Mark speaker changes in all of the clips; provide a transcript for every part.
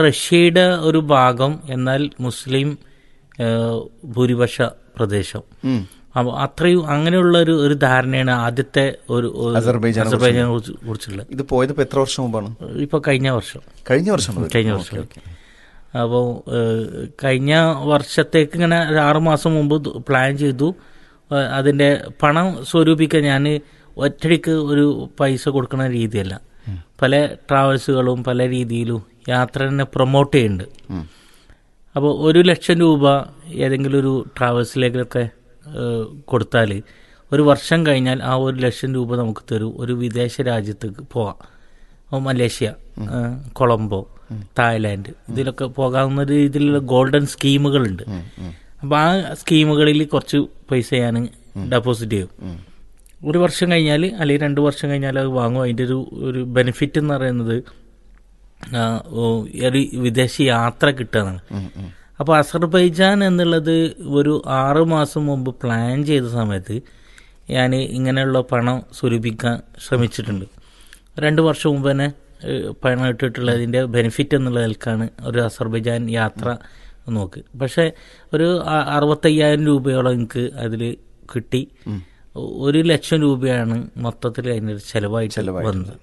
Speaker 1: റഷ്യയുടെ ഒരു ഭാഗം എന്നാൽ മുസ്ലിം ഏഹ്, ഭൂരിപക്ഷ പ്രദേശം
Speaker 2: ഉം.
Speaker 1: അപ്പോൾ അത്രയും അങ്ങനെയുള്ള ഒരു ഒരു ധാരണയാണ് ആദ്യത്തെ ഒരു ഒരു
Speaker 2: അസർബൈജാനെ
Speaker 1: അസർബൈജാനെ കുറിച്ച് കുറിച്ചുള്ളത്
Speaker 2: ഇത് പോയത് ഇപ്പൊ എത്ര വർഷം മുമ്പാണ്
Speaker 1: ഇപ്പൊ കഴിഞ്ഞ വർഷം
Speaker 2: കഴിഞ്ഞ വർഷം മുതൽ?
Speaker 1: കഴിഞ്ഞ
Speaker 2: ഓക്കേ,
Speaker 1: വർഷം
Speaker 2: ഓക്കേ.
Speaker 1: അപ്പോൾ കഴിഞ്ഞ വർഷത്തേക്ക് ഇങ്ങനെ ഒരു ആറ് മാസം മുമ്പ് ദു- പ്ലാൻ ചെയ്തു ഏഹ്, അതിന്റെ പണം സ്വരൂപിക്കാൻ ഞാൻ ഒറ്റടിക്ക് ഒരു പൈസ കൊടുക്കുന്ന രീതിയല്ല പല ട്രാവൽസുകളും പല രീതിയിലും യാത്ര തന്നെ പ്രൊമോട്ട് ചെയ്യുന്നുണ്ട്
Speaker 2: ഉം.
Speaker 1: അപ്പോൾ ഒരു ലക്ഷം രൂപ ഏതെങ്കിലും ഒരു ട്രാവൽസിലേക്കൊക്കെ കൊടുത്താൽ ഒരു വർഷം കഴിഞ്ഞാൽ ആ ഒരു ലക്ഷം രൂപ നമുക്ക് തരും ഒരു വിദേശ രാജ്യത്തേക്ക് പോവാം അപ്പോൾ മലേഷ്യ ആ, കൊളംബോ തായ്ലാൻഡ് ഇതിലൊക്കെ പോകാവുന്ന രീതിയിലുള്ള ഗോൾഡൻ സ്കീമുകളുണ്ട് അപ്പോൾ ആ സ്കീമുകളിൽ കുറച്ച് പൈസ ഞാൻ ഡെപ്പോസിറ്റ് ചെയ്യും ഒരു വർഷം കഴിഞ്ഞാൽ അല്ലെങ്കിൽ രണ്ട് വർഷം കഴിഞ്ഞാൽ അത് വാങ്ങും അതിൻ്റെ ഒരു ഒരു ബെനിഫിറ്റ് എന്ന് പറയുന്നത് ആ, ഓ, ഒരു വിദേശ യാത്ര കിട്ടുകയാണ്
Speaker 2: ഉം, ഉം.
Speaker 1: അപ്പോൾ അസർബൈജാൻ എന്നുള്ളത് ഒരു ആറ് മാസം മുമ്പ് പ്ലാൻ ചെയ്ത സമയത്ത് ഞാൻ ഇങ്ങനെയുള്ള പണം സ്വരൂപിക്കാൻ ശ്രമിച്ചിട്ടുണ്ട് രണ്ട് വർഷം മുമ്പ് തന്നെ ഏഹ്, പണം ഇട്ടിട്ടുള്ളതിൻ്റെ ബെനിഫിറ്റ് എന്നുള്ള നിലക്കാണ് ഒരു അസർബൈജാൻ യാത്ര നോക്ക് പക്ഷേ ഒരു അ- അറുപത്തയ്യായിരം രൂപയോളം എനിക്ക് അതിൽ കിട്ടി ഒരു ലക്ഷം രൂപയാണ് മൊത്തത്തിൽ അതിൻ്റെ ചെലവായിട്ട് വന്നത്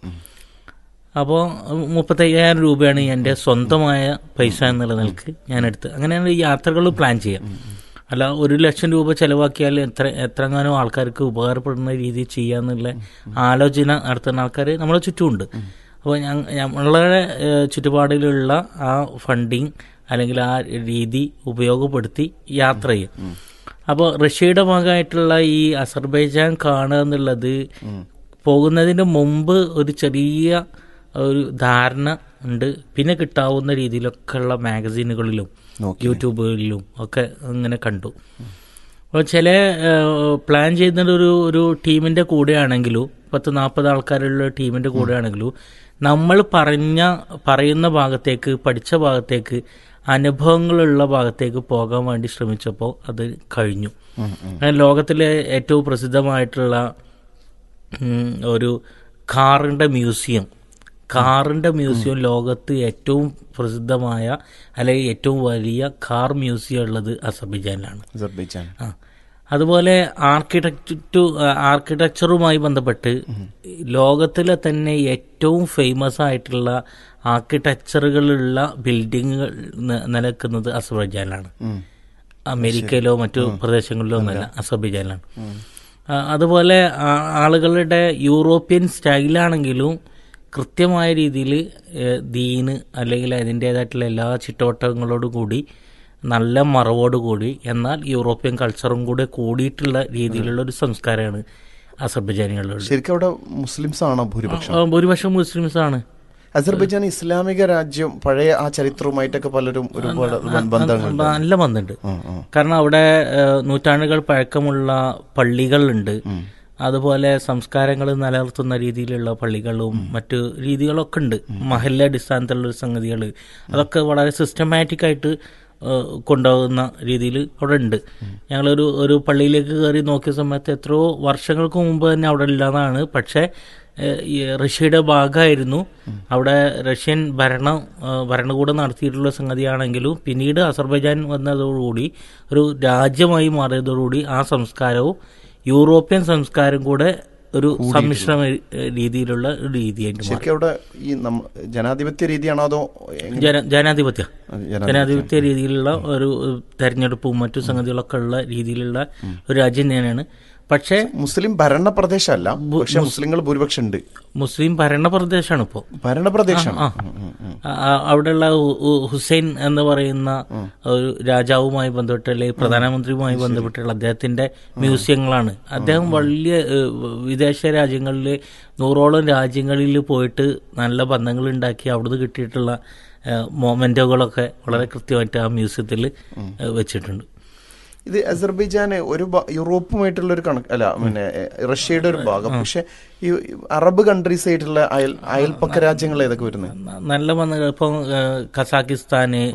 Speaker 1: അപ്പോൾ മുപ്പത്തയ്യായിരം രൂപയാണ് എൻ്റെ സ്വന്തമായ പൈസ എന്നുള്ള നിലക്ക് ഞാൻ എടുത്ത് അങ്ങനെയാണ് ഈ യാത്രകൾ പ്ലാൻ ചെയ്യാം അല്ല ഒരു ലക്ഷം രൂപ ചെലവാക്കിയാൽ എത്ര എത്രങ്ങാനും ആൾക്കാർക്ക് ഉപകാരപ്പെടുന്ന രീതിയിൽ ചെയ്യാന്നുള്ള ആലോചന നടത്തുന്ന ആൾക്കാർ നമ്മളെ ചുറ്റുമുണ്ട് അപ്പോൾ നമ്മളുടെ ഏഹ്, ചുറ്റുപാടിലുള്ള ആ ഫണ്ടിങ് അല്ലെങ്കിൽ ആ രീതി ഉപയോഗപ്പെടുത്തി യാത്ര ചെയ്യും അപ്പോൾ റഷ്യയുടെ ഭാഗമായിട്ടുള്ള ഈ അസർബൈജാൻ കാണുക എന്നുള്ളത് പോകുന്നതിന് മുമ്പ് ഒരു ചെറിയ ഒരു ധാരണ ഉണ്ട് പിന്നെ കിട്ടാവുന്ന രീതിയിലൊക്കെ ഉള്ള മാഗസീനുകളിലും
Speaker 2: നോക്കി.
Speaker 1: യൂട്യൂബുകളിലും ഒക്കെ ഇങ്ങനെ കണ്ടു അപ്പോൾ ചില ഏഹ്, പ്ലാൻ ചെയ്യുന്നത് ഒരു ഒരു ടീമിന്റെ കൂടെയാണെങ്കിലും പത്ത് നാൽപ്പത് ആൾക്കാരുള്ള ടീമിന്റെ കൂടെയാണെങ്കിലും നമ്മൾ പറഞ്ഞ പറയുന്ന ഭാഗത്തേക്ക് പഠിച്ച ഭാഗത്തേക്ക് അനുഭവങ്ങളുള്ള ഭാഗത്തേക്ക് പോകാൻ വേണ്ടി ശ്രമിച്ചപ്പോൾ അത് കഴിഞ്ഞു അങ്ങനെ ലോകത്തിലെ ഏറ്റവും പ്രസിദ്ധമായിട്ടുള്ള ഉം, ഒരു കാറിന്റെ മ്യൂസിയം കാറിന്റെ മ്യൂസിയം ലോകത്ത് ഏറ്റവും പ്രസിദ്ധമായ അല്ലെങ്കിൽ ഏറ്റവും വലിയ കാർ മ്യൂസിയം ഉള്ളത് അസർബൈജാനിലാണ്
Speaker 2: അസർബൈജാൻ
Speaker 1: ആ അതുപോലെ ആർക്കിടെക്റ്റു ആർക്കിടെക്ചറുമായി ബന്ധപ്പെട്ട് ലോകത്തിലെ തന്നെ ഏറ്റവും ഫേമസ് ആയിട്ടുള്ള ആർക്കിടെക്ചറുകളുള്ള ബിൽഡിങ്ങുകൾ ന- നിലനിൽക്കുന്നത് അസർബൈജാനിലാണ്
Speaker 2: ഉം.
Speaker 1: അമേരിക്കയിലോ മറ്റു പ്രദേശങ്ങളിലോ ഒന്നല്ല അസർബൈജാനിലാണ് ആ, അതുപോലെ ആ- ആളുകളുടെ യൂറോപ്യൻ സ്റ്റൈലാണെങ്കിലും കൃത്യമായ രീതിയിൽ ദീന് അല്ലെങ്കിൽ അതിൻ്റേതായിട്ടുള്ള എല്ലാ ചിട്ടവട്ടങ്ങളോടും കൂടി നല്ല മറവോടുകൂടി എന്നാൽ യൂറോപ്യൻ കൾച്ചറും കൂടെ കൂടിയിട്ടുള്ള രീതിയിലുള്ള ഒരു സംസ്കാരമാണ് അസർബൈജാനികളുള്ളത്
Speaker 2: ശരിക്കും അവിടെ മുസ്ലിംസ് ആണോ ഭൂരിപക്ഷം
Speaker 1: ആ, ഭൂരിപക്ഷം മുസ്ലിംസ് ആണ്
Speaker 2: അസർബൈജാൻ ഇസ്ലാമിക രാജ്യം പഴയ ആ ചരിത്രവുമായിട്ടൊക്കെ പലരും ഒരുപാട് ബന്ധങ്ങളുണ്ട്
Speaker 1: നല്ല ബന്ധമുണ്ട്
Speaker 2: ഉം, ഉം.
Speaker 1: കാരണം അവിടെ ഏഹ്, നൂറ്റാണ്ടുകൾ പഴക്കമുള്ള പള്ളികളുണ്ട് അതുപോലെ സംസ്കാരങ്ങൾ നിലനിർത്തുന്ന രീതിയിലുള്ള പള്ളികളും മറ്റു രീതികളൊക്കെ ഉണ്ട് മഹല്ല അടിസ്ഥാനത്തിലുള്ള സംഗതികൾ അതൊക്കെ വളരെ സിസ്റ്റമാറ്റിക് ആയിട്ട് ഏഹ്, കൊണ്ടുപോകുന്ന രീതിയിൽ അവിടെ ഉണ്ട് ഞങ്ങളൊരു ഒരു പള്ളിയിലേക്ക് കയറി നോക്കിയ സമയത്ത് എത്രയോ വർഷങ്ങൾക്ക് മുമ്പ് തന്നെ അവിടെ ഇല്ലാതാണ് പക്ഷേ ഏഹ്, ഈ റഷ്യയുടെ ഭാഗമായിരുന്നു അവിടെ റഷ്യൻ ഭരണം ഏഹ്, ഭരണകൂടം നടത്തിയിട്ടുള്ള സംഗതിയാണെങ്കിലും പിന്നീട് അസർബൈജാൻ വന്നതോടുകൂടി ഒരു രാജ്യമായി മാറിയതോടുകൂടി ആ സംസ്കാരവും യൂറോപ്യൻ സംസ്കാരം കൂടെ ഒരു സമ്മിശ്ര ഏഹ്, രീതിയിലുള്ള ഒരു രീതിയായിട്ട് മാറി
Speaker 2: ശരിക്കും അവിടെ ഈ നമ്മ ജനാധിപത്യ രീതിയാണോ അതോ എങ്ങനെ?
Speaker 1: ജന ജനാധിപത്യ
Speaker 2: ജനാധിപത്യ.
Speaker 1: ജനാധിപത്യ രീതിയിലുള്ള ഒരു തെരഞ്ഞെടുപ്പും മറ്റു സംഗതികളൊക്കെ ഉള്ള രീതിയിലുള്ള ഒരു രാജ്യം തന്നെയാണ് പക്ഷേ
Speaker 2: മുസ്ലിം ഭരണ പ്രദേശമല്ല പക്ഷെ മുസ്ലിങ്ങൾ ഭൂരിപക്ഷം ഉണ്ട്
Speaker 1: മുസ്ലിം ഭരണപ്രദേശമാണ് ഇപ്പോൾ
Speaker 2: ഭരണപ്രദേശമാണ്
Speaker 1: ആ. ആ, ആ, അവിടെയുള്ള ഹു- ഹു- ഹുസൈൻ എന്ന് പറയുന്ന ഒരു രാജാവുമായി ബന്ധപ്പെട്ട് അല്ലെങ്കിൽ പ്രധാനമന്ത്രിയുമായി ബന്ധപ്പെട്ടുള്ള അദ്ദേഹത്തിന്റെ മ്യൂസിയങ്ങളാണ് അദ്ദേഹം വലിയ ഏഹ്, വിദേശ രാജ്യങ്ങളിൽ നൂറോളം രാജ്യങ്ങളിൽ പോയിട്ട് നല്ല ബന്ധങ്ങൾ ഉണ്ടാക്കി അവിടുന്ന് കിട്ടിയിട്ടുള്ള മൊമെന്റുകളൊക്കെ വളരെ കൃത്യമായിട്ട് ആ മ്യൂസിയത്തിൽ വെച്ചിട്ടുണ്ട്
Speaker 2: ഇത് അസർബൈജാന് ഒരു ഭാ- യൂറോപ്പുമായിട്ടുള്ള ഒരു കണക്ക് അല്ല പിന്നെ എ, റഷ്യയുടെ ഒരു ഭാഗം പക്ഷെ ഈ അറബ് കൺട്രീസ് ആയിട്ടുള്ള അയൽ അയൽപ്പക്ക രാജ്യങ്ങൾ ഏതൊക്കെ വരുന്നത്
Speaker 1: ന- നല്ല ബന്ധങ്ങൾ ഇപ്പം ഏഹ്, കസാക്കിസ്ഥാന്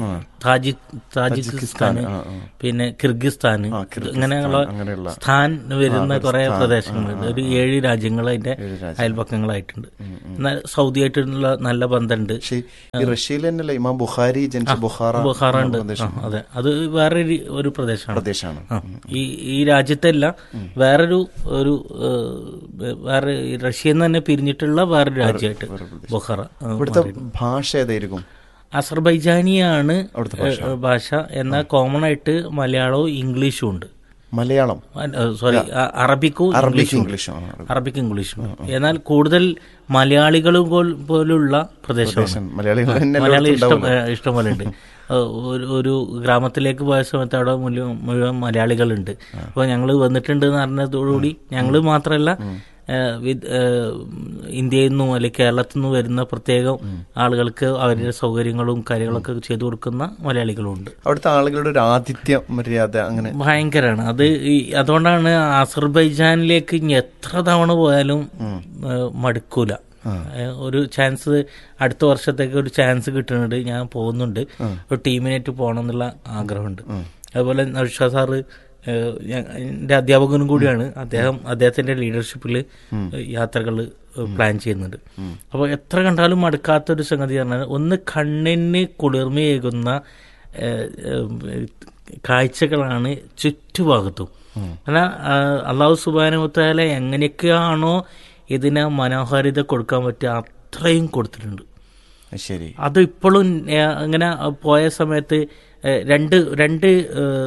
Speaker 1: താജി താജിക്കിസ്ഥാൻ
Speaker 2: ആ, ആ.
Speaker 1: പിന്നെ കിർഗിസ്ഥാൻ
Speaker 2: ആ, കിർഗിസ്ഥാൻ,
Speaker 1: ഇങ്ങനെയുള്ള
Speaker 2: അങ്ങനെയുള്ള
Speaker 1: സ്ഥാൻ വരുന്ന കുറെ പ്രദേശങ്ങളുണ്ട് ഒരു ഏഴ് രാജ്യങ്ങൾ അതിന്റെ
Speaker 2: ഏഴ് രാജ്യം.
Speaker 1: അയൽപക്കങ്ങളായിട്ടുണ്ട് എന്നാൽ സൗദിയായിട്ടുള്ള നല്ല ബന്ധമുണ്ട്
Speaker 2: പക്ഷേ ഈ റഷ്യയിൽ തന്നെയല്ലേ ഇമാം ബുഖാരി ജനിച്ച ബുഖാറ
Speaker 1: ബുഹാറ ഉണ്ട് ആ, അതെ അത് വേറെ ഒരു പ്രദേശമാണ്
Speaker 2: പ്രദേശമാണ്
Speaker 1: ആ, ഈ ഈ രാജ്യത്തല്ല വേറൊരു ഒരു ഏഹ്, വേറെ ഈ റഷ്യയിൽ നിന്ന് തന്നെ പിരിഞ്ഞിട്ടുള്ള വേറൊരു രാജ്യമായിട്ട് ബുഹാറ ആ,
Speaker 2: ഇവിടുത്തെ ഭാഷ ഏതായിരിക്കും
Speaker 1: അസർബൈജാനിയാണ്
Speaker 2: അവിടുത്തെ
Speaker 1: ഏഹ്, ഭാഷ എന്നാൽ കോമൺ ആയിട്ട് മലയാളവും ഇംഗ്ലീഷും ഉണ്ട്
Speaker 2: മലയാളം
Speaker 1: സോറി അറബിക്കും
Speaker 2: അറബിക്
Speaker 1: ഇംഗ്ലീഷും ഉണ്ട്.
Speaker 2: ഇംഗ്ലീഷ് ആണ്
Speaker 1: അറബിക് ഇംഗ്ലീഷും എന്നാൽ കൂടുതൽ മലയാളികളും പോൽ- പോലുള്ള പ്രദേശമാണ്
Speaker 2: മലയാളികൾ തന്നെ
Speaker 1: മലയാളി
Speaker 2: എല്ലായിടത്തും
Speaker 1: ഇഷ്ടം ഏഹ് ഇഷ്ടം പോലെ ഉണ്ട് ഏഹ് ഒരു ഒരു ഗ്രാമത്തിലേക്ക് പോയ സമയത്ത് അവിടെ മുഴുവൻ മുഴുവൻ മലയാളികളുണ്ട് അപ്പോൾ ഞങ്ങൾ വന്നിട്ടുണ്ട് എന്ന് പറഞ്ഞതോടുകൂടി ഞങ്ങൾ മാത്രമല്ല ഏഹ് വിദ്- ഏഹ് ഇന്ത്യയിൽ നിന്നും അല്ലെങ്കിൽ കേരളത്തിൽ നിന്നും വരുന്ന പ്രത്യേകം ആളുകൾക്ക് അവരുടെ സൗകര്യങ്ങളും കാര്യങ്ങളൊക്കെ ചെയ്തു കൊടുക്കുന്ന മലയാളികളുണ്ട്
Speaker 2: അവിടുത്തെ ആളുകളുടെ ഒരു ആതിഥ്യ മര്യാദ അങ്ങനെ
Speaker 1: ഭയങ്കരമാണ് അത് ഈ അതുകൊണ്ടാണ് അസർബൈജാനിലേക്ക് ഇനി എത്ര തവണ പോയാലും ഏഹ് മടുക്കൂല ഏഹ് ഒരു ചാൻസ് അടുത്ത വർഷത്തേക്ക് ഒരു ചാൻസ് കിട്ടുന്നുണ്ട് ഞാൻ പോകുന്നുണ്ട് ഒരു ടീമിനായിട്ട് പോകണം എന്നുള്ള ആഗ്രഹമുണ്ട് അതുപോലെ നൗഷാ സാറ് ഏഹ് ഞാൻ- എൻ്റെ അധ്യാപകനും കൂടിയാണ് അദ്ദേഹം അദ്ദേഹത്തിന്റെ ലീഡർഷിപ്പിൽ യാത്രകൾ പ്ലാൻ ചെയ്യുന്നുണ്ട് അപ്പോൾ എത്ര കണ്ടാലും മടുക്കാത്തൊരു സംഗതി പറഞ്ഞാൽ ഒന്ന് കണ്ണിന് കുളിർമയേകുന്ന ഏഹ്, ഏഹ്, കാഴ്ചകളാണ് ചുറ്റുഭാഗത്തും എന്നാൽ അള്ളാഹു സുബാനുത്താല എങ്ങനെയൊക്കെയാണോ ഇതിന് മനോഹാരിത കൊടുക്കാൻ പറ്റുക അത്രയും കൊടുത്തിട്ടുണ്ട്
Speaker 2: ശരി
Speaker 1: അത് ഇപ്പോഴും ഏഹ്, ഇങ്ങനെ പോയ സമയത്ത് ഏഹ്, രണ്ട് രണ്ട് ഏഹ്,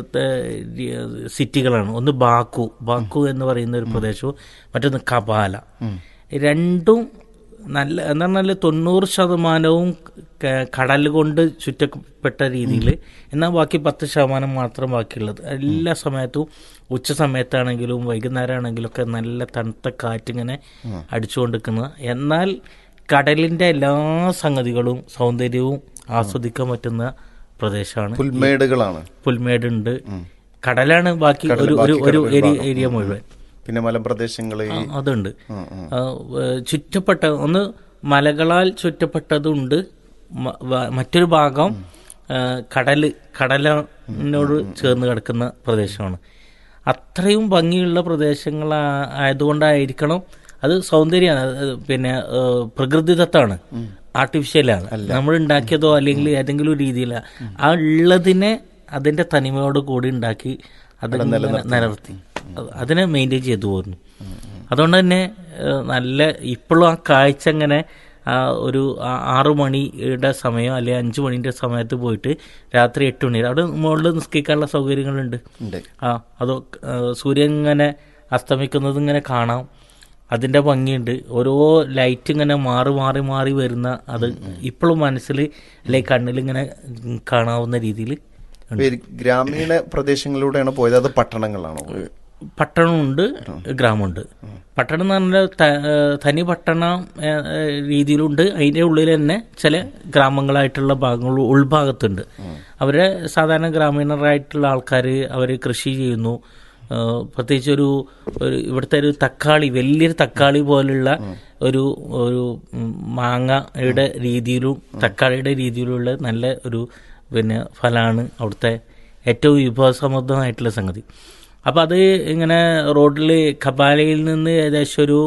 Speaker 1: ത- സിറ്റികളാണ് ഒന്ന് ബാക്കു ബാക്കു എന്ന് പറയുന്ന ഒരു പ്രദേശവും മറ്റൊന്ന് കപാല രണ്ടും നല്ല എന്ന് പറഞ്ഞാൽ തൊണ്ണൂറ് ശതമാനവും ക- കടൽ കൊണ്ട് ചുറ്റപ്പെട്ട രീതിയിൽ എന്നാൽ ബാക്കി പത്ത് ശതമാനം മാത്രം ബാക്കിയുള്ളത് എല്ലാ സമയത്തും ഉച്ച സമയത്താണെങ്കിലും വൈകുന്നേരം ആണെങ്കിലും ഒക്കെ നല്ല തണുത്ത കാറ്റിങ്ങനെ അടിച്ചുകൊണ്ടിരിക്കുന്നത് എന്നാൽ കടലിന്റെ എല്ലാ സംഗതികളും സൗന്ദര്യവും ആസ്വദിക്കാൻ പറ്റുന്ന പ്രദേശമാണ്
Speaker 2: പുൽമേടുകളാണ്
Speaker 1: പുൽമേടുണ്ട് കടലാണ് ബാക്കി ഒരു ഒരു ഒരു ഏരിയ ഏരിയ മുഴുവൻ
Speaker 2: പിന്നെ മലമ്പ്രദേശങ്ങള്
Speaker 1: ആ, അതുണ്ട് ആ, ഏഹ്, ചുറ്റപ്പെട്ട ഒന്ന് മലകളാൽ ചുറ്റപ്പെട്ടതുണ്ട് മ- വ- മറ്റൊരു ഭാഗം ഏഹ്, കടല് കടലിനോട് ചേർന്ന് കിടക്കുന്ന പ്രദേശമാണ് അത്രയും ഭംഗിയുള്ള പ്രദേശങ്ങൾ ആയതുകൊണ്ടായിരിക്കണം അത് സൗന്ദര്യമാണ് അത് പിന്നെ ഏഹ്, പ്രകൃതിദത്താണ് ആർട്ടിഫിഷ്യലാണ് നമ്മൾ ഉണ്ടാക്കിയതോ അല്ലെങ്കിൽ ഏതെങ്കിലും ഒരു രീതിയില ആ ഉള്ളതിനെ അതിന്റെ തനിമയോട് കൂടി ഉണ്ടാക്കി അത് ഇങ്ങനെ നിലനിർത്തി അത് അതിനെ മെയിൻറ്റെയിൻ ചെയ്തു പോരുന്നു അതുകൊണ്ട് തന്നെ ഏഹ്, നല്ല ഇപ്പോഴും ആ കാഴ്ച ഇങ്ങനെ ആ ഒരു ആ- ആറു മണിയുടെ സമയം അല്ലെങ്കിൽ അഞ്ചു മണിന്റെ സമയത്ത് പോയിട്ട് രാത്രി എട്ട് മണി അവിടെ മുകളിൽ നിസ്കരിക്കാനുള്ള സൗകര്യങ്ങളുണ്ട്
Speaker 2: ഉണ്ട്
Speaker 1: ആ അതോ ആ, സൂര്യൻ ഇങ്ങനെ അസ്തമിക്കുന്നത് ഇങ്ങനെ കാണാം അതിന്റെ ഭംഗിയുണ്ട് ഓരോ ലൈറ്റ് ഇങ്ങനെ മാറി മാറി മാറി വരുന്ന അത് ഇപ്പോഴും മനസ്സിൽ അല്ലെങ്കിൽ കണ്ണിൽ ഇങ്ങനെ കാണാവുന്ന രീതിയിൽ
Speaker 2: പേര് ഗ്രാമീണ പ്രദേശങ്ങളിലൂടെയാണ് പോയത് അത് പട്ടണങ്ങളാണോ
Speaker 1: പട്ടണമുണ്ട് ഗ്രാമമുണ്ട് പട്ടണം എന്ന് പറഞ്ഞാൽ ത- ഏഹ് തനി പട്ടണം ഏഹ്, ഏഹ്, രീതിയിലുണ്ട് അതിന്റെ ഉള്ളിൽ തന്നെ ചില ഗ്രാമങ്ങളായിട്ടുള്ള ഭാഗങ്ങൾ ഉൾഭാഗത്തുണ്ട് അവരെ സാധാരണ ഗ്രാമീണരായിട്ടുള്ള ആൾക്കാർ അവർ കൃഷി ചെയ്യുന്നു ഏഹ്, പ്രത്യേകിച്ച് ഒരു ഒരു ഇവിടുത്തെ ഒരു തക്കാളി വലിയൊരു തക്കാളി പോലുള്ള ഒരു ഒരു ഉം, മാങ്ങയുടെ രീതിയിലും തക്കാളിയുടെ രീതിയിലുള്ള നല്ല ഒരു പിന്നെ ഫലമാണ് അവിടുത്തെ ഏറ്റവും വിഭവസമൃദ്ധമായിട്ടുള്ള സംഗതി അപ്പം അത് ഇങ്ങനെ റോഡിൽ കപാലയിൽ നിന്ന് ഏകദേശം ഒരു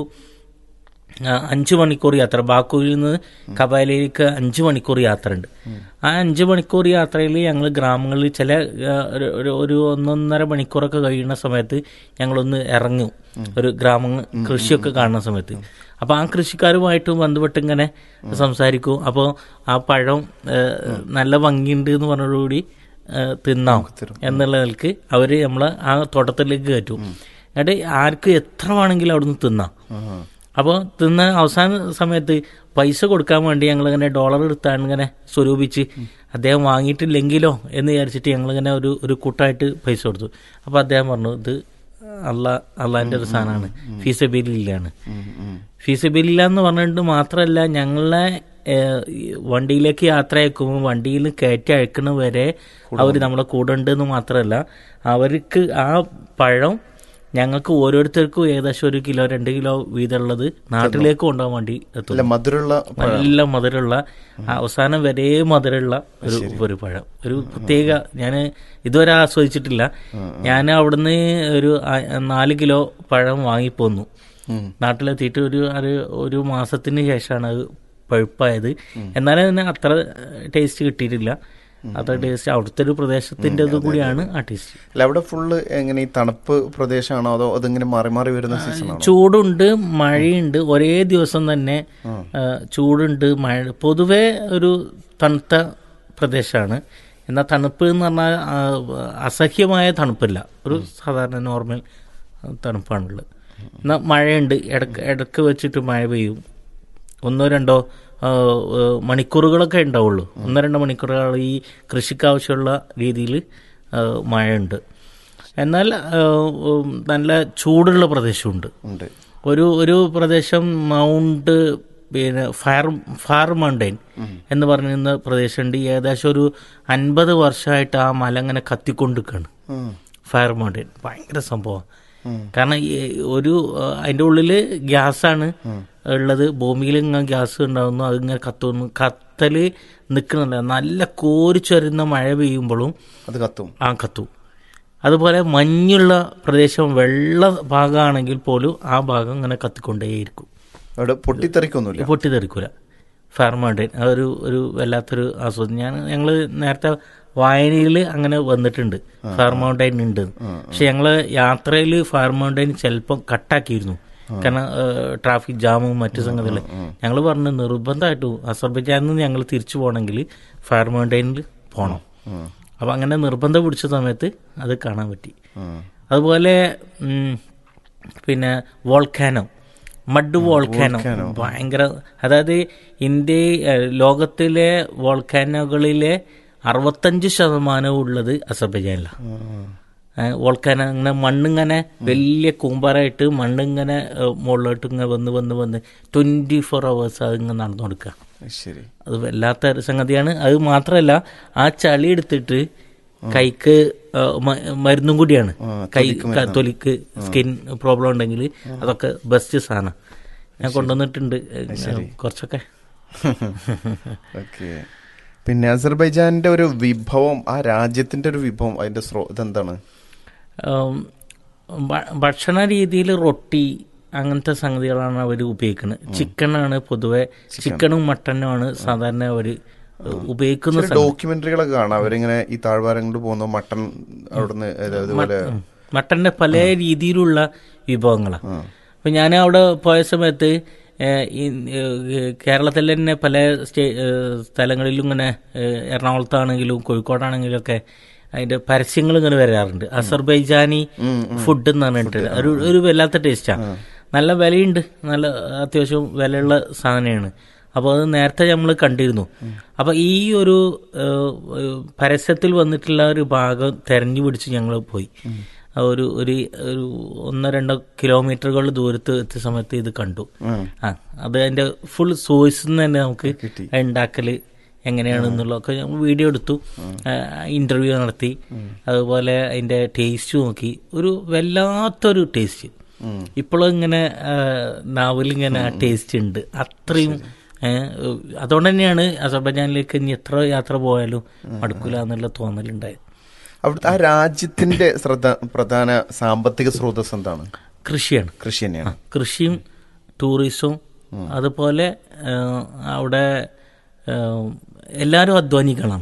Speaker 1: ആ, അഞ്ച് മണിക്കൂർ യാത്ര ബാക്കുവിൽ നിന്ന് കപാലയിലേക്ക് അഞ്ച് മണിക്കൂർ യാത്ര ഉണ്ട് ആ അഞ്ച് മണിക്കൂർ യാത്രയിൽ ഞങ്ങൾ ഗ്രാമങ്ങളിൽ ചില ആ, ഒരു- ഒരു ഒരു ഒന്നൊന്നര മണിക്കൂറൊക്കെ കഴിയുന്ന സമയത്ത് ഞങ്ങളൊന്ന് ഇറങ്ങും ഒരു ഗ്രാമ കൃഷിയൊക്കെ കാണുന്ന സമയത്ത് അപ്പൊ ആ കൃഷിക്കാരുമായിട്ട് ബന്ധപ്പെട്ട് ഇങ്ങനെ സംസാരിക്കും അപ്പോൾ ആ പഴം ഏ, നല്ല ഭംഗിയുണ്ട് എന്ന് പറഞ്ഞതോടുകൂടി ഏ, തിന്നാം എന്നുള്ള നിലക്ക് അവര് നമ്മളെ ആ തോട്ടത്തിലേക്ക് കയറ്റും എന്നിട്ട് ആർക്കും എത്ര വേണമെങ്കിലും അവിടുന്ന് തിന്നാം അപ്പോൾ തിന്ന അവസാന സമയത്ത് പൈസ കൊടുക്കാൻ വേണ്ടി ഞങ്ങളിങ്ങനെ ഡോളർ എടുത്താണ് ഇങ്ങനെ സ്വരൂപിച്ച് അദ്ദേഹം വാങ്ങിയിട്ടില്ലെങ്കിലോ എന്ന് വിചാരിച്ചിട്ട് ഞങ്ങളിങ്ങനെ ഒരു ഒരു കൂട്ടായിട്ട് പൈസ കൊടുത്തു അപ്പോൾ അദ്ദേഹം പറഞ്ഞു ഇത് അള്ളാ അള്ളാന്റെ ഒരു സാധനമാണ് ഫീസബില്ലാണ് ഫീസബില്ല എന്ന് പറഞ്ഞിട്ട് മാത്രമല്ല ഞങ്ങളെ ഏഹ്, ഈ വണ്ടിയിലേക്ക് യാത്ര അയക്കുമ്പോൾ വണ്ടിയിൽ കയറ്റി അയക്കണ വരെ അവർ നമ്മളെ കൂടെ ഉണ്ടെന്ന് മാത്രമല്ല അവർക്ക് ആ പഴം ഞങ്ങൾക്ക് ഓരോരുത്തർക്കും ഏകദേശം ഒരു കിലോ രണ്ട് കിലോ വീതമുള്ളത് നാട്ടിലേക്ക് കൊണ്ടുപോകാൻ വേണ്ടി എത്തും
Speaker 2: അല്ല മധുരമുള്ള പഴം.
Speaker 1: നല്ല മധുരമുള്ള അവസാനം വരെ മധുരമുള്ള ഒരു ഒരു പഴം ഒരു പ്രത്യേക ഞാൻ ഇതുവരെ ആസ്വദിച്ചിട്ടില്ല ഞാൻ അവിടുന്ന് ഒരു ആ- നാല് കിലോ പഴം വാങ്ങിപ്പോന്നു
Speaker 2: ഉം.
Speaker 1: നാട്ടിലെത്തിയിട്ട് ഒരു ഒരു ഒരു മാസത്തിന് ശേഷമാണ് അത് പഴുപ്പായത് എന്നാലും അതിന് അത്ര ടേസ്റ്റ് കിട്ടിയിട്ടില്ല അത്ര ടേസ്റ്റ് അവിടുത്തെ ഒരു പ്രദേശത്തിന്റെ ഇത് കൂടിയാണ് ആ ടേസ്റ്റ്
Speaker 2: അല്ല അവിടെ ഫുള്ള് എങ്ങനെ ഈ തണുപ്പ് പ്രദേശമാണോ അതോ അതിങ്ങനെ മാറി മാറി വരുന്ന സീസണാണോ
Speaker 1: ചൂടുണ്ട് മഴയുണ്ട് ഒരേ ദിവസം തന്നെ ആ, ചൂടുണ്ട് മഴ പൊതുവെ ഒരു തണുത്ത പ്രദേശമാണ് എന്നാൽ തണുപ്പ് എന്ന് പറഞ്ഞാൽ ആ, അസഹ്യമായ തണുപ്പില്ല ഒരു സാധാരണ നോർമൽ തണുപ്പാണുള്ളത് എന്നാൽ മഴയുണ്ട് ഇടക്ക് ഇടക്ക് വെച്ചിട്ട് മഴ പെയ്യും ഒന്നോ രണ്ടോ ആ, ആ, മണിക്കൂറുകളൊക്കെ ഉണ്ടാവുള്ളൂ ഒന്നോ രണ്ടോ മണിക്കൂറുകൾ ഈ കൃഷിക്ക് ആവശ്യമുള്ള രീതിയിൽ മഴയുണ്ട് എന്നാൽ ആ, ഉം, നല്ല ചൂടുള്ള പ്രദേശമുണ്ട്
Speaker 2: ഉണ്ട്
Speaker 1: ഒരു ഒരു പ്രദേശം മൗണ്ട് പിന്നെ ഫയർ ഫയർ മൗണ്ടൈൻ എന്ന് പറയുന്ന പ്രദേശമുണ്ട് ഏകദേശം ഒരു അൻപത് വർഷമായിട്ട് ആ മല ഇങ്ങനെ കത്തിക്കൊണ്ടിരിക്കുകയാണ്
Speaker 2: ഉം.
Speaker 1: ഫയർ മൗണ്ടൈൻ ഭയങ്കര സംഭവം കാരണം ഈ ഒരു ആ, അതിന്റെ ഉള്ളില് ഗ്യാസാണ് ഉള്ളത് ഭൂമിയിൽ ഇങ്ങനെ ഗ്യാസ് ഉണ്ടാകുന്നു അതിങ്ങനെ കത്തുന്നു കത്തല് നിൽക്കുന്നില്ല നല്ല കോരിച്ചൊരുന്ന മഴ പെയ്യുമ്പോഴും
Speaker 2: അത് കത്തും
Speaker 1: ആ കത്തും അതുപോലെ മഞ്ഞുള്ള പ്രദേശം വെള്ള ഭാഗമാണെങ്കിൽ പോലും ആ ഭാഗം ഇങ്ങനെ കത്തിക്കൊണ്ടേയിരിക്കും
Speaker 2: അവിടെ പൊട്ടിത്തെറിക്കൊന്നുമില്ല
Speaker 1: പൊട്ടിത്തെറിക്കൂല ഫയർ മൗണ്ടൈൻ അതൊരു ഒരു വല്ലാത്തൊരു ആസ്വദം ഞാൻ ഞങ്ങൾ നേരത്തെ വായനയിൽ അങ്ങനെ വന്നിട്ടുണ്ട് ഫയർ മൗണ്ടൈൻ ഉണ്ട് പക്ഷെ ഞങ്ങള് യാത്രയിൽ ഫയർ മൗണ്ടൈൻ ചിലപ്പം കട്ടാക്കിയിരുന്നു കാരണം ട്രാഫിക് ജാമും മറ്റു സംഗതികളും ഞങ്ങൾ പറഞ്ഞു നിർബന്ധമായിട്ടും അസർബൈജാനിൽ നിന്ന് ഞങ്ങൾ തിരിച്ചു പോകണമെങ്കിൽ ഫയർ മൗണ്ടൈനിൽ പോകണം
Speaker 2: ഉം.
Speaker 1: അപ്പം അങ്ങനെ നിർബന്ധം പിടിച്ച സമയത്ത് അത് കാണാൻ പറ്റി
Speaker 2: ഉം.
Speaker 1: അതുപോലെ ഉം, പിന്നെ വോൾക്കാനോ മഡ് വോൾക്കാനോ ഭയങ്കര അതായത് ഇന്ത്യ ഏഹ്, ലോകത്തിലെ വോൾക്കാനോകളിലെ അറുപത്തഞ്ച് ശതമാനവും ഉള്ളത് അസർബൈജാനിലാണ്
Speaker 2: ഉം.
Speaker 1: വോൾക്കാന ഇങ്ങനെ മണ്ണിങ്ങനെ വലിയ കൂമ്പാറായിട്ട് മണ്ണിങ്ങനെ ഏഹ്, മുകളിലോട്ട് ഇങ്ങനെ വന്ന് വന്ന് വന്ന് ട്വന്റി ഫോർ അവേഴ്സ് അത് ഇങ്ങനെ നടന്നു കൊടുക്കുക
Speaker 2: ശരി
Speaker 1: അത് വല്ലാത്ത ഒരു സംഗതിയാണ് അത് മാത്രമല്ല ആ ചളി എടുത്തിട്ട് കൈക്ക് ആ, മ- മരുന്നും കൂടിയാണ് കൈ ക- തൊലിക്ക് സ്കിൻ പ്രോബ്ലം ഉണ്ടെങ്കിൽ അതൊക്കെ ബെസ്റ്റ് സാധനം ഞാൻ കൊണ്ടുവന്നിട്ടുണ്ട് കുറച്ചൊക്കെ
Speaker 2: ഓക്കെ പിന്നെ അസർബൈജാന്റെ ഒരു വിഭവം ആ രാജ്യത്തിന്റെ ഒരു വിഭവം അതിന്റെ സ്രോ ഇതെന്താണ്
Speaker 1: ഉം, ഭ- ഭക്ഷണ രീതിയിൽ റൊട്ടി അങ്ങനത്തെ സംഗതികളാണ് അവർ ഉപയോഗിക്കുന്നത് ചിക്കനാണ് പൊതുവെ ചിക്കനും മട്ടനുമാണ് സാധാരണ അവർ ഉപയോഗിക്കുന്ന
Speaker 2: ചില ഡോക്യുമെന്ററികളൊക്കെ കാണാം അവരിങ്ങനെ ഈ താഴ്വാരങ്ങളിൽ പോകുന്ന മട്ടൺ അവിടുന്ന് അതുപോലെ
Speaker 1: ഉം. മട്ടന്റെ പല രീതിയിലുള്ള വിഭവങ്ങളാണ് അപ്പൊ ഞാൻ അവിടെ പോയ സമയത്ത് ഏഹ്, ഈ ഏഹ്, കേരളത്തിൽ തന്നെ പല സ്റ്റേ ഏഹ്, സ്ഥലങ്ങളിലും ഇങ്ങനെ ഏഹ്, എറണാകുളത്താണെങ്കിലും കോഴിക്കോടാണെങ്കിലും ഒക്കെ അതിന്റെ പരസ്യങ്ങൾ ഇങ്ങനെ വരാറുണ്ട് അസർബൈജാനി ഫുഡ് എന്ന് പറഞ്ഞിട്ട് ഒരു ഒരു വല്ലാത്ത ടേസ്റ്റാണ് നല്ല വിലയുണ്ട് നല്ല അത്യാവശ്യം വിലയുള്ള സാധനമാണ് അപ്പോൾ അത് നേരത്തെ നമ്മൾ കണ്ടിരുന്നു അപ്പോൾ ഈ ഒരു ഏഹ്, ഏഹ്, പരസ്യത്തിൽ വന്നിട്ടുള്ള ഒരു ഭാഗം തെരഞ്ഞു പിടിച്ച് ഞങ്ങൾ പോയി ആ ഒരു ഒരു ഒരു ഒന്നോ രണ്ടോ കിലോമീറ്ററുകൾ ദൂരത്ത് എത്തിയ സമയത്ത് ഇത് കണ്ടു
Speaker 2: ഉം.
Speaker 1: ആ അത് അതിന്റെ ഫുൾ സോഴ്സിൽ നിന്ന് തന്നെ നമുക്ക് ഉണ്ടാക്കല് എങ്ങനെയാണെന്നുള്ളതൊക്കെ ഞാൻ വീഡിയോ എടുത്തു ഇന്റർവ്യൂ നടത്തി അതുപോലെ അതിന്റെ ടേസ്റ്റ് നോക്കി ഒരു വല്ലാത്തൊരു ടേസ്റ്റ് ഇപ്പോഴും ഇങ്ങനെ ആ, നാവിലിങ്ങനെ ആ ടേസ്റ്റ് ഉണ്ട് അത്രയും ഏ, അതുകൊണ്ട് തന്നെയാണ് അസർബൈജാനിലേക്ക് ഇനി എത്ര യാത്ര പോയാലും മടുക്കൂല എന്നുള്ള തോന്നലുണ്ടായത്
Speaker 2: അവിടുത്തെ ആ രാജ്യത്തിന്റെ ശ്രദ്ധ പ്രധാന സാമ്പത്തിക സ്രോതസ് എന്താണ്
Speaker 1: കൃഷിയാണ്
Speaker 2: കൃഷി തന്നെയാണ്
Speaker 1: കൃഷിയും ടൂറിസവും അതുപോലെ ആ, അവിടെ ആ, എല്ലാവരും അധ്വാനികളാണ്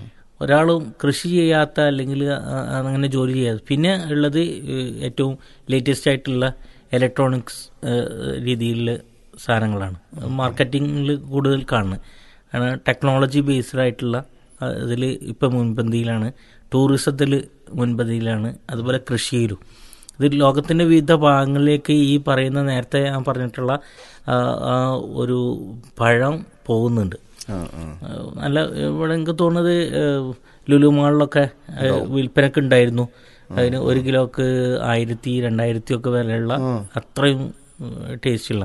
Speaker 1: ഒരാളും കൃഷി ചെയ്യാത്ത അല്ലെങ്കിൽ ആ- അങ്ങനെ ജോലി ചെയ്യാത്ത പിന്നെ ഉള്ളത് ഏഹ്, ഏറ്റവും ലേറ്റസ്റ്റ് ആയിട്ടുള്ള ഇലക്ട്രോണിക്സ് രീതിയിലുള്ള സാധനങ്ങളാണ് മാർക്കറ്റിങ്ങിൽ കൂടുതൽ കാണുന്നത് കാരണം ടെക്നോളജി ബേസ്ഡ് ആയിട്ടുള്ള ഇതിൽ ഇപ്പം മുൻപന്തിയിലാണ് ടൂറിസത്തിൽ മുൻപന്തിയിലാണ് അതുപോലെ കൃഷിയിലും ഇത് ലോകത്തിന്റെ വിവിധ ഭാഗങ്ങളിലേക്ക് ഈ പറയുന്ന നേരത്തെ ഞാൻ പറഞ്ഞിട്ടുള്ള ആ, ആ ഒരു പഴം പോകുന്നുണ്ട്
Speaker 2: ആ, ആ.
Speaker 1: ആ, നല്ല ഇവിടെ എനിക്ക് തോന്നുന്നത് ഏഹ്, ലുലു മാളിലൊക്കെ ഏഹ്, വിൽപ്പനക്ക് ഉണ്ടായിരുന്നു അതിന് ഒരു കിലോക്ക് ആയിരത്തി രണ്ടായിരത്തി ഒക്കെ വിലയുള്ള അത്രയും ടേസ്റ്റുള്ള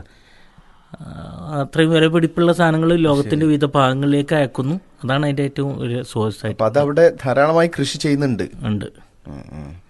Speaker 1: അത്രയും വില പിടിപ്പുള്ള സാധനങ്ങൾ ലോകത്തിന്റെ വിവിധ ഭാഗങ്ങളിലേക്ക് അയക്കുന്നു അതാണ് അതിന്റെ ഏറ്റവും ഒരു സോഴ്സ് ആയിട്ട്
Speaker 2: അപ്പൊ അതവിടെ ധാരാളമായി കൃഷി ചെയ്യുന്നുണ്ട്
Speaker 1: ഉണ്ട്
Speaker 2: ഉം, ഉം.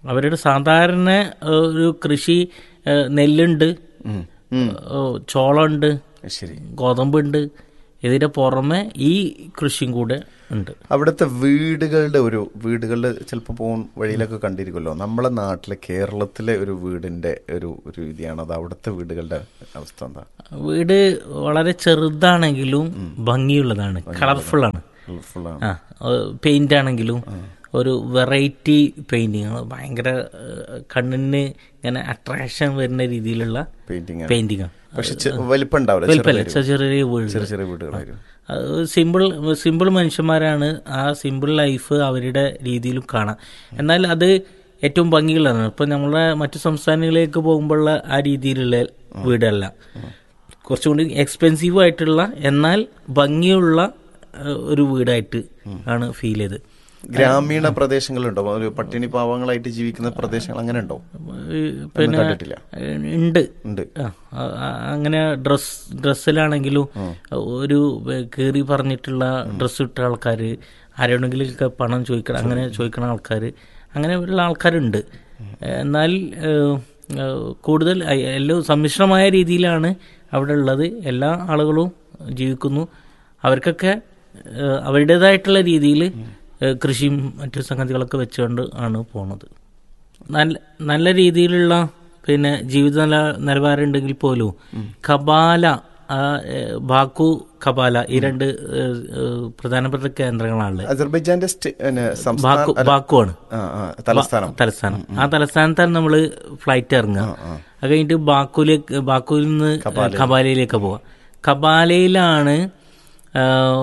Speaker 1: അവരുടെ സാധാരണ ഏഹ്, ഒരു കൃഷി ഏഹ്, നെല്ലുണ്ട്
Speaker 2: ഉം. ഉം.
Speaker 1: ഏഹ്, ചോളമുണ്ട്
Speaker 2: ശരി
Speaker 1: ഗോതമ്പുണ്ട് ഇതിന്റെ പുറമെ ഈ കൃഷിയും കൂടെ ഉണ്ട്
Speaker 2: അവിടുത്തെ വീടുകളുടെ ഒരു വീടുകളുടെ ചിലപ്പോൾ പോകും വഴിയിലൊക്കെ കണ്ടിരിക്കുമല്ലോ നമ്മളെ നാട്ടിലെ കേരളത്തിലെ ഒരു വീടിന്റെ ഒരു ഒരു രീതിയാണ് അത് അവിടുത്തെ വീടുകളുടെ അവസ്ഥ എന്താ
Speaker 1: വീട് വളരെ ചെറുതാണെങ്കിലും ഭംഗിയുള്ളതാണ് കളർഫുൾ ആണ്
Speaker 2: ഹെൽപ്ഫുൾ ആണ്
Speaker 1: ആ പെയിന്റ് ആണെങ്കിലും ഒരു വെറൈറ്റി പെയിന്റിങ് ഭയങ്കര ഏഹ്, കണ്ണിന് ഇങ്ങനെ അട്രാക്ഷൻ വരുന്ന രീതിയിലുള്ള
Speaker 2: പെയിന്റിങ്
Speaker 1: പെയിന്റിംഗ് ആണ്
Speaker 2: പക്ഷെ ചെ- വലിപ്പം ഉണ്ടാവില്ല
Speaker 1: വലിപ്പമല്ല
Speaker 2: ചെറിയ
Speaker 1: ചെറിയ ചെറിയ വീട്
Speaker 2: ചെറിയ ചെറിയ വീടുകളായിരുന്നു
Speaker 1: സിമ്പിൾ സിമ്പിൾ മനുഷ്യന്മാരാണ് ആ സിമ്പിൾ ലൈഫ് അവരുടെ രീതിയിലും കാണാം എന്നാൽ അത് ഏറ്റവും ഭംഗിയുള്ളതാണ് ഇപ്പം നമ്മളെ മറ്റു സംസ്ഥാനങ്ങളിലേക്ക് പോകുമ്പോഴുള്ള ആ രീതിയിലുള്ള വീടല്ല കുറച്ചുകൂടി എക്സ്പെൻസീവ് ആയിട്ടുള്ള എന്നാൽ ഭംഗിയുള്ള ഏഹ്, ഒരു വീടായിട്ട് ആണ് ഫീൽ ചെയ്ത്
Speaker 2: ഗ്രാമീണ പ്രദേശങ്ങളുണ്ടോ ഒരു പട്ടിണി പാവങ്ങളായിട്ട് ജീവിക്കുന്ന പ്രദേശങ്ങൾ അങ്ങനെ ഉണ്ടോ
Speaker 1: പിന്നെ
Speaker 2: കണ്ടിട്ടില്ല.
Speaker 1: ഏഹ്, ഉണ്ട്
Speaker 2: ഉണ്ട്
Speaker 1: ആ, ആ, ആ, അങ്ങനെ ഡ്രസ് ഡ്രസ്സിലാണെങ്കിലും ഒരു കീറി പറഞ്ഞിട്ടുള്ള ഡ്രസ്സ് ഇട്ട ആൾക്കാർ ആരോടെങ്കിലൊക്കെ പണം ചോദിക്കണം അങ്ങനെ ചോദിക്കണ ആൾക്കാർ അങ്ങനെയുള്ള ആൾക്കാരുണ്ട് എന്നാൽ ഏഹ്, ഏഹ്, കൂടുതൽ അ- എല്ലാം സമ്മിശ്രമായ രീതിയിലാണ് അവിടെ ഉള്ളത് എല്ലാ ആളുകളും ജീവിക്കുന്നു അവർക്കൊക്കെ ഏഹ്, അവരുടേതായിട്ടുള്ള രീതിയിൽ കൃഷിയും മറ്റു സംഗതികളൊക്കെ വെച്ചുകൊണ്ട് ആണ് പോണത് നല്ല നല്ല രീതിയിലുള്ള പിന്നെ ജീവിത നില നിലവാരം ഉണ്ടെങ്കിൽ പോലും കപാല ആ, ഏ, ബാക്കു കപാല ഈ രണ്ട് ഏ, ഏ, പ്രധാനപ്പെട്ട കേന്ദ്രങ്ങളാണ്
Speaker 2: അസർബൈജാന്റെ സ്റ്റേ- പിന്നെ
Speaker 1: ബാക്കു
Speaker 2: സംസ്ഥാന
Speaker 1: ബാക്കു ആണ്
Speaker 2: ആ, ആ, തലസ്ഥാനം
Speaker 1: തലസ്ഥാനം ആ തലസ്ഥാനത്താണ് നമ്മൾ ഫ്ലൈറ്റ് ഇറങ്ങുക അത് കഴിഞ്ഞിട്ട് ബാക്കുലേക്ക് ബാക്കുവിൽ നിന്ന് കപാലയിലേക്ക് പോവാം കപാലയിലാണ് ആ,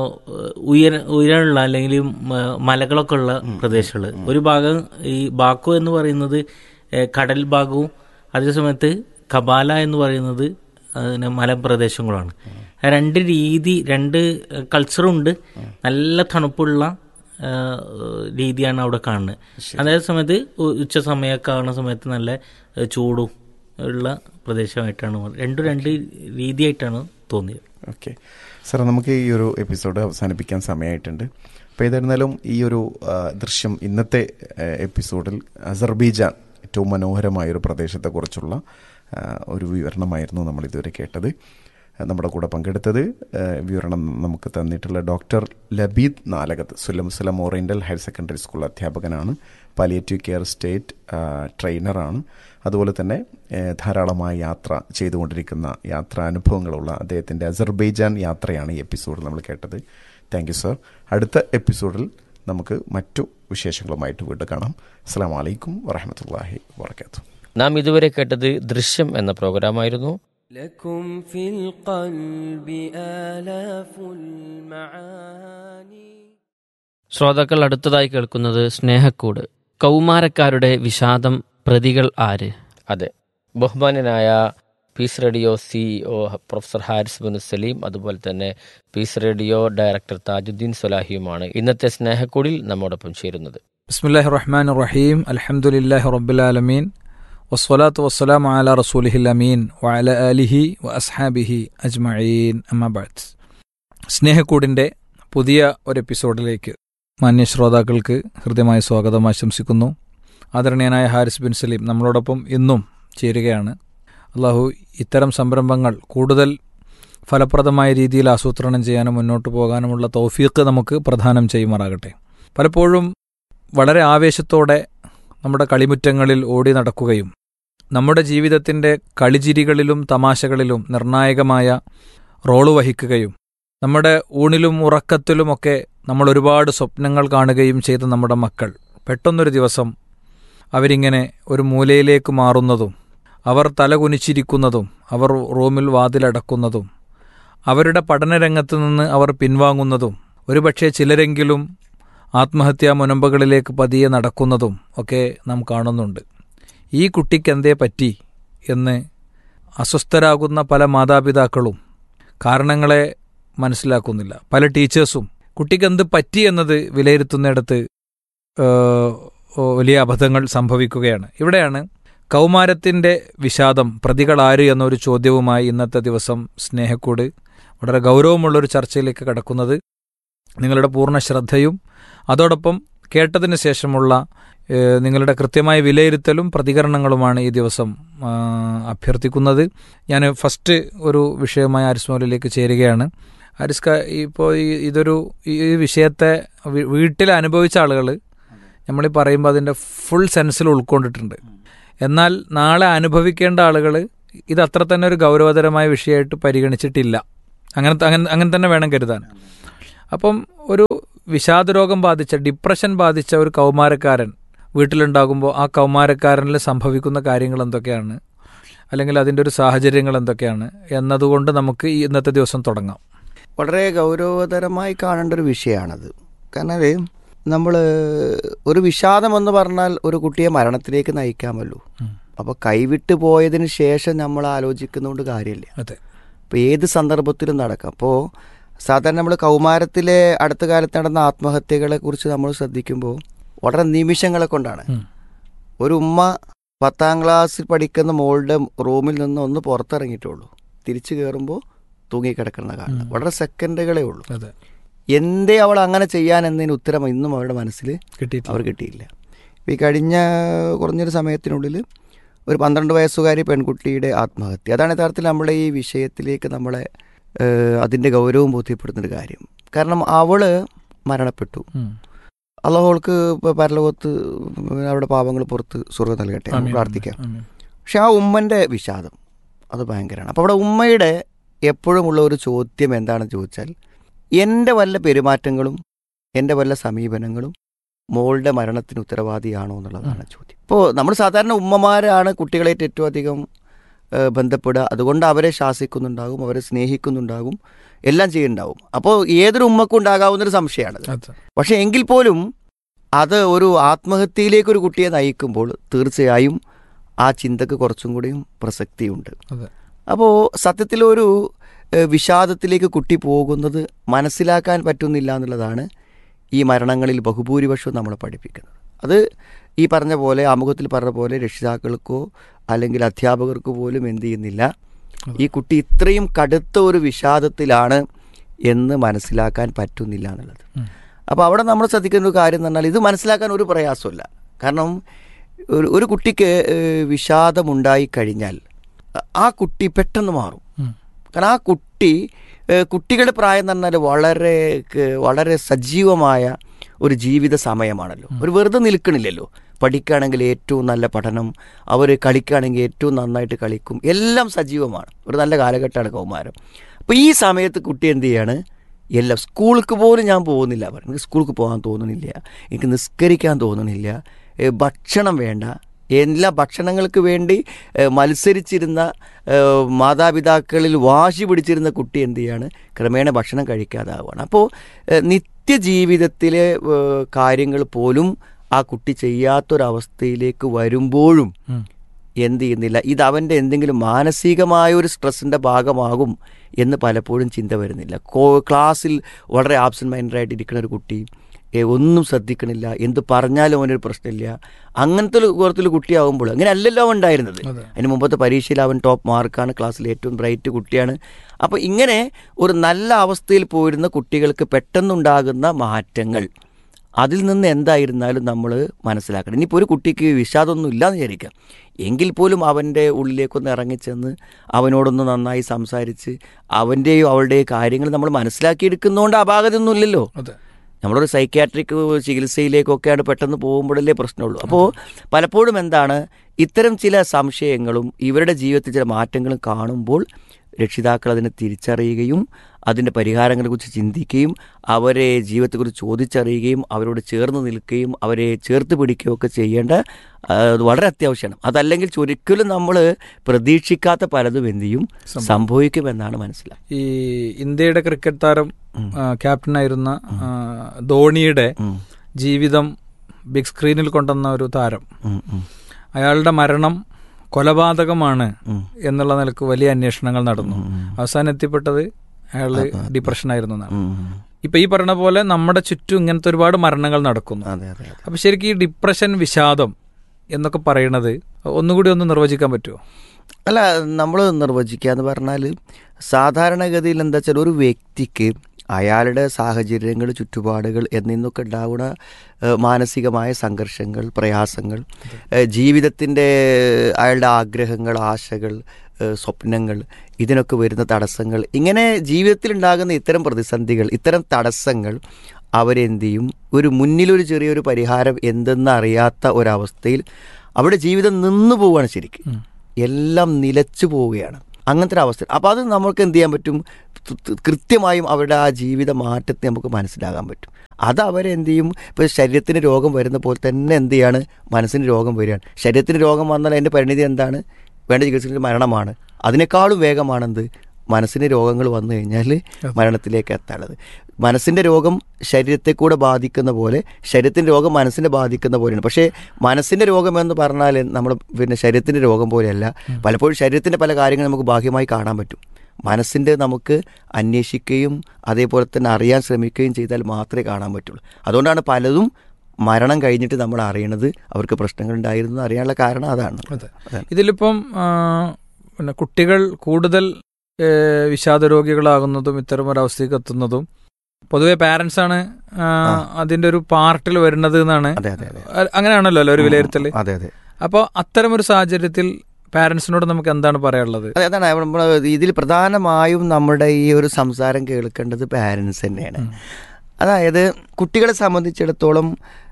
Speaker 1: ഉയര ഉയരമുള്ള അല്ലെങ്കിൽ മ- മലകളൊക്കെ ഉള്ള പ്രദേശങ്ങൾ ഒരു ഭാഗം ഈ ബാക്കു എന്ന് പറയുന്നത് ഏ, കടൽ ഭാഗവും അതേ സമയത്ത് കപാല എന്ന് പറയുന്നത് അതിന് മലപ്രദേശങ്ങളാണ് ആ രണ്ട് രീതി രണ്ട് കൾച്ചറും ഉണ്ട് നല്ല തണുപ്പുള്ള ആ, രീതിയാണ് അവിടെ കാണുന്നത് അതേ സമയത്ത് ഉ- ഉച്ച സമയമൊക്കെ ആവുന്ന സമയത്ത് നല്ല ഏ, ചൂടും ഉള്ള പ്രദേശമായിട്ടാണ് മാറുന്നത്. രണ്ടും രണ്ട് രീതിയായിട്ടാണ് തോന്നിയത്
Speaker 2: ഓക്കെ സാർ നമുക്ക് ഈ ഒരു എപ്പിസോഡ് അവസാനിപ്പിക്കാൻ സമയമായിട്ടുണ്ട് അപ്പോൾ ഏതായിരുന്നാലും ഈ ഒരു ആ, ദൃശ്യം ഇന്നത്തെ ആ, എപ്പിസോഡിൽ അസർബൈജാൻ ഏറ്റവും മനോഹരമായ ഒരു പ്രദേശത്തെക്കുറിച്ചുള്ള ആ, ഒരു വിവരണമായിരുന്നു നമ്മൾ ഇതുവരെ കേട്ടത് ആ, നമ്മുടെ കൂടെ പങ്കെടുത്തത് ആ, വിവരണം നമുക്ക് തന്നിട്ടുള്ള doctor Labeed Nalakath Sulam Sulam oriental higher secondary school അധ്യാപകനാണ് പാലിയേറ്റീവ് കെയർ സ്റ്റേറ്റ് ആ, ട്രെയിനറാണ് അതുപോലെ തന്നെ ഏഹ്, ധാരാളമായ യാത്ര ചെയ്തുകൊണ്ടിരിക്കുന്ന യാത്രാനുഭവങ്ങളുള്ള അദ്ദേഹത്തിൻ്റെ അസർബൈജാൻ യാത്രയാണ് ഈ എപ്പിസോഡിൽ നമ്മൾ കേട്ടത് താങ്ക് യു സർ അടുത്ത എപ്പിസോഡിൽ നമുക്ക് മറ്റു വിശേഷങ്ങളുമായിട്ട് വീണ്ടും കാണാം അസ്സാം വലൈക്കും വറഹമത്തല്ലാഹി വാത്തു
Speaker 3: നാം ഇതുവരെ കേട്ടത് ദൃശ്യം എന്ന പ്രോഗ്രാമായിരുന്നു
Speaker 4: لكم في القلب آلاف المعاني
Speaker 3: ശ്രോതാക്കൾ അടുത്തതായി കേൾക്കുന്നത് സ്നേഹക്കൂട് കൗമാരക്കാരുടെ വിഷാദം പ്രതികൾ ആര് അതെ ബഹുമാന്യനായ peace radio CEO professor Haris bin Saleem അതുപോലെ തന്നെ പീസ് റേഡിയോ ഡയറക്ടർ താജുദ്ദീൻ സൊലാഹിയുമാണ് ഇന്നത്തെ സ്നേഹക്കൂടിൽ നമ്മോടൊപ്പം ചേരുന്നത്
Speaker 5: بسم الله الرحمن الرحيم الحمد لله رب العالمين والصلاة والسلام على رسوله الأمين وعلى آله وأصحابه أجمعين أما بعد സ്നേഹക്കൂടിൻ്റെ പുതിയ ഒരു എപ്പിസോഡിലേക്ക് മാന്യ ശ്രോതാക്കൾക്ക് ഹൃദ്യമായ സ്വാഗതം ആശംസിക്കുന്നു ആദരണീയനായ ഹാരിസ് ബിൻ സലീം നമ്മളോടൊപ്പം ഇന്നും ചേരുകയാണ് അള്ളാഹു ഇത്തരം സംരംഭങ്ങൾ കൂടുതൽ ഫലപ്രദമായ രീതിയിൽ ആസൂത്രണം ചെയ്യാനും മുന്നോട്ട് പോകാനുമുള്ള തൗഫീഖ് നമുക്ക് പ്രദാനം ചെയ്യുമാറാകട്ടെ പലപ്പോഴും വളരെ ആവേശത്തോടെ നമ്മുടെ കളിമുറ്റങ്ങളിൽ ഓടി നടക്കുകയും നമ്മുടെ ജീവിതത്തിൻ്റെ കളിചിരികളിലും തമാശകളിലും നിർണായകമായ റോള് വഹിക്കുകയും നമ്മുടെ ഊണിലും ഉറക്കത്തിലുമൊക്കെ നമ്മൾ ഒരുപാട് സ്വപ്നങ്ങൾ കാണുകയും ചെയ്ത നമ്മുടെ മക്കൾ പെട്ടെന്നൊരു ദിവസം അവരിങ്ങനെ ഒരു മൂലയിലേക്ക് മാറുന്നതും അവർ തലകുനിച്ചിരിക്കുന്നതും അവർ റൂമിൽ വാതിലടക്കുന്നതും അവരുടെ പഠനരംഗത്ത് നിന്ന് അവർ പിൻവാങ്ങുന്നതും ഒരുപക്ഷെ ചിലരെങ്കിലും ആത്മഹത്യാ മുനമ്പുകളിലേക്ക് പതിയെ നടക്കുന്നതും ഒക്കെ നാം കാണുന്നുണ്ട് ഈ കുട്ടിക്ക് എന്തേ പറ്റി എന്ന് അസ്വസ്ഥരാകുന്ന പല മാതാപിതാക്കളും കാരണങ്ങളെ മനസ്സിലാക്കുന്നില്ല പല ടീച്ചേഴ്സും കുട്ടിക്ക് എന്ത് പറ്റി എന്നത് വിലയിരുത്തുന്നിടത്ത് ഏഹ്, വലിയ അബദ്ധങ്ങൾ സംഭവിക്കുകയാണ് ഇവിടെയാണ് കൗമാരത്തിൻ്റെ വിഷാദം പ്രതികളാര് എന്നൊരു ചോദ്യവുമായി ഇന്നത്തെ ദിവസം സ്നേഹക്കൂട് വളരെ ഗൗരവമുള്ളൊരു ചർച്ചയിലേക്ക് കടക്കുന്നത് നിങ്ങളുടെ പൂർണ്ണ ശ്രദ്ധയും അതോടൊപ്പം കേട്ടതിന് ശേഷമുള്ള ഏഹ്, നിങ്ങളുടെ കൃത്യമായ വിലയിരുത്തലും പ്രതികരണങ്ങളുമാണ് ഈ ദിവസം ആ, അഭ്യർത്ഥിക്കുന്നത് ഞാൻ ഫസ്റ്റ് ഒരു വിഷയമായ ആരിസ് മൗലിലേക്ക് ചേരുകയാണ് ആരിസ്ക ഇപ്പോൾ ഈ ഇതൊരു ഈ ഈ വിഷയത്തെ വീ- വീട്ടിൽ അനുഭവിച്ച ആളുകൾ നമ്മൾ പറയുമ്പോൾ അതിൻ്റെ ഫുൾ സെൻസിൽ ഉൾക്കൊണ്ടിട്ടുണ്ട് എന്നാൽ നാളെ അനുഭവിക്കേണ്ട ആളുകൾ ഇത് അത്ര തന്നെ ഒരു ഗൗരവതരമായ വിഷയമായിട്ട് പരിഗണിച്ചിട്ടില്ല അങ്ങനെ അങ്ങനെ അങ്ങനെ തന്നെ വേണം കരുതാൻ അപ്പം ഒരു വിഷാദരോഗം ബാധിച്ച ഡിപ്രഷൻ ബാധിച്ച ഒരു കൗമാരക്കാരൻ വീട്ടിലുണ്ടാകുമ്പോൾ ആ കൗമാരക്കാരനിൽ സംഭവിക്കുന്ന കാര്യങ്ങൾ എന്തൊക്കെയാണ് അല്ലെങ്കിൽ അതിൻ്റെ ഒരു സാഹചര്യങ്ങൾ എന്തൊക്കെയാണ് എന്നതുകൊണ്ട് നമുക്ക് ഈ ഇന്നത്തെ ദിവസം തുടങ്ങാം
Speaker 6: വളരെ ഗൗരവതരമായി കാണേണ്ട ഒരു വിഷയമാണത് കാരണം നമ്മൾ ഒരു വിഷാദം എന്ന് പറഞ്ഞാൽ ഒരു കുട്ടിയെ മരണത്തിലേക്ക് നയിക്കാമല്ലോ അപ്പോൾ കൈവിട്ട് പോയതിന് ശേഷം നമ്മൾ ആലോചിക്കുന്നതുകൊണ്ട് കാര്യമില്ല
Speaker 5: അതെ
Speaker 6: അപ്പോൾ ഏത് സന്ദർഭത്തിലും നടക്കാം അപ്പോൾ സാധാരണ നമ്മൾ കൗമാരത്തിലെ അടുത്ത കാലത്ത് നടന്ന ആത്മഹത്യകളെ കുറിച്ച് നമ്മൾ ശ്രദ്ധിക്കുമ്പോൾ വളരെ നിമിഷങ്ങളെ കൊണ്ടാണ് ഒരു ഉമ്മ പത്താം ക്ലാസ്സിൽ പഠിക്കുന്ന മോളുടെ റൂമിൽ നിന്ന് ഒന്ന് പുറത്തിറങ്ങിയിട്ടുള്ളൂ തിരിച്ചു കയറുമ്പോൾ തൂങ്ങിക്കിടക്കുന്ന കാണുന്നത് വളരെ സെക്കൻഡുകളേ ഉള്ളൂ
Speaker 5: അതെ
Speaker 6: എന്തേ അവൾ അങ്ങനെ ചെയ്യാൻ എന്നതിന് ഉത്തരം ഇന്നും അവരുടെ മനസ്സിൽ
Speaker 5: കിട്ടിയിട്ടില്ല
Speaker 6: അവർ കിട്ടിയില്ല ഈ കഴിഞ്ഞ കുറഞ്ഞൊരു സമയത്തിനുള്ളിൽ ഒരു പന്ത്രണ്ട് വയസ്സുകാരി പെൺകുട്ടിയുടെ ആത്മഹത്യ അതാണ് യഥാർത്ഥത്തിൽ നമ്മുടെ ഈ വിഷയത്തിലേക്ക് നമ്മളെ ഏഹ്, അതിൻ്റെ ഗൗരവം ബോധ്യപ്പെടുന്നൊരു കാര്യം കാരണം അവള് മരണപ്പെട്ടു
Speaker 5: ഉം.
Speaker 6: അള്ളാഹുൾക്ക് ഇപ്പോൾ പരലോകത്ത് അവരുടെ പാപങ്ങൾ പുറത്ത് സ്വർഗ്ഗം നൽകട്ടെ നമുക്ക്
Speaker 5: ആമീൻ.
Speaker 6: പ്രാർത്ഥിക്കാം
Speaker 5: ആമീൻ.
Speaker 6: പക്ഷെ ആ ഉമ്മൻ്റെ വിഷാദം അത് ഭയങ്കരമാണ് അപ്പോൾ അവിടെ ഉമ്മയുടെ എപ്പോഴുമുള്ള ഒരു ചോദ്യം എന്താണെന്ന് ചോദിച്ചാൽ എൻ്റെ വല്ല പെരുമാറ്റങ്ങളും എൻ്റെ വല്ല സമീപനങ്ങളും മോളുടെ മരണത്തിന് ഉത്തരവാദിയാണോ എന്നുള്ളതാണ് ചോദ്യം ഇപ്പോൾ നമ്മൾ സാധാരണ ഉമ്മമാരാണ് കുട്ടികളായിട്ട് ഏറ്റവും അധികം ഏഹ്, ബന്ധപ്പെടുക അതുകൊണ്ട് അവരെ ശാസിക്കുന്നുണ്ടാകും അവരെ സ്നേഹിക്കുന്നുണ്ടാകും എല്ലാം ചെയ്യുന്നുണ്ടാവും അപ്പോൾ ഏതൊരു ഉമ്മക്കും ഉണ്ടാകാവുന്നൊരു സംശയമാണത്
Speaker 5: അതെ
Speaker 6: പക്ഷേ എങ്കിൽ പോലും അത് ഒരു ആത്മഹത്യയിലേക്ക് ഒരു കുട്ടിയെ നയിക്കുമ്പോൾ തീർച്ചയായും ആ ചിന്തക്ക് കുറച്ചും കൂടിയും പ്രസക്തിയുണ്ട്
Speaker 5: അതെ
Speaker 6: അപ്പോൾ സത്യത്തിൽ ഒരു ഏഹ്, വിഷാദത്തിലേക്ക് കുട്ടി പോകുന്നത് മനസ്സിലാക്കാൻ പറ്റുന്നില്ല എന്നുള്ളതാണ് ഈ മരണങ്ങളിൽ ബഹുഭൂരിപക്ഷവും നമ്മളെ പഠിപ്പിക്കുന്നത് അത് ഈ പറഞ്ഞ പോലെ ആമുഖത്തിൽ പറഞ്ഞ പോലെ രക്ഷിതാക്കൾക്കോ അല്ലെങ്കിൽ അധ്യാപകർക്കോ പോലും എന്ത് ചെയ്യുന്നില്ല ഈ കുട്ടി ഇത്രയും കടുത്ത ഒരു വിഷാദത്തിലാണ് എന്ന് മനസ്സിലാക്കാൻ പറ്റുന്നില്ല എന്നുള്ളത് അപ്പോൾ അവിടെ നമ്മൾ ശ്രദ്ധിക്കുന്ന ഒരു കാര്യം എന്ന് പറഞ്ഞാൽ ഇത് മനസ്സിലാക്കാൻ ഒരു പ്രയാസമില്ല കാരണം ഒരു ഒരു കുട്ടിക്ക് ഏഹ്, വിഷാദമുണ്ടായി കഴിഞ്ഞാൽ ആ കുട്ടി പെട്ടെന്ന് മാറും കാരണം ആ കുട്ടി ഏഹ്, കുട്ടികളുടെ പ്രായം എന്ന് പറഞ്ഞാൽ വളരെ ക- വളരെ സജീവമായ ഒരു ജീവിത സമയമാണല്ലോ ഒരു വെറുതെ നിൽക്കണില്ലല്ലോ പഠിക്കുകയാണെങ്കിൽ ഏറ്റവും നല്ല പഠനം അവർ കളിക്കുകയാണെങ്കിൽ ഏറ്റവും നന്നായിട്ട് കളിക്കും എല്ലാം സജീവമാണ് ഒരു നല്ല കാലഘട്ടമാണ് കൗമാരം അപ്പോൾ ഈ സമയത്ത് കുട്ടി എന്ത് ചെയ്യാണ് എല്ലാം സ്കൂൾക്ക് പോലും ഞാൻ പോകുന്നില്ല പറയും എനിക്ക് സ്കൂൾക്ക് പോകാൻ തോന്നുന്നില്ല എനിക്ക് നിസ്കരിക്കാൻ തോന്നുന്നില്ല ഏ, ഭക്ഷണം വേണ്ട എല്ലാ ഭക്ഷണങ്ങൾക്ക് വേണ്ടി ഏ, മത്സരിച്ചിരുന്ന ഏ, മാതാപിതാക്കളിൽ വാശി പിടിച്ചിരുന്ന കുട്ടി എന്ത് ചെയ്യാണ് ക്രമേണ ഭക്ഷണം കഴിക്കാതാവുകയാണ് അപ്പോൾ ഏ, നിത്യജീവിതത്തിലെ ഏ, കാര്യങ്ങൾ പോലും ആ കുട്ടി ചെയ്യാത്തൊരവസ്ഥയിലേക്ക് വരുമ്പോഴും എന്ത് ചെയ്യുന്നില്ല ഇത് അവൻ്റെ എന്തെങ്കിലും മാനസികമായ ഒരു സ്ട്രെസ്സിൻ്റെ ഭാഗമാകും എന്ന് പലപ്പോഴും ചിന്ത വരുന്നില്ല കോ ക്ലാസ്സിൽ വളരെ ആബ്സെൻറ്റ് മൈൻഡായിട്ട് ഇരിക്കുന്ന ഒരു കുട്ടി ഏ, ഒന്നും ശ്രദ്ധിക്കണില്ല എന്ത് പറഞ്ഞാലും അവനൊരു പ്രശ്നമില്ല അങ്ങനത്തെ ഒരു കുറത്തിൽ കുട്ടിയാവുമ്പോൾ അങ്ങനെ അല്ലല്ലോ അവൻ ഉണ്ടായിരുന്നത് അതിന് മുമ്പത്തെ പരീക്ഷയിൽ അവൻ ടോപ്പ് മാർക്കാണ് ക്ലാസ്സിൽ ഏറ്റവും ബ്രൈറ്റ് കുട്ടിയാണ് അപ്പോൾ ഇങ്ങനെ ഒരു നല്ല അവസ്ഥയിൽ പോയിരുന്ന കുട്ടികൾക്ക് പെട്ടെന്നുണ്ടാകുന്ന മാറ്റങ്ങൾ അതിൽ നിന്ന് എന്തായിരുന്നാലും നമ്മൾ മനസ്സിലാക്കണം ഇനിയിപ്പോൾ ഒരു കുട്ടിക്ക് വിഷാദമൊന്നും ഇല്ലാന്ന് വിചാരിക്കാം എങ്കിൽ പോലും അവൻ്റെ ഉള്ളിലേക്കൊന്ന് ഇറങ്ങിച്ചെന്ന് അവനോടൊന്ന് നന്നായി സംസാരിച്ച് അവൻ്റെയോ അവളുടെയോ കാര്യങ്ങൾ നമ്മൾ മനസ്സിലാക്കിയെടുക്കുന്നതുകൊണ്ട് അപാകതയൊന്നും ഇല്ലല്ലോ
Speaker 5: അതെ
Speaker 6: നമ്മളൊരു സൈക്യാട്രിക് ചികിത്സയിലേക്കൊക്കെയാണ് പെട്ടെന്ന് പോകുമ്പോഴല്ലേ പ്രശ്നമുള്ളൂ അപ്പോൾ പലപ്പോഴും എന്താണ് ഇത്തരം ചില സംശയങ്ങളും ഇവരുടെ ജീവിതത്തിൽ ചില മാറ്റങ്ങളും കാണുമ്പോൾ രക്ഷിതാക്കൾ അതിനെ തിരിച്ചറിയുകയും അതിൻ്റെ പരിഹാരങ്ങളെക്കുറിച്ച് ചിന്തിക്കുകയും അവരെ ജീവിതത്തെക്കുറിച്ച് ചോദിച്ചറിയുകയും അവരോട് ചേർന്ന് നിൽക്കുകയും അവരെ ചേർത്ത് പിടിക്കുകയും ഒക്കെ ചെയ്യേണ്ട ആ, അത് വളരെ അത്യാവശ്യമാണ് അതല്ലെങ്കിൽ ഒരിക്കലും നമ്മൾ പ്രതീക്ഷിക്കാത്ത പലതും എന്ത് ചെയ്യും സംഭവിക്കുമെന്നാണ് മനസ്സിലാക്കുക
Speaker 5: ഈ ഇന്ത്യയുടെ ക്രിക്കറ്റ് താരം ആ, ക്യാപ്റ്റനായിരുന്ന ആ, ധോണിയുടെ ജീവിതം ബിഗ് സ്ക്രീനിൽ കൊണ്ടുവന്ന ഒരു താരം
Speaker 6: ഉം, ഉം.
Speaker 5: അയാളുടെ മരണം കൊലപാതകമാണ് എന്നുള്ള നിലക്ക് വലിയ അന്വേഷണങ്ങൾ നടന്നു അവസാനം എത്തിപ്പെട്ടത് അയാൾ ഡിപ്രഷനായിരുന്നു എന്നാണ്
Speaker 6: ഉം.
Speaker 5: ഇപ്പൊ ഈ പറഞ്ഞ പോലെ നമ്മുടെ ചുറ്റും ഇങ്ങനത്തെ ഒരുപാട് മരണങ്ങൾ നടക്കുന്നു
Speaker 6: അതെ അതെ അതെ
Speaker 5: അപ്പൊ ശരിക്കും ഈ ഡിപ്രഷൻ വിഷാദം എന്നൊക്കെ പറയണത് ഒന്നുകൂടി ഒന്ന് നിർവചിക്കാൻ പറ്റുമോ
Speaker 6: അല്ല നമ്മൾ നിർവചിക്കുക എന്ന് പറഞ്ഞാൽ സാധാരണഗതിയിൽ എന്താ വെച്ചാൽ ഒരു വ്യക്തിക്ക് അയാളുടെ സാഹചര്യങ്ങൾ ചുറ്റുപാടുകൾ എന്നിന്നൊക്കെ ഉണ്ടാവുന്ന ഏഹ്, മാനസികമായ സംഘർഷങ്ങൾ പ്രയാസങ്ങൾ ഏഹ്, ജീവിതത്തിൻ്റെ അയാളുടെ ആഗ്രഹങ്ങൾ ആശകൾ ഏഹ്, സ്വപ്നങ്ങൾ ഇതിനൊക്കെ വരുന്ന തടസ്സങ്ങൾ ഇങ്ങനെ ജീവിതത്തിൽ ഉണ്ടാകുന്ന ഇത്തരം പ്രതിസന്ധികൾ ഇത്തരം തടസ്സങ്ങൾ അവരെന്ത് ചെയ്യും ഒരു മുന്നിലൊരു ചെറിയൊരു പരിഹാരം എന്തെന്ന് അറിയാത്ത ഒരവസ്ഥയിൽ അവിടെ ജീവിതം നിന്നു പോവുകയാണ് ശരിക്കും എല്ലാം നിലച്ചു പോവുകയാണ് അങ്ങനത്തെ ഒരു അവസ്ഥ അപ്പോൾ അത് നമുക്ക് എന്ത് ചെയ്യാൻ പറ്റും ത്- ത്- കൃത്യമായും അവരുടെ ആ ജീവിത മാറ്റത്തെ നമുക്ക് മനസ്സിലാകാൻ പറ്റും അത് അവരെന്ത് ചെയ്യും ഇപ്പോൾ ശരീരത്തിന് രോഗം വരുന്ന പോലെ തന്നെ എന്ത് ചെയ്യാണ് മനസ്സിന് രോഗം വരികയാണ് ശരീരത്തിന് രോഗം വന്നാൽ അതിൻ്റെ പരിണിതി എന്താണ് വേണ്ട ചികിത്സയിൽ മരണമാണ് അതിനേക്കാളും വേഗമാണെന്ത് മനസ്സിന് രോഗങ്ങൾ വന്നു കഴിഞ്ഞാൽ മരണത്തിലേക്ക് എത്താനുള്ളത് മനസ്സിൻ്റെ രോഗം ശരീരത്തെ കൂടെ ബാധിക്കുന്ന പോലെ ശരീരത്തിൻ്റെ രോഗം മനസ്സിനെ ബാധിക്കുന്ന പോലെയാണ് പക്ഷേ മനസ്സിൻ്റെ രോഗം എന്ന് പറഞ്ഞാൽ നമ്മൾ പിന്നെ ശരീരത്തിൻ്റെ രോഗം പോലെയല്ല പലപ്പോഴും ശരീരത്തിൻ്റെ പല കാര്യങ്ങളും നമുക്ക് ബാഹ്യമായി കാണാൻ പറ്റും മനസ്സിൻ്റെ നമുക്ക് അന്വേഷിക്കുകയും അതേപോലെ തന്നെ അറിയാൻ ശ്രമിക്കുകയും ചെയ്താൽ മാത്രമേ കാണാൻ പറ്റുള്ളൂ അതുകൊണ്ടാണ് പലതും മരണം കഴിഞ്ഞിട്ട് നമ്മൾ അറിയണത് അവർക്ക് പ്രശ്നങ്ങൾ ഉണ്ടായിരുന്നു എന്ന് അറിയാനുള്ള കാരണം അതാണ്
Speaker 5: അതെ ഇതിലിപ്പം ആ, പിന്നെ കുട്ടികൾ കൂടുതൽ ഏ, വിഷാദ രോഗികളാകുന്നതും ഇത്തരം ഒരു അവസ്ഥയ്ക്ക് എത്തുന്നതും പൊതുവെ പാരന്റ്സ് ആണ് ആ, അതിന്റെ ഒരു പാർട്ടിൽ വരുന്നത് എന്നാണ്
Speaker 6: അതെ അതെ അതെ
Speaker 5: അ- അങ്ങനെയാണല്ലോ അല്ലേ ഒരു വിലയിരുത്തൽ
Speaker 6: അതെ അതെ
Speaker 5: അപ്പോൾ അത്തരം ഒരു സാഹചര്യത്തിൽ പാരന്റ്സിനോട് നമുക്ക് എന്താണ് പറയാനുള്ളത്
Speaker 6: അതെ അതാണ് നമ്മൾ ഇതിൽ പ്രധാനമായും നമ്മുടെ ഈ ഒരു സംസാരം കേൾക്കേണ്ടത് പാരൻസ് തന്നെയാണ് അതായത് കുട്ടികളെ സംബന്ധിച്ചിടത്തോളം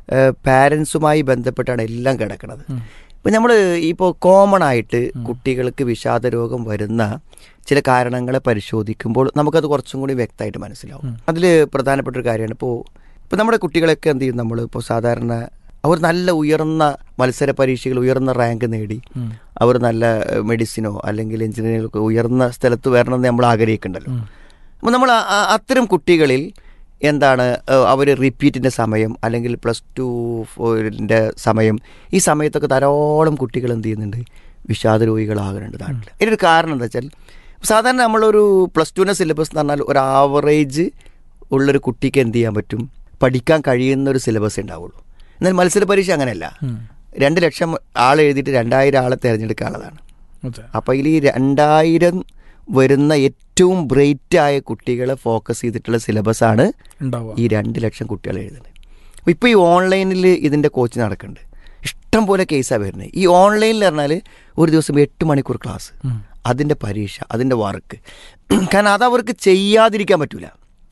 Speaker 6: പാരൻസുമായി ബന്ധപ്പെട്ടാണ് എല്ലാം കിടക്കുന്നത് ഇപ്പം നമ്മൾ ഇപ്പോൾ കോമൺ ആയിട്ട് കുട്ടികൾക്ക് വിഷാദ രോഗം വരുന്ന ചില കാരണങ്ങളെ പരിശോധിക്കുമ്പോൾ നമുക്കത് കുറച്ചും കൂടി വ്യക്തമായിട്ട് മനസ്സിലാവും അതിൽ പ്രധാനപ്പെട്ട ഒരു കാര്യമാണ് ഇപ്പോൾ ഇപ്പോൾ നമ്മുടെ കുട്ടികളൊക്കെ എന്ത് ചെയ്യും നമ്മൾ ഇപ്പോൾ സാധാരണ അവർ നല്ല ഉയർന്ന മത്സര പരീക്ഷകൾ ഉയർന്ന റാങ്ക് നേടി അവർ നല്ല മെഡിസിനോ അല്ലെങ്കിൽ എഞ്ചിനീയറിംഗോ ഒക്കെ ഉയർന്ന സ്ഥലത്ത് വരണമെന്ന് നമ്മൾ ആഗ്രഹിക്കുന്നുണ്ടല്ലോ അപ്പോൾ നമ്മൾ ആ- ആ- അത്തരം കുട്ടികളിൽ എന്താണ് അവർ റിപ്പീറ്റിൻ്റെ സമയം അല്ലെങ്കിൽ പ്ലസ് ടു ഫോറിൻ്റെ സമയം ഈ സമയത്തൊക്കെ ധാരാളം കുട്ടികൾ എന്ത് ചെയ്യുന്നുണ്ട് വിഷാദ രോഗികളാകുന്നുണ്ട് നാട്ടിൽ ഇതിനൊരു കാരണം എന്താ വെച്ചാൽ സാധാരണ നമ്മളൊരു പ്ലസ് ടുവിൻ്റെ സിലബസ് എന്ന് പറഞ്ഞാൽ ഒരു ആവറേജ് ഉള്ളൊരു കുട്ടിക്ക് എന്ത് ചെയ്യാൻ പറ്റും പഠിക്കാൻ കഴിയുന്ന ഒരു സിലബസ് ഉണ്ടാവുള്ളൂ എന്നാൽ മത്സര പരീക്ഷ അങ്ങനെയല്ല രണ്ട് ലക്ഷം ആൾ എഴുതിയിട്ട് രണ്ടായിരം ആളെ തിരഞ്ഞെടുക്കാനുള്ളതാണ്
Speaker 5: അതെ
Speaker 6: അപ്പോൾ ഇതിൽ ഈ രണ്ടായിരം വരുന്ന ഏറ്റവും ബ്രൈറ്റ് ആയ കുട്ടികളെ ഫോക്കസ് ചെയ്തിട്ടുള്ള സിലബസാണ്
Speaker 5: ഉണ്ടാവുക
Speaker 6: ഈ രണ്ട് ലക്ഷം കുട്ടികൾ എഴുതുന്നത് അപ്പോൾ ഇപ്പോൾ ഈ ഓൺലൈനിൽ ഇതിൻ്റെ കോച്ച് നടക്കുന്നുണ്ട് ഇഷ്ടം പോലെ കേസാണ് വരുന്നത് ഈ ഓൺലൈനിൽ പറഞ്ഞാൽ ഒരു ദിവസം എട്ട് മണിക്കൂർ ക്ലാസ് അതിൻ്റെ പരീക്ഷ അതിൻ്റെ വർക്ക് കാരണം അതവർക്ക് ചെയ്യാതിരിക്കാൻ പറ്റില്ല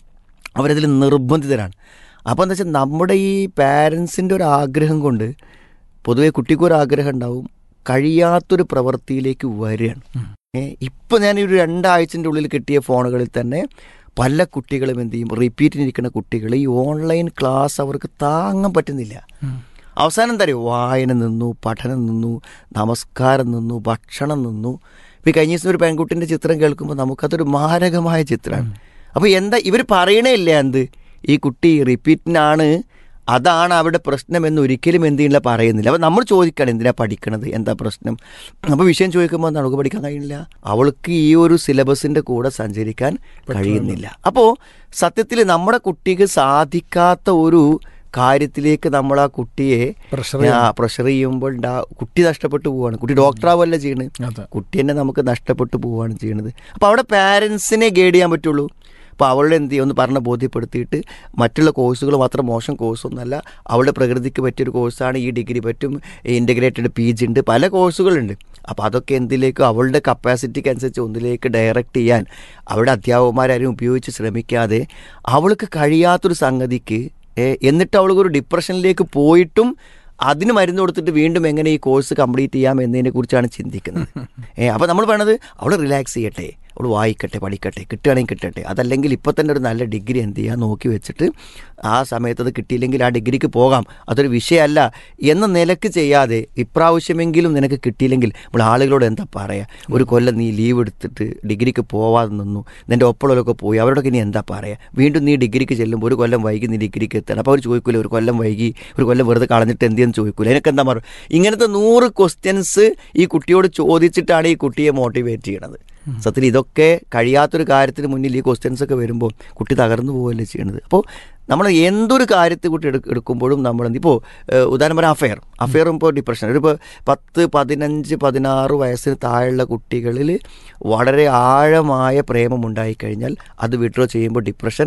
Speaker 6: അവരതിൽ നിർബന്ധിതരാണ് അപ്പോൾ എന്താ വെച്ചാൽ നമ്മുടെ ഈ പാരൻസിൻ്റെ ഒരു ആഗ്രഹം കൊണ്ട് പൊതുവെ കുട്ടിക്കൊരു ആഗ്രഹം ഉണ്ടാവും കഴിയാത്തൊരു പ്രവൃത്തിയിലേക്ക് വരികയാണ് ഏ ഇപ്പം ഞാൻ ഈ ഒരു രണ്ടാഴ്ചൻ്റെ ഉള്ളിൽ കിട്ടിയ ഫോണുകളിൽ തന്നെ പല കുട്ടികളും എന്ത് ചെയ്യും റിപ്പീറ്റിനിരിക്കുന്ന കുട്ടികൾ ഈ ഓൺലൈൻ ക്ലാസ് അവർക്ക് താങ്ങാൻ പറ്റുന്നില്ല അവസാനം എന്താ അറിയോ വായന നിന്നു പഠനം നിന്നു നമസ്കാരം നിന്നു ഭക്ഷണം നിന്നു ഇപ്പം ഈ കഴിഞ്ഞ ദിവസം ഒരു പെൺകുട്ടിൻ്റെ ചിത്രം കേൾക്കുമ്പോൾ നമുക്കതൊരു മാരകമായ ചിത്രമാണ് അപ്പോൾ എന്താ ഇവർ പറയണേ ഇല്ല എന്ത് ഈ കുട്ടി റിപ്പീറ്റിനാണ് അതാണ് അവിടെ പ്രശ്നം എന്ന് ഒരിക്കലും എന്ത് ചെയ്യുന്നില്ല പറയുന്നില്ല അപ്പോൾ നമ്മൾ ചോദിക്കണം എന്തിനാ പഠിക്കണത് എന്താ പ്രശ്നം അപ്പോൾ വിഷയം ചോദിക്കുമ്പോൾ നമുക്ക് പഠിക്കാൻ കഴിയുന്നില്ല അവൾക്ക് ഈ ഒരു സിലബസിൻ്റെ കൂടെ സഞ്ചരിക്കാൻ കഴിയുന്നില്ല അപ്പോൾ സത്യത്തിൽ നമ്മുടെ കുട്ടിക്ക് സാധിക്കാത്ത ഒരു കാര്യത്തിലേക്ക് നമ്മൾ ആ കുട്ടിയെ
Speaker 5: Pressure
Speaker 6: ആ, പ്രഷർ ചെയ്യുമ്പോൾ ഉണ്ടാ- കുട്ടി നഷ്ടപ്പെട്ടു പോവാണ് കുട്ടി ഡോക്ടറാവല്ല ചെയ്യണത്
Speaker 5: അതെ
Speaker 6: കുട്ടി തന്നെ നമുക്ക് നഷ്ടപ്പെട്ടു പോവുകയാണ് ചെയ്യുന്നത് അപ്പോൾ അവിടെ പാരൻസിനെ ഗൈഡ് ചെയ്യാൻ പറ്റുള്ളൂ അപ്പോൾ അവളുടെ എന്ത് ചെയ്യും ഒന്ന് പറഞ്ഞ് ബോധ്യപ്പെടുത്തിയിട്ട് മറ്റുള്ള കോഴ്സുകൾ മാത്രം മോശം കോഴ്സൊന്നുമല്ല അവളുടെ പ്രകൃതിക്ക് പറ്റിയൊരു കോഴ്സാണ് ഈ ഡിഗ്രി പറ്റും ഇൻ്റഗ്രേറ്റഡ് പി ജി ഉണ്ട് പല കോഴ്സുകളുണ്ട് അപ്പോൾ അതൊക്കെ എന്തിലേക്ക് അവളുടെ കപ്പാസിറ്റിക്ക് അനുസരിച്ച് ഒന്നിലേക്ക് ഡയറക്റ്റ് ചെയ്യാൻ അവളുടെ അധ്യാപകന്മാരും ഉപയോഗിച്ച് ശ്രമിക്കാതെ അവൾക്ക് കഴിയാത്തൊരു സംഗതിക്ക് ഏ, എന്നിട്ട് അവൾക്ക് ഒരു ഡിപ്രഷനിലേക്ക് പോയിട്ടും അതിന് മരുന്ന് കൊടുത്തിട്ട് വീണ്ടും എങ്ങനെ ഈ കോഴ്സ് കംപ്ലീറ്റ് ചെയ്യാം എന്നതിനെ കുറിച്ചാണ് ചിന്തിക്കുന്നത് ഏ അപ്പോൾ നമ്മൾ വേണത് അവൾ റിലാക്സ് ചെയ്യട്ടെ അവൾ വായിക്കട്ടെ പഠിക്കട്ടെ കിട്ടുകയാണെങ്കിൽ കിട്ടട്ടെ അതല്ലെങ്കിൽ ഇപ്പോൾ തന്നെ ഒരു നല്ല ഡിഗ്രി എന്ത് ചെയ്യുക നോക്കി വെച്ചിട്ട് ആ സമയത്ത് അത് കിട്ടിയില്ലെങ്കിൽ ആ ഡിഗ്രിക്ക് പോകാം അതൊരു വിഷയമല്ല എന്ന നിലക്ക് ചെയ്യാതെ ഇപ്രാവശ്യമെങ്കിലും നിനക്ക് കിട്ടിയില്ലെങ്കിൽ നമ്മൾ ആളുകളോട് എന്താ പറയുക ഒരു കൊല്ലം നീ ലീവ് എടുത്തിട്ട് ഡിഗ്രിക്ക് പോവാതെ നിന്നു നിൻ്റെ ഒപ്പമുള്ളവരൊക്കെ പോയി അവരോടൊക്കെ ഇനി എന്താ പറയുക വീണ്ടും നീ ഡിഗ്രിക്ക് ചെല്ലുമ്പോൾ ഒരു കൊല്ലം വൈകി നീ ഡിഗ്രിക്ക് എത്തണം അപ്പോൾ അവർ ചോദിക്കൂല ഒരു കൊല്ലം വൈകി ഒരു കൊല്ലം വെറുതെ കളഞ്ഞിട്ട് എന്തെന്ന് ചോദിക്കൂല എനിക്ക് എന്താ പറയുക ഇങ്ങനത്തെ നൂറ് ക്വസ്റ്റ്യൻസ് ഈ കുട്ടിയോട് ചോദിച്ചിട്ടാണ് ഈ കുട്ടിയെ മോട്ടിവേറ്റ് ചെയ്യണത് സത്യത്തിൽ ഇതൊക്കെ കഴിയാത്തൊരു കാര്യത്തിന് മുന്നിൽ ഈ ക്വസ്റ്റ്യൻസ് ഒക്കെ വരുമ്പോൾ കുട്ടി തകർന്നു പോവുകയല്ലേ ചെയ്യണത് അപ്പോൾ നമ്മൾ എന്തൊരു കാര്യത്തെ കുട്ടി എടു എടുക്കുമ്പോഴും നമ്മൾ ഇപ്പോൾ ഉദാഹരണം പറയാം അഫെയർ അഫെയറും ഇപ്പോൾ ഡിപ്രഷൻ ഒരു ഇപ്പോൾ പത്ത് പതിനഞ്ച് പതിനാറ് വയസ്സിന് താഴെയുള്ള കുട്ടികളിൽ വളരെ ആഴമായ പ്രേമം ഉണ്ടായിക്കഴിഞ്ഞാൽ അത് വിഡ്രോ ചെയ്യുമ്പോൾ ഡിപ്രഷൻ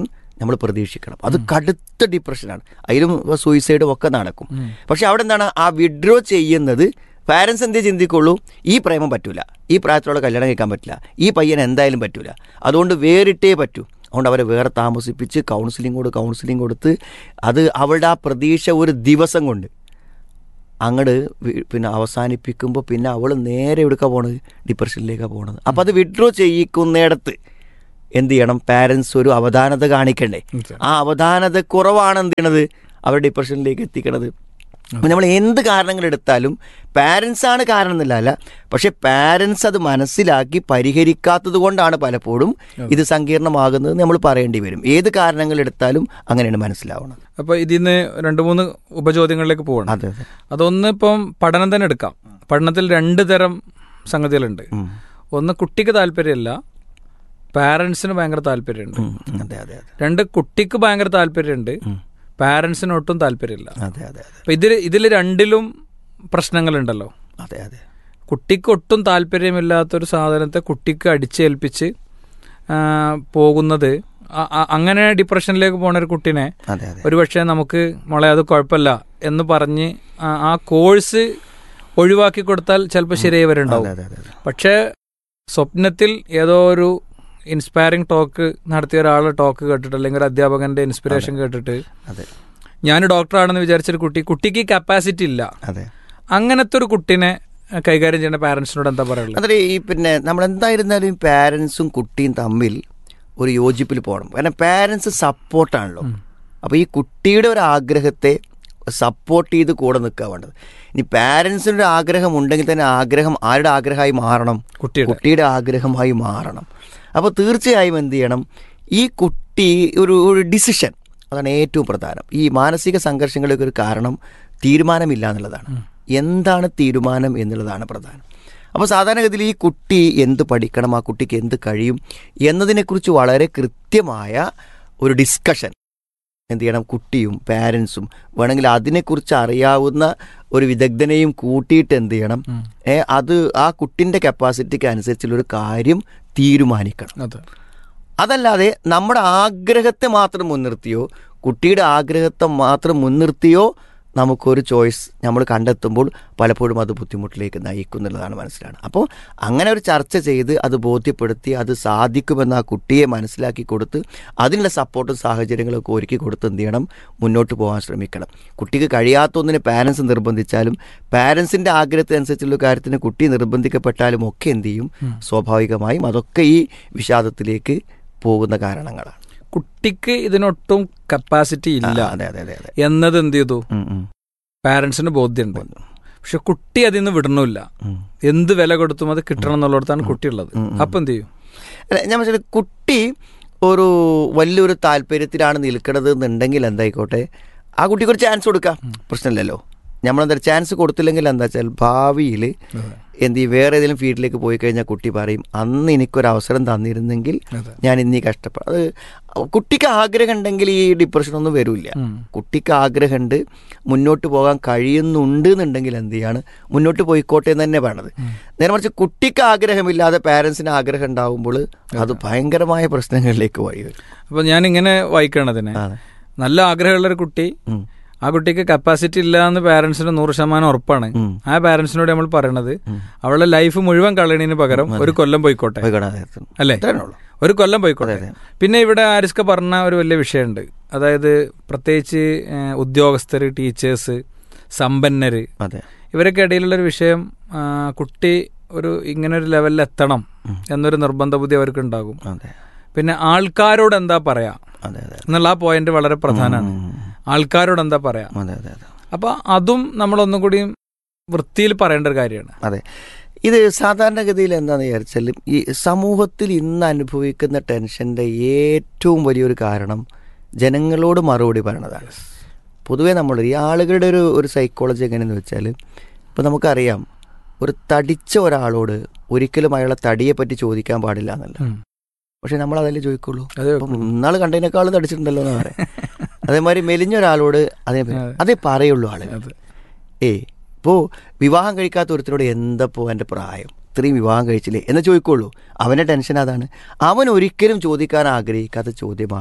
Speaker 6: നമ്മൾ പ്രതീക്ഷിക്കണം അത് കടുത്ത ഡിപ്രഷനാണ് അതിലും സൂയിസൈഡും ഒക്കെ നടക്കും പക്ഷെ അവിടെ എന്താണ് ആ വിഡ്രോ ചെയ്യുന്നത് പാരൻസ് എന്തേ ചിന്തിക്കുള്ളൂ ഈ പ്രേമം പറ്റൂല ഈ പ്രായത്തിലുള്ള കല്യാണം കഴിക്കാൻ പറ്റില്ല ഈ പയ്യൻ എന്തായാലും പറ്റൂല അതുകൊണ്ട് വേറിട്ടേ പറ്റൂ അതുകൊണ്ട് അവരെ വേറെ താമസിപ്പിച്ച് കൗൺസിലിംഗ് കൊടുത്ത് കൗൺസിലിംഗ് കൊടുത്ത് അത് അവളുടെ ആ പ്രതീക്ഷ ഒരു ദിവസം കൊണ്ട് അങ്ങോട്ട് പിന്നെ അവസാനിപ്പിക്കുമ്പോൾ പിന്നെ അവൾ നേരെ എടുക്കാൻ പോണത് ഡിപ്രഷനിലേക്കാണ് പോണത് അപ്പോൾ അത് വിഡ്രോ ചെയ്യിക്കുന്നിടത്ത് എന്ത് ചെയ്യണം പാരൻസ് ഒരു അവധാനത കാണിക്കണ്ടേ ആ അവധാനത കുറവാണ് എന്ത് ചെയ്യണത് അവർ ഡിപ്രഷനിലേക്ക് എത്തിക്കണത് അപ്പം നമ്മൾ എന്ത് കാരണങ്ങൾ എടുത്താലും പാരൻസ് ആണ് കാരണം എന്നില്ല അല്ല പക്ഷെ പാരൻസ് അത് മനസ്സിലാക്കി പരിഹരിക്കാത്തത് കൊണ്ടാണ് പലപ്പോഴും ഇത് സങ്കീർണമാകുന്നത് നമ്മൾ പറയേണ്ടി വരും ഏത് കാരണങ്ങൾ എടുത്താലും അങ്ങനെയാണ് മനസ്സിലാവുന്നത്
Speaker 5: അപ്പോൾ ഇതിന്ന് രണ്ട് മൂന്ന് ഉപചോദ്യങ്ങളിലേക്ക് പോകണം
Speaker 6: അതെ അതെ
Speaker 5: അതൊന്ന് ഇപ്പം പഠനം തന്നെ എടുക്കാം പഠനത്തിൽ രണ്ട് തരം സംഗതികളുണ്ട്
Speaker 6: ഉം.
Speaker 5: ഒന്ന് കുട്ടിക്ക് താല്പര്യമില്ല പാരൻസിന് ഭയങ്കര താല്പര്യമുണ്ട്
Speaker 6: ഉം. അതെ അതെ അതെ
Speaker 5: രണ്ട് കുട്ടിക്ക് ഭയങ്കര താല്പര്യമുണ്ട് പാരൻസിന് ഒട്ടും താല്പര്യമില്ല
Speaker 6: അതെ അതെ അതെ
Speaker 5: അപ്പൊ ഇതിൽ ഇതിൽ രണ്ടിലും പ്രശ്നങ്ങളുണ്ടല്ലോ
Speaker 6: അതെ അതെ
Speaker 5: കുട്ടിക്ക് ഒട്ടും താല്പര്യമില്ലാത്തൊരു സാധനത്തെ കുട്ടിക്ക് അടിച്ചേൽപ്പിച്ച് ആ, പോകുന്നത് അ- അ- അങ്ങനെ ഡിപ്രഷനിലേക്ക് പോണ ഒരു കുട്ടിനെ
Speaker 6: അതെ അതെ
Speaker 5: ഒരുപക്ഷെ നമുക്ക് മോളെ അത് കുഴപ്പമില്ല എന്ന് പറഞ്ഞ് ആ- ആ കോഴ്സ് ഒഴിവാക്കി കൊടുത്താൽ ചിലപ്പോൾ ശരിയായി വരുന്നുണ്ടാവും
Speaker 6: അതെ അതെ അതെ
Speaker 5: പക്ഷേ സ്വപ്നത്തിൽ ഏതോ ഒരു ഇൻസ്പയറിംഗ് ടോക്ക് നടത്തിയ ഒരാളുടെ ടോക്ക് കേട്ടിട്ട് അല്ലെങ്കിൽ ഒരു അധ്യാപകന്റെ ഇൻസ്പിറേഷൻ കേട്ടിട്ട്
Speaker 6: അതെ
Speaker 5: ഞാൻ ഡോക്ടറാണെന്ന് വിചാരിച്ചൊരു കുട്ടി കുട്ടിക്ക് കപ്പാസിറ്റി ഇല്ല
Speaker 6: അതെ
Speaker 5: അങ്ങനത്തെ ഒരു കുട്ടിനെ കൈകാര്യം ചെയ്യുന്ന പാരന്റ്സിനോട് എന്താ പറയുള്ളത്
Speaker 6: അതെ ഈ പിന്നെ നമ്മൾ എന്തായിരുന്നാലും പാരൻസും കുട്ടിയും തമ്മിൽ ഒരു യോജിപ്പിൽ പോകണം കാരണം പാരൻസ് സപ്പോർട്ടാണല്ലോ അപ്പോൾ ഈ കുട്ടിയുടെ ഒരു ആഗ്രഹത്തെ സപ്പോർട്ട് ചെയ്ത് കൂടെ നിൽക്കുക വേണ്ടത് ഇനി പാരൻസിന് ഒരു ആഗ്രഹം ഉണ്ടെങ്കിൽ തന്നെ ആഗ്രഹം ആരുടെ ആഗ്രഹമായി മാറണം
Speaker 5: കുട്ടിയുടെ.
Speaker 6: കുട്ടിയുടെ ആഗ്രഹമായി മാറണം അപ്പോൾ തീർച്ചയായും എന്ത് ചെയ്യണം ഈ കുട്ടി ഒരു ഒരു ഡിസിഷൻ അതാണ് ഏറ്റവും പ്രധാനം ഈ മാനസിക സംഘർഷങ്ങൾക്ക് ഒരു കാരണം തീരുമാനമില്ല എന്നുള്ളതാണ് എന്താണ് തീരുമാനം എന്നുള്ളതാണ് പ്രധാനം അപ്പോൾ സാധാരണഗതിയിൽ ഈ കുട്ടി എന്ത് പഠിക്കണം ആ കുട്ടിക്ക് എന്ത് കഴിയും എന്നതിനെക്കുറിച്ച് വളരെ കൃത്യമായ ഒരു ഡിസ്കഷൻ എന്ത് ചെയ്യണം കുട്ടിയും പാരൻസും വേണമെങ്കിൽ അതിനെക്കുറിച്ച് അറിയാവുന്ന ഒരു വിദഗ്ധനെയും കൂട്ടിയിട്ട് എന്ത് ചെയ്യണം ഏ അത് ആ കുട്ടിൻ്റെ കപ്പാസിറ്റിക്ക് അനുസരിച്ചുള്ളൊരു കാര്യം തീരുമാനിക്കണം
Speaker 5: അതെ
Speaker 6: അതല്ലാതെ നമ്മുടെ ആഗ്രഹത്തെ മാത്രം മുൻനിർത്തിയോ കുട്ടിയുടെ ആഗ്രഹത്തെ മാത്രം മുൻനിർത്തിയോ നമുക്കൊരു ചോയ്സ് നമ്മൾ കണ്ടെത്തുമ്പോൾ പലപ്പോഴും അത് ബുദ്ധിമുട്ടിലേക്ക് നയിക്കും എന്നുള്ളതാണ് മനസ്സിലാണ് അപ്പോൾ അങ്ങനെ ഒരു ചർച്ച ചെയ്ത് അത് ബോധ്യപ്പെടുത്തി അത് സാധിക്കുമെന്ന് ആ കുട്ടിയെ മനസ്സിലാക്കി കൊടുത്ത് അതിനുള്ള സപ്പോർട്ടും സാഹചര്യങ്ങളൊക്കെ ഒരുക്കി കൊടുത്ത് എന്ത് ചെയ്യണം മുന്നോട്ട് പോകാൻ ശ്രമിക്കണം കുട്ടിക്ക് കഴിയാത്ത ഒന്നിന് പാരൻസ് നിർബന്ധിച്ചാലും പാരൻസിൻ്റെ ആഗ്രഹത്തിനനുസരിച്ചുള്ള കാര്യത്തിന് കുട്ടി നിർബന്ധിക്കപ്പെട്ടാലും ഒക്കെ എന്ത് ചെയ്യും സ്വാഭാവികമായും അതൊക്കെ ഈ വിഷാദത്തിലേക്ക് പോകുന്ന കാരണങ്ങളാണ്
Speaker 5: കുട്ടിക്ക് ഇതിനൊട്ടും കപ്പാസിറ്റി ഇല്ല
Speaker 6: ആ, അതെ അതെ അതെ അതെ
Speaker 5: എന്നത് എന്ത് ചെയ്തു
Speaker 6: ഉം, ഉം,
Speaker 5: പാരന്റ്സിന് ബോധ്യമുണ്ട് പക്ഷെ കുട്ടി അതിൽ നിന്ന് വിടണില്ല
Speaker 6: ഉം.
Speaker 5: എന്ത് വില കൊടുത്തും അത് കിട്ടണം എന്നുള്ളിടത്താണ് കുട്ടിയുള്ളത് അപ്പൊ എന്ത് ചെയ്യും
Speaker 6: അല്ല, ഞാൻ മനസ്സിലായി കുട്ടി ഒരു വലിയൊരു താല്പര്യത്തിലാണ് നിൽക്കുന്നത് എന്നുണ്ടെങ്കിൽ എന്തായിക്കോട്ടെ ആ കുട്ടിക്ക് ഒരു ചാൻസ് കൊടുക്കാം പ്രശ്നമില്ലല്ലോ നമ്മളെന്താ ചാൻസ് കൊടുത്തില്ലെങ്കിൽ എന്താ വെച്ചാൽ ഭാവിയിൽ എന്ത് ഈ വേറെ ഏതെങ്കിലും ഫീൽഡിലേക്ക് പോയി കഴിഞ്ഞാൽ കുട്ടി പറയും അന്ന് എനിക്കൊരു അവസരം തന്നിരുന്നെങ്കിൽ ഞാൻ ഇന്നീ കഷ്ടപ്പെടും അത് കുട്ടിക്ക് ആഗ്രഹം ഉണ്ടെങ്കിൽ ഈ ഡിപ്രഷൻ ഒന്നും വരില്ല കുട്ടിക്ക് ആഗ്രഹമുണ്ട് മുന്നോട്ട് പോകാൻ കഴിയുന്നുണ്ട് എന്നുണ്ടെങ്കിൽ എന്ത് ചെയ്യാണ് മുന്നോട്ട് പോയിക്കോട്ടെ എന്ന് തന്നെ പറയണത് നേരെ മറിച്ച് കുട്ടിക്ക് ആഗ്രഹമില്ലാതെ പാരൻസിന് ആഗ്രഹം ഉണ്ടാവുമ്പോൾ അത് ഭയങ്കരമായ പ്രശ്നങ്ങളിലേക്ക് വഴി വരും
Speaker 5: അപ്പൊ ഞാൻ ഇങ്ങനെ വായിക്കണതിനെ
Speaker 6: അതെ.
Speaker 5: നല്ല ആഗ്രഹമുള്ള ഒരു കുട്ടി
Speaker 6: ഉം.
Speaker 5: ആ കുട്ടിക്ക് കപ്പാസിറ്റി ഇല്ല എന്ന് പാരന്റ്സിന് നൂറ് ശതമാനം ഉറപ്പാണ്
Speaker 6: ഉം.
Speaker 5: ആ പാരന്റ്സിനോട് നമ്മൾ പറയണത് അവളുടെ ലൈഫ് മുഴുവൻ കളയണതിന് പകരം ഒരു കൊല്ലം പോയിക്കോട്ടെ
Speaker 6: പോയിക്കോട്ടെ, അതെ.
Speaker 5: അല്ലേ
Speaker 6: അത്രേ ഉള്ളൂ.
Speaker 5: ഒരു കൊല്ലം പോയിക്കോട്ടെ പിന്നെ ഇവിടെ ആരിസ്ക പറഞ്ഞ ഒരു വലിയ വിഷയമുണ്ട് അതായത് പ്രത്യേകിച്ച് ഏഹ്, ഉദ്യോഗസ്ഥര് ടീച്ചേഴ്സ് സമ്പന്നര്
Speaker 6: അതെ
Speaker 5: ഇവരൊക്കെ ഇടയിലുള്ള ഒരു വിഷയം ആ, കുട്ടി ഒരു ഇങ്ങനെ ഒരു ലെവലിൽ എത്തണം എന്നൊരു നിർബന്ധ ബുദ്ധി അവർക്ക് ഉണ്ടാകും
Speaker 6: അതെ
Speaker 5: പിന്നെ ആൾക്കാരോട് എന്താ പറയാ
Speaker 6: അതെ അതെ
Speaker 5: എന്നുള്ള ആ പോയിന്റ് വളരെ പ്രധാനമാണ് ആൾക്കാരോട് എന്താ പറയാ
Speaker 6: അതെ അതെ അതെ
Speaker 5: അപ്പൊ അതും നമ്മൾ ഒന്നും കൂടി വൃത്തിയിൽ പറയേണ്ട ഒരു കാര്യമാണ്
Speaker 6: അതെ ഇത് സാധാരണഗതിയിൽ എന്താണെന്ന് വിചാരിച്ചാൽ ഈ സമൂഹത്തിൽ ഇന്ന് അനുഭവിക്കുന്ന ടെൻഷൻ്റെ ഏറ്റവും വലിയൊരു കാരണം ജനങ്ങളോട് മറുപടി പറയണതാണ് പൊതുവേ നമ്മൾ ഈ ആളുകളുടെ ഒരു ഒരു സൈക്കോളജി എങ്ങനെയെന്ന് വെച്ചാൽ ഇപ്പോൾ നമുക്കറിയാം ഒരു തടിച്ച ഒരാളോട് ഒരിക്കലും അയാളെ തടിയെ പറ്റി ചോദിക്കാൻ പാടില്ല എന്നല്ല പക്ഷെ നമ്മൾ അതല്ലേ ചോദിക്കുള്ളൂ
Speaker 5: അതെ
Speaker 6: അപ്പം ഇന്നാൾ കണ്ടതിനേക്കാളും തടിച്ചിട്ടുണ്ടല്ലോ എന്ന് പറയാം അതേമാതിരി മെലിഞ്ഞ ഒരാളോട് അതേ അതേ പറയുള്ളൂ ആളുകൾ
Speaker 5: അതെ.
Speaker 6: ഏ ഇപ്പോൾ വിവാഹം കഴിക്കാത്ത ഒരുത്തരോട് എന്തപ്പോ എൻ്റെ പ്രായം ഇത്രയും വിവാഹം കഴിച്ചില്ലേ എന്ന് ചോദിക്കുള്ളൂ അവൻ്റെ ടെൻഷൻ അതാണ് അവൻ ഒരിക്കലും ചോദിക്കാൻ ആഗ്രഹിക്കാത്ത ചോദ്യമാണ്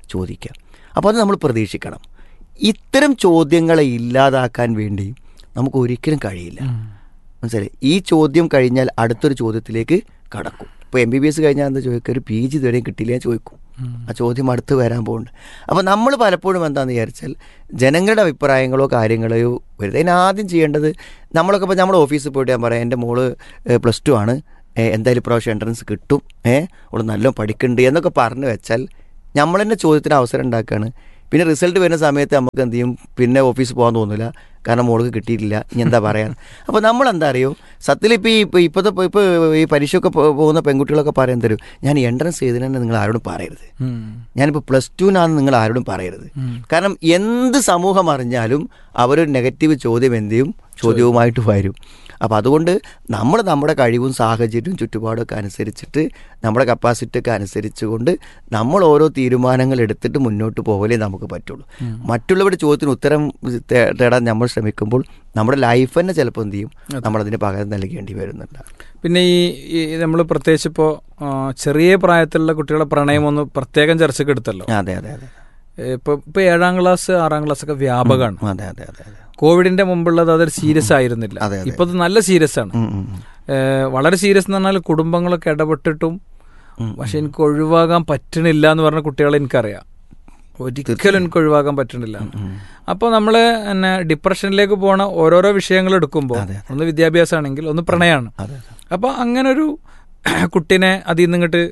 Speaker 6: ചോദിക്കുക അപ്പോൾ അത് നമ്മൾ പ്രതീക്ഷിക്കണം ഇത്തരം ചോദ്യങ്ങളെ ഇല്ലാതാക്കാൻ വേണ്ടി നമുക്ക് ഒരിക്കലും കഴിയില്ല മനസ്സിലായി ഈ ചോദ്യം കഴിഞ്ഞാൽ അടുത്തൊരു ചോദ്യത്തിലേക്ക് കടക്കും ഇപ്പോൾ എം ബി ബി എസ് കഴിഞ്ഞാൽ എന്താ ചോദിക്കുക ഒരു പി ജി ഇതുവരെയും കിട്ടില്ല ഞാൻ ചോദിക്കും ആ ചോദ്യം അടുത്ത് വരാൻ പോകുന്നുണ്ട് അപ്പോൾ നമ്മൾ പലപ്പോഴും എന്താണെന്ന് വിചാരിച്ചാൽ ജനങ്ങളുടെ അഭിപ്രായങ്ങളോ കാര്യങ്ങളോ വരുന്നത് അതിന് ആദ്യം ചെയ്യേണ്ടത് നമ്മളൊക്കെ ഇപ്പോൾ നമ്മുടെ ഓഫീസിൽ പോയിട്ട് ഞാൻ പറയാം എൻ്റെ മോള് പ്ലസ് ടു ആണ് ഏ, എന്തായാലും ഇപ്രാവശ്യം എൻട്രൻസ് കിട്ടും ഏഹ് അവൾ നല്ലോണം പഠിക്കുന്നുണ്ട് എന്നൊക്കെ പറഞ്ഞു വെച്ചാൽ നമ്മൾ തന്നെ ചോദ്യത്തിന് അവസരം ഉണ്ടാക്കുകയാണ് പിന്നെ റിസൾട്ട് വരുന്ന സമയത്ത് നമുക്ക് എന്ത് ചെയ്യും പിന്നെ ഓഫീസിൽ പോകാൻ തോന്നില്ല കാരണം മോൾക്ക് കിട്ടിയിട്ടില്ല ഇനി എന്താ പറയാൻ അപ്പോൾ നമ്മൾ എന്താ അറിയോ സത്യത്തിൽ ഇപ്പോൾ ഈ ഇപ്പോൾ ഇപ്പോഴത്തെ ഇപ്പോൾ ഈ പരീക്ഷയൊക്കെ പോ- പോകുന്ന പെൺകുട്ടികളൊക്കെ പറയാൻ തരും ഞാൻ എൻട്രൻസ് ചെയ്തതിന് തന്നെ നിങ്ങൾ ആരോടും പറയരുത് ഞാനിപ്പോൾ പ്ലസ് ടുവിനാണെന്ന് നിങ്ങൾ ആരോടും പറയരുത് കാരണം എന്ത് സമൂഹം അറിഞ്ഞാലും അവരൊരു നെഗറ്റീവ് ചോദ്യം എന്ത് ചെയ്യും ചോദ്യവുമായിട്ട് വരും അപ്പോൾ അതുകൊണ്ട് നമ്മൾ നമ്മുടെ കഴിവും സാഹചര്യവും ചുറ്റുപാടൊക്കെ അനുസരിച്ചിട്ട് നമ്മുടെ കപ്പാസിറ്റി ഒക്കെ അനുസരിച്ചുകൊണ്ട് നമ്മൾ ഓരോ തീരുമാനങ്ങൾ എടുത്തിട്ട് മുന്നോട്ട് പോകലേ നമുക്ക് പറ്റുള്ളൂ മറ്റുള്ളവരുടെ ചോദ്യത്തിന് ഉത്തരം തേ- തേടാൻ നമ്മൾ ശ്രമിക്കുമ്പോൾ നമ്മുടെ ലൈഫ് തന്നെ ചിലപ്പോൾ എന്ത് ചെയ്യും നമ്മളതിന് പകരം നൽകേണ്ടി വരുന്നുണ്ട്
Speaker 5: പിന്നെ ഈ നമ്മൾ പ്രത്യേകിച്ച് ഇപ്പോൾ ചെറിയ പ്രായത്തിലുള്ള കുട്ടികളെ പ്രണയം ഒന്ന് പ്രത്യേകം ചർച്ചയ്ക്ക് എടുത്തല്ലോ
Speaker 6: അതെ അതെ അതെ
Speaker 5: ഇപ്പൊ ഇപ്പൊ ഏഴാം ക്ലാസ് ആറാം ക്ലാസ് ഒക്കെ വ്യാപകമാണ്
Speaker 6: അതെ അതെ അതെ അതെ
Speaker 5: കോവിഡിന്റെ മുമ്പുള്ളത് അതൊരു സീരിയസ് ആയിരുന്നില്ല
Speaker 6: അതെ, അതെ.
Speaker 5: ഇപ്പൊ അത് നല്ല സീരിയസ് ആണ്
Speaker 6: ഉം, ഉം, ഉം.
Speaker 5: ഏഹ് വളരെ സീരിയസ് എന്ന് പറഞ്ഞാൽ കുടുംബങ്ങളൊക്കെ ഇടപെട്ടിട്ടും പക്ഷെ എനിക്ക് ഒഴിവാകാൻ പറ്റണില്ല എന്ന് പറഞ്ഞ കുട്ടികളെ എനിക്കറിയാം ഒരിക്കലും എനിക്ക് ഒഴിവാക്കാൻ പറ്റണില്ല അപ്പോൾ നമ്മൾ പിന്നെ ഡിപ്രഷനിലേക്ക് പോണ ഓരോരോ വിഷയങ്ങൾ എടുക്കുമ്പോൾ ഒന്ന് വിദ്യാഭ്യാസമാണെങ്കിൽ ഒന്ന് പ്രണയമാണ്
Speaker 6: അതെ അതെ
Speaker 5: അപ്പോൾ അങ്ങനൊരു കുട്ടിനെ അതിൽ നിന്ന് ഇങ്ങോട്ട്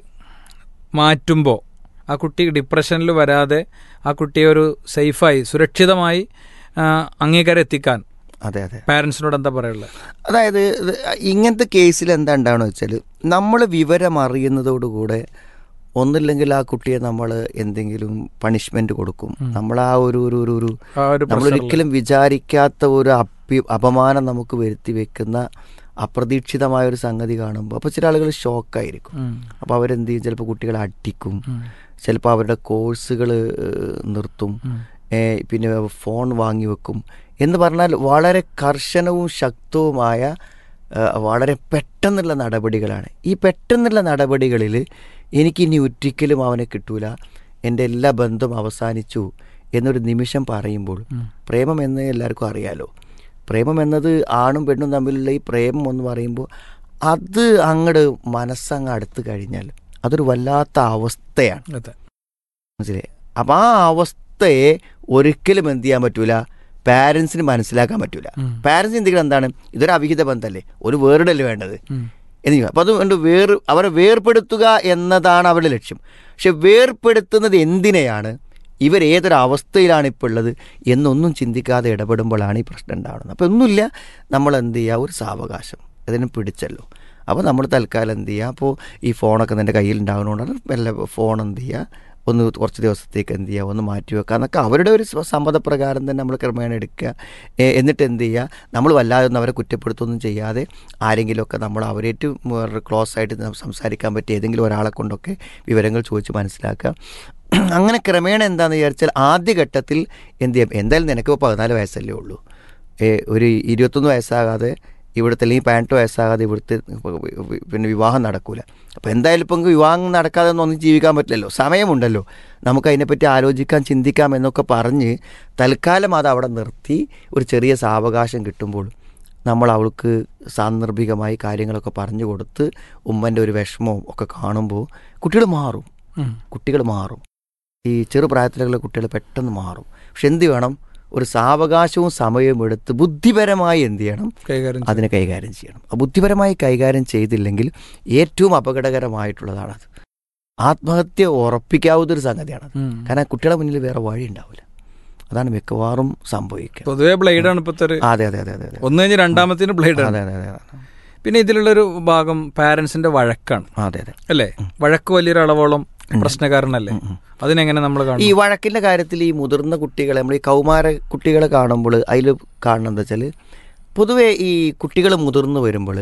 Speaker 5: മാറ്റുമ്പോൾ ആ കുട്ടി ഡിപ്രഷനിൽ വരാതെ ആ കുട്ടിയെ ഒരു സേഫായി സുരക്ഷിതമായി ആ, അംഗീകാരം എത്തിക്കാൻ
Speaker 6: അതെ അതെ
Speaker 5: പാരൻസിനോട് എന്താ പറയുള്ളത്
Speaker 6: അതായത് ഇത് ഇങ്ങനത്തെ കേസിൽ എന്താ ഉണ്ടാവണമെന്ന് വെച്ചാൽ നമ്മൾ വിവരം അറിയുന്നതോടുകൂടെ ഒന്നില്ലെങ്കിൽ ആ കുട്ടിയെ നമ്മൾ എന്തെങ്കിലും പണിഷ്മെന്റ് കൊടുക്കും നമ്മൾ ആ ഒരു ഒരു ഒരു ഒരു
Speaker 5: ആ ഒരു
Speaker 6: നമ്മൾ ഒരിക്കലും വിചാരിക്കാത്ത ഒരു അപ്പി അപമാനം നമുക്ക് വരുത്തി വെക്കുന്ന അപ്രതീക്ഷിതമായ ഒരു സംഗതി കാണുമ്പോൾ അപ്പോൾ ചില ആളുകൾ ഷോക്കായിരിക്കും അപ്പോൾ അവരെന്ത് ചെയ്യും ചിലപ്പോൾ കുട്ടികളെ അടിക്കും ചിലപ്പോൾ അവരുടെ കോഴ്സുകൾ നിർത്തും ഏ, പിന്നെ ഫോൺ വാങ്ങി വെക്കും എന്ന് പറഞ്ഞാൽ വളരെ കർശനവും ശക്തവുമായ ആ, വളരെ പെട്ടെന്നുള്ള നടപടികളാണ് ഈ പെട്ടെന്നുള്ള നടപടികളിൽ എനിക്കിനി ഒരിക്കലും അവനെ കിട്ടൂല എൻ്റെ എല്ലാ ബന്ധവും അവസാനിച്ചു എന്നൊരു നിമിഷം പറയുമ്പോൾ പ്രേമം എന്ന് എല്ലാവർക്കും അറിയാലോ പ്രേമം എന്നത് ആണും പെണ്ണും തമ്മിലുള്ള ഈ പ്രേമം എന്ന് പറയുമ്പോൾ അത് അങ്ങട് മനസ്സങ്ങ് അടുത്ത് കഴിഞ്ഞാൽ അതൊരു വല്ലാത്ത അവസ്ഥയാണ്
Speaker 5: അതെ
Speaker 6: മനസ്സിലായി അപ്പം ആ അവസ്ഥയെ ഒരിക്കലും എന്ത് ചെയ്യാൻ പറ്റൂല പാരൻസിന് മനസ്സിലാക്കാൻ പറ്റൂല പാരൻസ് ചിന്തിക്കുന്നത് എന്താണ് ഇതൊരു അവിഹിത ബന്ധമല്ലേ ഒരു വേറിടല്ലേ വേണ്ടത് എന്ന് അപ്പം അതുകൊണ്ട് വേർ അവരെ വേർപെടുത്തുക എന്നതാണ് അവരുടെ ലക്ഷ്യം പക്ഷെ വേർപെടുത്തുന്നത് എന്തിനെയാണ് ഇവർ ഏതൊരു അവസ്ഥയിലാണ് ഇപ്പോൾ ഉള്ളത് എന്നൊന്നും ചിന്തിക്കാതെ ഇടപെടുമ്പോഴാണ് ഈ പ്രശ്നം ഉണ്ടാവുന്നത് അപ്പോൾ ഒന്നുമില്ല നമ്മൾ എന്ത് ചെയ്യുക ഒരു സാവകാശം ഇതിനെ പിടിച്ചല്ലോ അപ്പോൾ നമ്മൾ തൽക്കാലം എന്ത് ചെയ്യുക അപ്പോൾ ഈ ഫോണൊക്കെ നിൻ്റെ കയ്യിൽ ഉണ്ടാകുന്നതുകൊണ്ടാണ് വല്ല ഫോൺ എന്ത് ചെയ്യുക ഒന്ന് കുറച്ച് ദിവസത്തേക്ക് എന്ത് ചെയ്യുക ഒന്ന് മാറ്റി വെക്കുക എന്നൊക്കെ അവരുടെ ഒരു സ്വ- സമ്മതപ്രകാരം തന്നെ നമ്മൾ ക്രമേണ എടുക്കുക ഏ, എന്നിട്ട് എന്ത് ചെയ്യുക നമ്മൾ വല്ലാതെ ഒന്നും അവരെ കുറ്റപ്പെടുത്തൊന്നും ചെയ്യാതെ ആരെങ്കിലുമൊക്കെ നമ്മൾ അവരേറ്റ് ക്ലോസ് ആയിട്ട് നം- സംസാരിക്കാൻ പറ്റിയ ഏതെങ്കിലും ഒരാളെ കൊണ്ടൊക്കെ വിവരങ്ങൾ ചോദിച്ച് മനസ്സിലാക്കുക അങ്ങനെ ക്രമേണ എന്താണെന്ന് വിചാരിച്ചാൽ ആദ്യഘട്ടത്തിൽ എന്ത് ചെയ്യാം എന്തായാലും നിനക്കിപ്പോൾ പതിനാല് വയസ്സല്ലേ ഉള്ളൂ ഏ, ഒരു ഇരുപത്തൊന്ന് വയസ്സാകാതെ ഇവിടുത്തെ അല്ലെങ്കിൽ പതിനെട്ട് വയസ്സാകാതെ ഇവിടുത്തെ പിന്നെ വിവാഹം നടക്കൂല അപ്പോൾ എന്തായാലും ഇപ്പം വിവാഹം നടക്കാതെ ഒന്നും ജീവിക്കാൻ പറ്റില്ലല്ലോ സമയമുണ്ടല്ലോ നമുക്ക് അതിനെപ്പറ്റി ആലോചിക്കാം ചിന്തിക്കാം എന്നൊക്കെ പറഞ്ഞ് തൽക്കാലം അത് അവിടെ നിർത്തി ഒരു ചെറിയ സാവകാശം കിട്ടുമ്പോൾ നമ്മൾ അവൾക്ക് സാന്ദർഭികമായി കാര്യങ്ങളൊക്കെ പറഞ്ഞു കൊടുത്ത് ഉമ്മൻ്റെ ഒരു വിഷമവും ഒക്കെ കാണുമ്പോൾ കുട്ടികൾ മാറും കുട്ടികൾ മാറും ഈ ചെറുപ്രായത്തിലുള്ള കുട്ടികൾ പെട്ടെന്ന് മാറും പക്ഷെ എന്ത് വേണം ഒരു സാവകാശവും സമയവും എടുത്ത് ബുദ്ധിപരമായി എന്ത് ചെയ്യണം
Speaker 5: കൈകാര്യം
Speaker 6: അതിനെ കൈകാര്യം ചെയ്യണം ആ ബുദ്ധിപരമായി കൈകാര്യം ചെയ്തില്ലെങ്കിൽ ഏറ്റവും അപകടകരമായിട്ടുള്ളതാണത് ആത്മഹത്യ ഉറപ്പിക്കാവുന്നൊരു സംഗതിയാണത്
Speaker 5: ഉം.
Speaker 6: കാരണം കുട്ടികളെ മുന്നിൽ വേറെ വഴി ഉണ്ടാവില്ല അതാണ് മിക്കവാറും സംഭവിക്കുക
Speaker 5: പൊതുവെ ബ്ലേഡാണ് ഇപ്പോഴത്തെ ഒരു
Speaker 6: അതെ അതെ അതെ അതെ അതെ
Speaker 5: ഒന്ന് കഴിഞ്ഞ് രണ്ടാമത്തിന് ബ്ലേഡാണ്
Speaker 6: അതെ അതെ അതെ അതെ
Speaker 5: പിന്നെ ഇതിലുള്ളൊരു ഭാഗം പാരന്റ്സിന്റെ വഴക്കാണ്
Speaker 6: അതെ അതെ
Speaker 5: അല്ലേ വഴക്ക് വലിയൊരു അളവോളം പ്രശ്നക്കാരനല്ലേ അതിനെങ്ങനെ നമ്മൾ
Speaker 6: ഈ
Speaker 5: കാണും
Speaker 6: വഴക്കിന്റെ കാര്യത്തിൽ ഈ മുതിർന്ന കുട്ടികളെ നമ്മൾ ഈ കൗമാര കുട്ടികളെ കാണുമ്പോൾ അതിൽ കാണുന്നത് എന്താ വെച്ചാൽ പൊതുവെ ഈ കുട്ടികൾ മുതിർന്നു വരുമ്പോൾ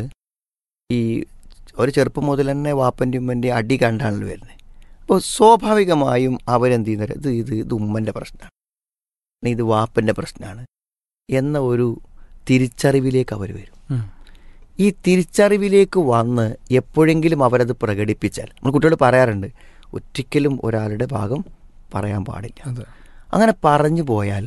Speaker 6: ഈ ഒരു ചെറുപ്പം മുതൽ തന്നെ വാപ്പൻ്റെ ഉമ്മൻ്റെ അടി കണ്ടാണല്ലോ വരുന്നത് അപ്പോൾ സ്വാഭാവികമായും അവരെന്ത് ചെയ്യുന്നത് ഇത് ഇത് ഇത് ഉമ്മൻ്റെ പ്രശ്നമാണ് ഇത് വാപ്പൻ്റെ പ്രശ്നമാണ് എന്ന ഒരു തിരിച്ചറിവിലേക്ക് അവർ വരും
Speaker 5: ഉം.
Speaker 6: ഈ തിരിച്ചറിവിലേക്ക് വന്ന് എപ്പോഴെങ്കിലും അവരത് പ്രകടിപ്പിച്ചാൽ നമ്മൾ കുട്ടികൾ പറയാറുണ്ട് ഒരിക്കലും ഒരാളുടെ ഭാഗം പറയാൻ പാടില്ല
Speaker 5: അതെ
Speaker 6: അങ്ങനെ പറഞ്ഞു പോയാൽ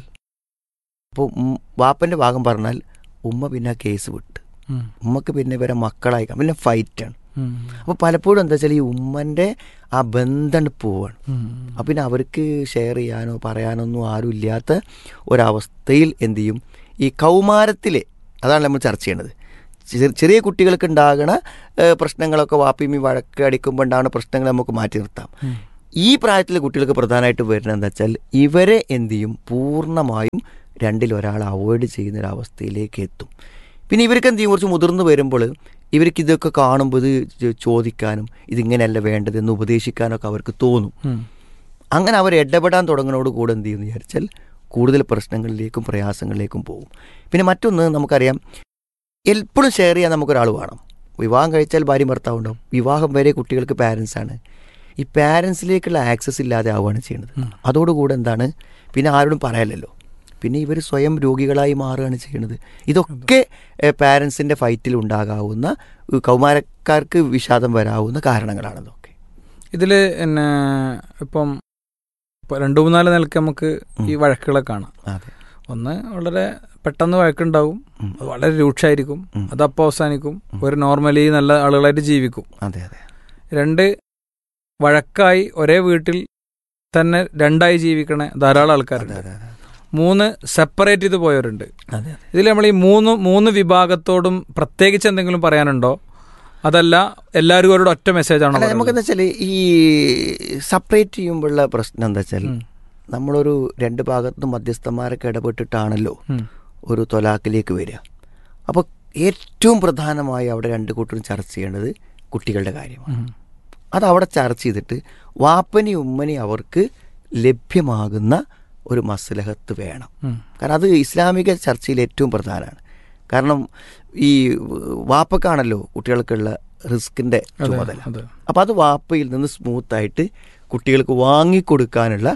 Speaker 6: അപ്പോൾ വാപ്പൻ്റെ ഭാഗം പറഞ്ഞാൽ ഉമ്മ പിന്നെ ആ കേസ് വിട്ട്
Speaker 5: ഉം.
Speaker 6: ഉമ്മക്ക് പിന്നെ ഇവരെ മക്കളായി കാണും. പിന്നെ ഫൈറ്റാണ്
Speaker 5: ഉം.
Speaker 6: അപ്പോൾ പലപ്പോഴും എന്താ വെച്ചാൽ ഈ ഉമ്മൻ്റെ ആ ബന്ധം പോവാണ്
Speaker 5: ഉം.
Speaker 6: അപ്പം പിന്നെ അവർക്ക് ഷെയർ ചെയ്യാനോ പറയാനൊന്നും ആരും ഇല്ലാത്ത ഒരവസ്ഥയിൽ എന്ത് ചെയ്യും ഈ കൗമാരത്തിലെ അതാണ് നമ്മൾ ചർച്ച ചെയ്യണത് ചെ- ചെറിയ കുട്ടികൾക്ക് ഉണ്ടാകുന്ന ഏഹ്, പ്രശ്നങ്ങളൊക്കെ വാപ്പിമി വഴക്ക് അടിക്കുമ്പോൾ ഉണ്ടാകുന്ന പ്രശ്നങ്ങൾ നമുക്ക് മാറ്റി നിർത്താം
Speaker 5: ഉം.
Speaker 6: ഈ പ്രായത്തിലെ കുട്ടികൾക്ക് പ്രധാനമായിട്ട് വരുന്നത് എന്താ വെച്ചാൽ ഇവരെ എന്ത് ചെയ്യും പൂർണ്ണമായും രണ്ടിൽ ഒരാൾ അവോയ്ഡ് ചെയ്യുന്ന ഒരു അവസ്ഥയിലേക്ക് എത്തും പിന്നെ ഇവർക്ക് എന്ത് ചെയ്യും കുറച്ച് മുതിർന്നു വരുമ്പോൾ ഇവർക്ക് ഇതൊക്കെ കാണുമ്പോൾ ഇത് ചോ- ചോദിക്കാനും ഇതിങ്ങനെയല്ല വേണ്ടതെന്ന് ഉപദേശിക്കാനൊക്കെ അവർക്ക് തോന്നും
Speaker 5: ഉം.
Speaker 6: അങ്ങനെ അവർ ഇടപെടാൻ തുടങ്ങുന്നതോട് കൂടെ എന്ത് ചെയ്യുമെന്ന് വിചാരിച്ചാൽ കൂടുതൽ പ്രശ്നങ്ങളിലേക്കും പ്രയാസങ്ങളിലേക്കും പോകും പിന്നെ മറ്റൊന്ന് നമുക്കറിയാം എപ്പോഴും ഷെയർ ചെയ്യാൻ നമുക്കൊരാൾ വേണം വിവാഹം കഴിച്ചാൽ ഭാര്യ ഭർത്താവ് ഉണ്ടാവും വിവാഹം വരെ കുട്ടികൾക്ക് പാരൻസ് ആണ് ഈ പാരൻസിലേക്കുള്ള ആക്സസ് ഇല്ലാതെ ആവുകയാണ് ചെയ്യുന്നത് അതോടുകൂടെ എന്താണ് പിന്നെ ആരോടും പറയാലല്ലോ പിന്നെ ഇവർ സ്വയം രോഗികളായി മാറുകയാണ് ചെയ്യുന്നത് ഇതൊക്കെ പാരൻസിൻ്റെ ഫൈറ്റിൽ ഉണ്ടാകാവുന്ന ഏഹ്, കൗമാരക്കാർക്ക് വിഷാദം വരാവുന്ന കാരണങ്ങളാണ് ഇതൊക്കെ
Speaker 5: ഇതിൽ പിന്നെ ഇപ്പം ഇപ്പൊ രണ്ടു മൂന്നാല് നിലക്ക് നമുക്ക് ഈ വഴക്കുകളെ കാണാം
Speaker 6: അതെ
Speaker 5: ഒന്ന് വളരെ പെട്ടെന്ന് വഴക്കുണ്ടാവും
Speaker 6: ഉം.
Speaker 5: അത് വളരെ രൂക്ഷമായിരിക്കും
Speaker 6: ഉം.
Speaker 5: അത് അപ്പോൾ അവസാനിക്കും ഒരു നോർമലി നല്ല ആളുകളായിട്ട് ജീവിക്കും
Speaker 6: അതെ അതെ
Speaker 5: രണ്ട് വഴക്കായി ഒരേ വീട്ടിൽ തന്നെ രണ്ടായി ജീവിക്കണ ധാരാളം
Speaker 6: അതെ
Speaker 5: ആൾക്കാരുണ്ട്
Speaker 6: അതെ അതെ
Speaker 5: മൂന്ന് സെപ്പറേറ്റ് ചെയ്ത് പോയവരുണ്ട്
Speaker 6: അതെ
Speaker 5: ഇതിൽ നമ്മൾ ഈ മൂന്ന് മൂന്ന് വിഭാഗത്തോടും പ്രത്യേകിച്ച് എന്തെങ്കിലും പറയാനുണ്ടോ അതല്ല എല്ലാവരും ഒരു ഒറ്റ മെസ്സേജ് ആണോ
Speaker 6: അല്ല നമുക്കെന്താ വെച്ചാൽ ഈ സെപ്പറേറ്റ് ചെയ്യുമ്പോഴുള്ള പ്രശ്നം എന്താ വെച്ചാൽ
Speaker 5: ഉം.
Speaker 6: നമ്മളൊരു രണ്ട് ഭാഗത്തും മധ്യസ്ഥന്മാരൊക്കെ ഇടപെട്ടിട്ടാണല്ലോ
Speaker 5: ഉം.
Speaker 6: ഒരു തൊലാക്കിലേക്ക് വരിക അപ്പോൾ ഏറ്റവും പ്രധാനമായി അവിടെ രണ്ട് കൂട്ടരും ചർച്ച ചെയ്യേണ്ടത് കുട്ടികളുടെ കാര്യമാണ്
Speaker 5: ഉം.
Speaker 6: അത് അവിടെ ചർച്ച ചെയ്തിട്ട് വാപ്പനി ഉമ്മനി അവർക്ക് ലഭ്യമാകുന്ന ഒരു മസ്ലഹത്ത് വേണം
Speaker 5: ഉം.
Speaker 6: കാരണം അത് ഇസ്ലാമിക ചർച്ചയിൽ ഏറ്റവും പ്രധാനമാണ് കാരണം ഈ വാപ്പക്കാണല്ലോ കുട്ടികൾക്കുള്ള റിസ്കിൻ്റെ
Speaker 5: അതെ,
Speaker 6: ചുമതല
Speaker 5: അതെ.
Speaker 6: അപ്പോൾ അത് വാപ്പയിൽ നിന്ന് സ്മൂത്തായിട്ട് കുട്ടികൾക്ക് വാങ്ങിക്കൊടുക്കാനുള്ള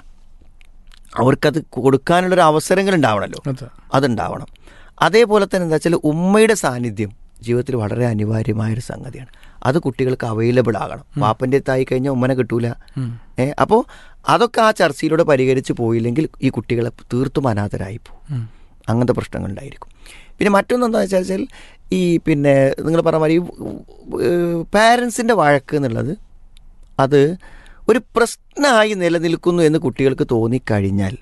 Speaker 6: അവർക്കത് കൊടുക്കാനുള്ള ഒരു അവസരങ്ങൾ ഉണ്ടാവണമല്ലോ
Speaker 5: അതെ.
Speaker 6: അതുണ്ടാവണം അതേപോലെ തന്നെ എന്താ വെച്ചാൽ ഉമ്മയുടെ സാന്നിധ്യം ജീവിതത്തിൽ വളരെ അനിവാര്യമായൊരു സംഗതിയാണ് അത് കുട്ടികൾക്ക് അവൈലബിൾ ആകണം വാപ്പൻ്റെ അടുത്തായി കഴിഞ്ഞാൽ ഉമ്മനെ കിട്ടൂല
Speaker 5: ഉം.
Speaker 6: ഏ അപ്പോൾ അതൊക്കെ ആ ചർച്ചയിലൂടെ പരിഹരിച്ച് പോയില്ലെങ്കിൽ ഈ കുട്ടികളെ തീർത്തും അനാഥരായി പോകും
Speaker 5: ഉം.
Speaker 6: അങ്ങനത്തെ പ്രശ്നങ്ങളുണ്ടായിരിക്കും പിന്നെ മറ്റൊന്നെന്താ വെച്ചാൽ ഈ പിന്നെ നിങ്ങൾ പറഞ്ഞ മാതിരി പാരൻസിൻ്റെ വഴക്ക് എന്നുള്ളത് അത് ഒരു പ്രശ്നമായി നിലനിൽക്കുന്നു എന്ന് കുട്ടികൾക്ക് തോന്നിക്കഴിഞ്ഞാൽ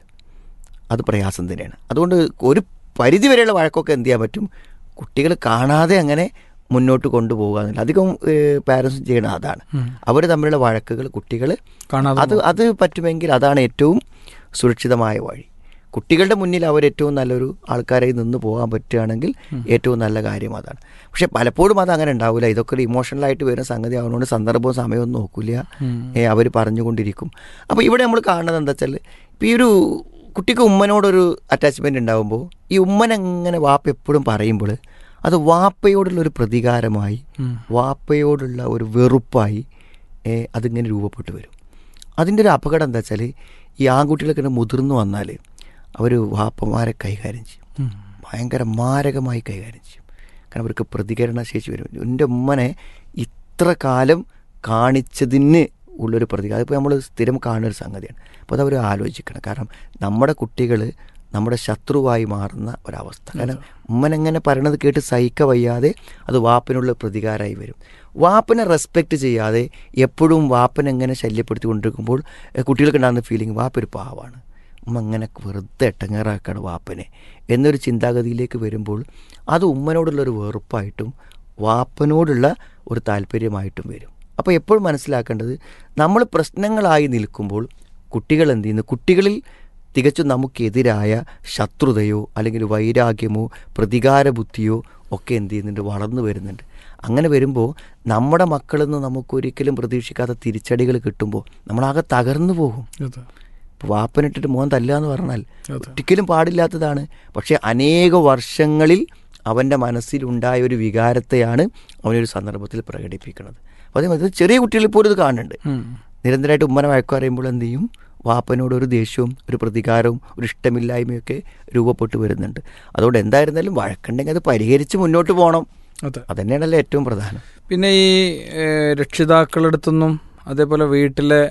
Speaker 6: അത് പ്രയാസം തന്നെയാണ് അതുകൊണ്ട് ഒരു പരിധി വരെയുള്ള വഴക്കൊക്കെ എന്ത് ചെയ്യാൻ പറ്റും കുട്ടികൾ കാണാതെ അങ്ങനെ മുന്നോട്ട് കൊണ്ടുപോകുക എന്നുള്ള അധികം പാരൻസ് ചെയ്യണ അതാണ്
Speaker 5: ഉം.
Speaker 6: അവർ തമ്മിലുള്ള വഴക്കുകൾ കുട്ടികൾ
Speaker 5: കാണാതെ
Speaker 6: അത് അത് പറ്റുമെങ്കിൽ അതാണ് ഏറ്റവും സുരക്ഷിതമായ വഴി കുട്ടികളുടെ മുന്നിൽ അവർ ഏറ്റവും നല്ലൊരു ആൾക്കാരായി നിന്ന് പോകാൻ പറ്റുകയാണെങ്കിൽ ഏറ്റവും നല്ല കാര്യം അതാണ് പക്ഷെ പലപ്പോഴും അത് അങ്ങനെ ഉണ്ടാവില്ല ഇതൊക്കെ ഒരു ഇമോഷണലായിട്ട് വരുന്ന സംഗതി ആവുന്നതുകൊണ്ട് സന്ദർഭവും സമയവും നോക്കില്ല
Speaker 5: ഉം.
Speaker 6: അവർ പറഞ്ഞുകൊണ്ടിരിക്കും അപ്പോൾ ഇവിടെ നമ്മൾ കാണുന്നത് എന്താ വെച്ചാൽ ഇപ്പോൾ ഈ ഒരു കുട്ടിക്ക് ഉമ്മനോടൊരു അറ്റാച്ച്മെൻ്റ് ഉണ്ടാകുമ്പോൾ ഈ ഉമ്മനങ്ങനെ വാപ്പ എപ്പോഴും പറയുമ്പോൾ അത് വാപ്പയോടുള്ള ഒരു പ്രതികാരമായി
Speaker 5: ഉം.
Speaker 6: വാപ്പയോടുള്ള ഒരു വെറുപ്പായി ഏ, അതിങ്ങനെ രൂപപ്പെട്ടു വരും അതിൻ്റെ ഒരു അപകടം എന്താ വെച്ചാൽ ഈ ആൺകുട്ടികളൊക്കെ ഇങ്ങനെ മുതിർന്നു വന്നാൽ അവർ വാപ്പമാരെ കൈകാര്യം ചെയ്യും
Speaker 5: ഉം.
Speaker 6: ഭയങ്കര മാരകമായി കൈകാര്യം ചെയ്യും കാരണം അവർക്ക് പ്രതികരണ ശേഷി വരും എൻ്റെ ഉമ്മനെ ഇത്ര കാലം കാണിച്ചതിന് ഉള്ളൊരു പ്രതികാരം അതിപ്പോൾ നമ്മൾ സ്ഥിരം കാണുന്ന ഒരു സംഗതിയാണ് അപ്പോൾ അതവർ ആലോചിക്കണം കാരണം നമ്മുടെ കുട്ടികൾ നമ്മുടെ ശത്രുവായി മാറുന്ന ഒരവസ്ഥ കാരണം ഉമ്മനെങ്ങനെ പറയണത് കേട്ട് സഹിക്ക വയ്യാതെ അത് വാപ്പനുള്ള പ്രതികാരമായി വരും വാപ്പനെ റെസ്പെക്റ്റ് ചെയ്യാതെ എപ്പോഴും വാപ്പനെങ്ങനെ ശല്യപ്പെടുത്തി കൊണ്ടിരിക്കുമ്പോൾ ഏഹ്, കുട്ടികൾക്ക് ഉണ്ടാകുന്ന ഫീലിംഗ് വാപ്പ ഒരു പാവാണ് ഉമ്മ അങ്ങനെ വെറുതെ എട്ടങ്ങേറാക്കാണ് വാപ്പനെ എന്നൊരു ചിന്താഗതിയിലേക്ക് വരുമ്പോൾ അത് ഉമ്മനോടുള്ളൊരു വെറുപ്പായിട്ടും വാപ്പനോടുള്ള ഒരു താല്പര്യമായിട്ടും വരും അപ്പോൾ എപ്പോഴും മനസ്സിലാക്കേണ്ടത് നമ്മൾ പ്രശ്നങ്ങളായി നിൽക്കുമ്പോൾ കുട്ടികൾ എന്ത് ചെയ്യുന്നു കുട്ടികളിൽ തികച്ചും നമുക്കെതിരായ ശത്രുതയോ അല്ലെങ്കിൽ വൈരാഗ്യമോ പ്രതികാര ബുദ്ധിയോ ഒക്കെ എന്ത് ചെയ്യുന്നുണ്ട് വളർന്നു വരുന്നുണ്ട് അങ്ങനെ വരുമ്പോൾ നമ്മുടെ മക്കളിൽ നിന്ന് നമുക്കൊരിക്കലും പ്രതീക്ഷിക്കാത്ത തിരിച്ചടികൾ കിട്ടുമ്പോൾ നമ്മളാകെ തകർന്നു പോകും
Speaker 5: അതെ.
Speaker 6: ഇപ്പോൾ വാപ്പനിട്ടിട്ട് മോൻ തല്ല എന്ന് പറഞ്ഞാൽ
Speaker 5: അതെ.
Speaker 6: ഒരിക്കലും പാടില്ലാത്തതാണ് പക്ഷേ അനേക വർഷങ്ങളിൽ അവൻ്റെ മനസ്സിലുണ്ടായ ഒരു വികാരത്തെയാണ് അവനൊരു സന്ദർഭത്തിൽ പ്രകടിപ്പിക്കുന്നത് അപ്പോൾ അതേമാതിരി ചെറിയ കുട്ടികളിൽ പോലും ഇത് കാണുന്നുണ്ട്
Speaker 5: ഉം.
Speaker 6: നിരന്തരമായിട്ട് ഉമ്മനെ വഴക്കു പറയുമ്പോൾ എന്ത് ചെയ്യും വാപ്പനോട് ഒരു ദേഷ്യവും ഒരു പ്രതികാരവും ഒരു ഇഷ്ടമില്ലായ്മയൊക്കെ രൂപപ്പെട്ടു വരുന്നുണ്ട് അതുകൊണ്ട് എന്തായിരുന്നാലും വഴക്കുണ്ടെങ്കിൽ അത് പരിഹരിച്ച് മുന്നോട്ട് പോകണം
Speaker 5: അതെ
Speaker 6: അതന്നെയാണല്ലോ ഏറ്റവും പ്രധാനം
Speaker 5: പിന്നെ ഈ ഏഹ്, രക്ഷിതാക്കളടുത്തൊന്നും അതേപോലെ വീട്ടിലെ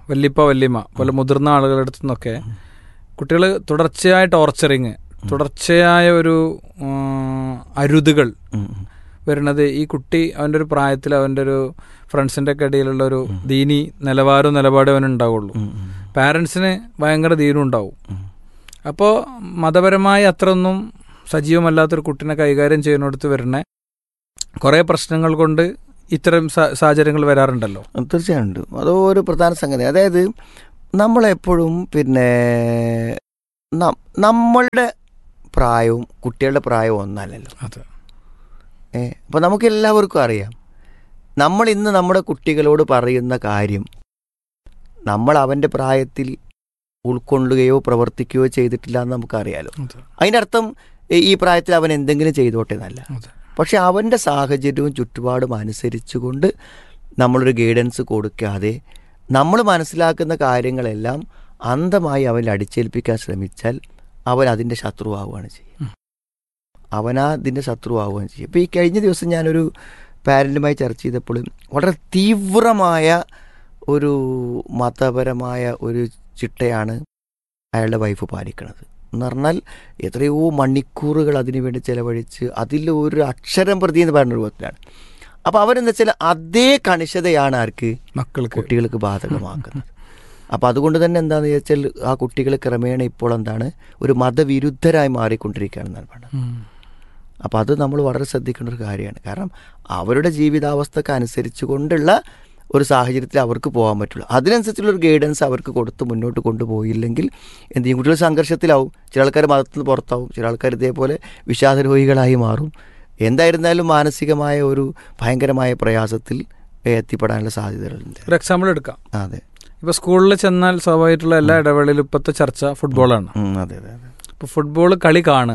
Speaker 5: വല്യപ്പ വല്യമ്മ പോലെ മുതിർന്ന ആളുകളുടെ അടുത്തു നിന്നൊക്കെ കുട്ടികൾ തുടർച്ചയായ ടോർച്ചറിങ് തുടർച്ചയായ ഒരു ഉം, അരുതുകൾ വരുന്നത് ഈ കുട്ടി അവൻ്റെ ഒരു പ്രായത്തിൽ അവൻ്റെ ഒരു ഫ്രണ്ട്സിൻ്റെ ഒക്കെ ഇടയിലുള്ള ഒരു ദീനി നിലവാരവും നിലപാടും അവന് ഉണ്ടാവുള്ളൂ പാരൻസിന് ഭയങ്കര ദീനം ഉണ്ടാവും അപ്പോൾ മതപരമായി അത്രയൊന്നും സജീവമല്ലാത്തൊരു കുട്ടിനെ കൈകാര്യം ചെയ്യുന്നിടത്ത് വരുന്ന കുറേ പ്രശ്നങ്ങൾ കൊണ്ട് ഇത്തരം സാ- സാഹചര്യങ്ങൾ വരാറുണ്ടല്ലോ
Speaker 6: തീർച്ചയായും ഉണ്ട് അത് ഒരു പ്രധാന സംഗതി അതായത് നമ്മളെപ്പോഴും പിന്നെ നം- നമ്മളുടെ പ്രായവും കുട്ടികളുടെ പ്രായവും ഒന്നല്ലല്ലോ
Speaker 5: അതെ
Speaker 6: ഏ അപ്പോൾ നമുക്ക് എല്ലാവർക്കും അറിയാം നമ്മൾ ഇന്ന് നമ്മുടെ കുട്ടികളോട് പറയുന്ന കാര്യം നമ്മൾ അവൻ്റെ പ്രായത്തിൽ ഉൾക്കൊള്ളുകയോ പ്രവർത്തിക്കുകയോ ചെയ്തിട്ടില്ല എന്ന് നമുക്കറിയാലോ അതിൻ്റെ അർത്ഥം ഈ- ഈ പ്രായത്തിൽ അവൻ എന്തെങ്കിലും ചെയ്തോട്ടെ എന്നല്ല
Speaker 5: അതെ.
Speaker 6: പക്ഷെ അവൻ്റെ സാഹചര്യവും ചുറ്റുപാടും അനുസരിച്ചുകൊണ്ട് നമ്മളൊരു ഗൈഡൻസ് കൊടുക്കാതെ നമ്മൾ മനസ്സിലാക്കുന്ന കാര്യങ്ങളെല്ലാം അന്ധമായി അവനിൽ അടിച്ചേൽപ്പിക്കാൻ ശ്രമിച്ചാൽ അവൻ അതിൻ്റെ ശത്രുവാവുകയാണ് ചെയ്യുക അവനാ അതിൻ്റെ ശത്രുവാവുകയാണ് ചെയ്യുക ഇപ്പോൾ ഈ കഴിഞ്ഞ ദിവസം ഞാനൊരു പാരൻറ്റുമായി ചർച്ച ചെയ്തപ്പോൾ വളരെ തീവ്രമായ ഒരു മതപരമായ ഒരു ചിട്ടയാണ് അയാളുടെ വൈഫ് പാലിക്കുന്നത് എന്ന് പറഞ്ഞാൽ എത്രയോ മണിക്കൂറുകൾ അതിനു വേണ്ടി ചെലവഴിച്ച് അതിൽ ഒരു അക്ഷരം പ്രതി എന്ന് പറയുന്ന രൂപത്തിലാണ് അപ്പോൾ അവരെന്ന് വെച്ചാൽ അതേ കണിശതയാണ് ആർക്ക്
Speaker 5: മക്കൾക്ക്
Speaker 6: കുട്ടികൾക്ക് ബാധകമാക്കുന്നത് അപ്പോൾ അതുകൊണ്ട് തന്നെ എന്താണെന്ന് ചോദിച്ചാൽ ആ കുട്ടികൾ ക്രമേണ ഇപ്പോൾ എന്താണ് ഒരു മതവിരുദ്ധരായി മാറിക്കൊണ്ടിരിക്കുകയാണെന്നാണ് പറയുന്നത്
Speaker 5: ഉം.
Speaker 6: അപ്പോൾ അത് നമ്മൾ വളരെ ശ്രദ്ധിക്കേണ്ട ഒരു കാര്യമാണ് കാരണം അവരുടെ ജീവിതാവസ്ഥക്ക് അനുസരിച്ച് കൊണ്ടുള്ള ഒരു സാഹചര്യത്തിൽ അവർക്ക് പോകാൻ പറ്റുള്ളൂ അതിനനുസരിച്ചുള്ള ഒരു ഗൈഡൻസ് അവർക്ക് കൊടുത്ത് മുന്നോട്ട് കൊണ്ടുപോയില്ലെങ്കിൽ എന്ത് ചെയ്യും കുട്ടികൾ സംഘർഷത്തിലാവും ചില ആൾക്കാർ മതത്തിൽ നിന്ന് പുറത്താവും ചില ആൾക്കാർ ഇതേപോലെ വിഷാദരോഹികളായി മാറും എന്തായിരുന്നാലും മാനസികമായ ഒരു ഭയങ്കരമായ പ്രയാസത്തിൽ എത്തിപ്പെടാനുള്ള സാധ്യതകളുണ്ട്
Speaker 5: ഒരു എക്സാമ്പിൾ എടുക്കാം
Speaker 6: അതെ
Speaker 5: ഇപ്പൊ സ്കൂളിൽ ചെന്നാൽ സ്വാഭാവികമായിട്ടുള്ള എല്ലാ ഇടവേളയിലും ഇപ്പോഴത്തെ ചർച്ച ഫുട്ബോളാണ്
Speaker 6: ഉം, അതെ അതെ അതെ
Speaker 5: ഇപ്പൊ ഫുട്ബോൾ കളി കാണുക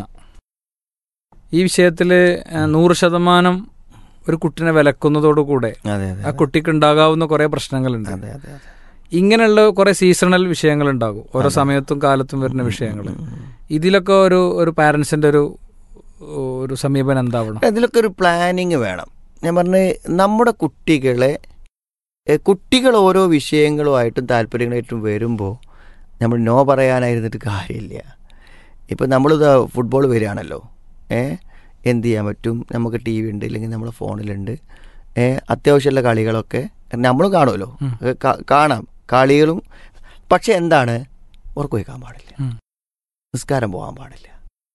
Speaker 5: ഈ വിഷയത്തിൽ നൂറ് ശതമാനം ഒരു കുട്ടിനെ വിലക്കുന്നതോടുകൂടെ
Speaker 6: അതെ
Speaker 5: ആ
Speaker 6: അതെ
Speaker 5: കുട്ടിക്ക് ഉണ്ടാകാവുന്ന കുറെ പ്രശ്നങ്ങളുണ്ട്
Speaker 6: അതെ അതെ അതെ
Speaker 5: ഇങ്ങനെയുള്ള കുറെ സീസണൽ വിഷയങ്ങൾ ഉണ്ടാകും ഓരോ സമയത്തും കാലത്തും വരുന്ന വിഷയങ്ങൾ ഇതിലൊക്കെ ഒരു ഒരു പാരൻസിന്റെ ഒരു ഒരു സമീപനം എന്താവണം
Speaker 6: ഇതിലൊക്കെ ഒരു പ്ലാനിങ് വേണം ഞാൻ പറഞ്ഞ നമ്മുടെ കുട്ടികളെ ഏ, കുട്ടികൾ ഓരോ വിഷയങ്ങളുമായിട്ടും താല്പര്യങ്ങളായിട്ടും വരുമ്പോൾ നമ്മൾ നോ പറയാനായിരുന്നിട്ട് കാര്യമില്ല ഇപ്പം നമ്മളിത് ഫുട്ബോൾ വരികയാണല്ലോ ഏ എന്ത് ചെയ്യാൻ പറ്റും നമുക്ക് ടി വി ഉണ്ട് ഇല്ലെങ്കിൽ നമ്മളെ ഫോണിലുണ്ട് ഏ അത്യാവശ്യമുള്ള കളികളൊക്കെ നമ്മളും കാണുമല്ലോ ഏ, കാ- കാണാം കളികളും പക്ഷെ എന്താണ് ഉറക്കം വയ്ക്കാൻ പാടില്ല
Speaker 5: ഉം.
Speaker 6: നിസ്കാരം പോകാൻ പാടില്ല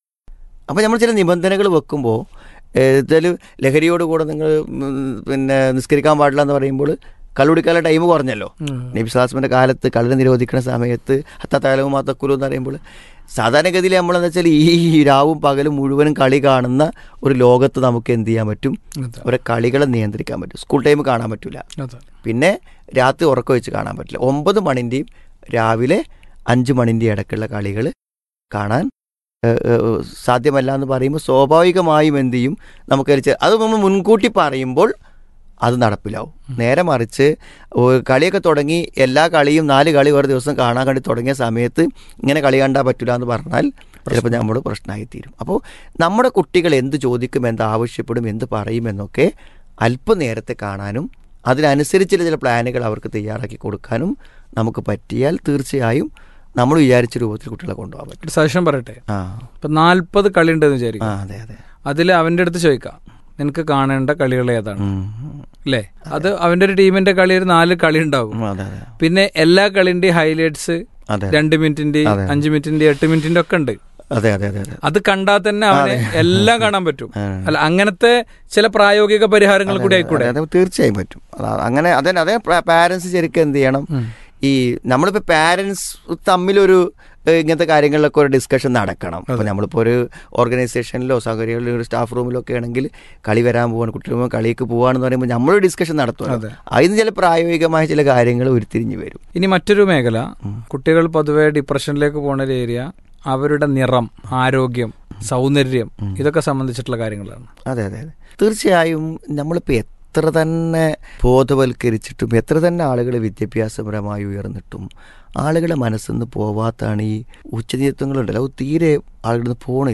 Speaker 6: അപ്പോൾ നമ്മൾ ചില നിബന്ധനകൾ വെക്കുമ്പോൾ ഇതിൽ ലഹരിയോട് കൂടെ നിങ്ങൾ പിന്നെ നിസ്കരിക്കാൻ പാടില്ല എന്ന് പറയുമ്പോൾ കള്ളുടിക്കാനുള്ള ടൈം കുറഞ്ഞല്ലോ നബിസ്ലാസ്മിൻ്റെ കാലത്ത് കള്ള് നിരോധിക്കുന്ന സമയത്ത് ഹത്തായാലും മാത്തക്കുലു എന്ന് പറയുമ്പോൾ സാധാരണഗതിയിൽ നമ്മളെന്ന് വെച്ചാൽ ഈ രാവും പകലും മുഴുവനും കളി കാണുന്ന ഒരു ലോകത്ത് നമുക്ക് എന്ത് ചെയ്യാൻ പറ്റും
Speaker 5: അതെ.
Speaker 6: അവരെ കളികളെ നിയന്ത്രിക്കാൻ പറ്റും സ്കൂൾ ടൈം കാണാൻ പറ്റില്ല
Speaker 5: അതെ.
Speaker 6: പിന്നെ രാത്രി ഉറക്കം വെച്ച് കാണാൻ പറ്റില്ല ഒമ്പത് മണിൻ്റെയും രാവിലെ അഞ്ച് മണിൻ്റെയും ഇടയ്ക്കുള്ള കളികൾ കാണാൻ ഏഹ്, ഏഹ്, സാധ്യമല്ല എന്ന് പറയുമ്പോൾ സ്വാഭാവികമായും എന്ത് ചെയ്യും നമുക്കൊരു ചെ- അത് നമ്മൾ മുൻകൂട്ടി പറയുമ്പോൾ അത് നടപ്പിലാവും നേരെ മറിച്ച് ഓ, കളിയൊക്കെ തുടങ്ങി എല്ലാ കളിയും നാല് കളി ഒരു ദിവസം കാണാൻ കണ്ടി തുടങ്ങിയ സമയത്ത് ഇങ്ങനെ കളി കണ്ടാൽ പറ്റില്ല എന്ന് പറഞ്ഞാൽ ചിലപ്പോൾ നമ്മൾ പ്രശ്നമായി തീരും അപ്പോൾ നമ്മുടെ കുട്ടികൾ എന്ത് ചോദിക്കും എന്ത് ആവശ്യപ്പെടും എന്ത് പറയും എന്നൊക്കെ അല്പനേരത്തെ കാണാനും അതിനനുസരിച്ചുള്ള ചില പ്ലാനുകൾ അവർക്ക് തയ്യാറാക്കി കൊടുക്കാനും നമുക്ക് പറ്റിയാൽ തീർച്ചയായും നമ്മൾ വിചാരിച്ച രൂപത്തിൽ കുട്ടികളെ കൊണ്ടുപോകാൻ പറ്റും
Speaker 5: ഒരു സജഷൻ പറയട്ടെ
Speaker 6: ആ
Speaker 5: ഇപ്പൊ നാൽപ്പത് കളി ഉണ്ടെന്ന്
Speaker 6: ആ
Speaker 5: വിചാരിക്കും
Speaker 6: അതെ അതെ
Speaker 5: അതിൽ അവന്റെ അടുത്ത് ചോദിക്കാം നിനക്ക് കാണേണ്ട കളികൾ ഏതാണ്
Speaker 6: ഉം.
Speaker 5: അല്ലേ അത് അവന്റെ ഒരു ടീമിന്റെ കളി ഒരു നാല് കളി ഉണ്ടാവും
Speaker 6: ഉം, അതെ അതെ
Speaker 5: പിന്നെ എല്ലാ കളിന്റെയും ഹൈലൈറ്റ്സ്
Speaker 6: അതെ
Speaker 5: രണ്ട് മിനിറ്റിന്റെ
Speaker 6: അതെ.
Speaker 5: അഞ്ച് മിനിറ്റിന്റെ എട്ട് മിനിറ്റിന്റെ ഒക്കെ ഉണ്ട്
Speaker 6: അതെ അതെ അതെ അതെ
Speaker 5: അത് കണ്ടാൽ തന്നെ അവന് എല്ലാം കാണാൻ പറ്റും
Speaker 6: ആ.
Speaker 5: അല്ല അങ്ങനത്തെ ചില പ്രായോഗിക പരിഹാരങ്ങൾ കൂടി ആയിക്കൂടെ
Speaker 6: അതെ, അതെ, തീർച്ചയായും പറ്റും അതാ- അങ്ങനെ അതെ അതെ പാരൻസ് ശരിക്കും എന്ത് ചെയ്യണം ഈ നമ്മളിപ്പോൾ പാരൻസ് തമ്മിലൊരു ഏഹ്, ഇങ്ങനത്തെ കാര്യങ്ങളിലൊക്കെ ഒരു ഡിസ്കഷൻ നടക്കണം അപ്പോൾ നമ്മളിപ്പോൾ ഒരു ഓർഗനൈസേഷനിലോ സൗകര്യങ്ങളിലോ ഒരു സ്റ്റാഫ് റൂമിലോ ഒക്കെ ആണെങ്കിൽ കളി വരാൻ പോവാണ് കുട്ടികൾ കളിക്ക് പോവാണെന്ന് പറയുമ്പോൾ നമ്മളൊരു ഡിസ്കഷൻ നടത്തുമല്ലോ
Speaker 5: അതെ.
Speaker 6: അതിന് ചില പ്രായോഗികമായ ചില കാര്യങ്ങൾ ഉരുത്തിരിഞ്ഞ് വരും
Speaker 5: ഇനി മറ്റൊരു മേഖല കുട്ടികൾ പൊതുവെ ഡിപ്രഷനിലേക്ക് പോണ ഒരു ഏരിയ അവരുടെ നിറം ആരോഗ്യം സൗന്ദര്യം ഇതൊക്കെ സംബന്ധിച്ചിട്ടുള്ള കാര്യങ്ങളാണ്
Speaker 6: അതെ അതെ അതെ തീർച്ചയായും നമ്മളിപ്പോൾ എത്ര തന്നെ ബോധവൽക്കരിച്ചിട്ടും എത്ര തന്നെ ആളുകൾ വിദ്യാഭ്യാസപരമായി ഉയർന്നിട്ടും ആളുകളുടെ മനസ്സിൽ നിന്ന് പോവാത്താണ് ഈ ഉച്ചനീതത്വങ്ങളുണ്ടല്ലോ അത് തീരെ ആളുകളിൽ നിന്ന് പോണില്ല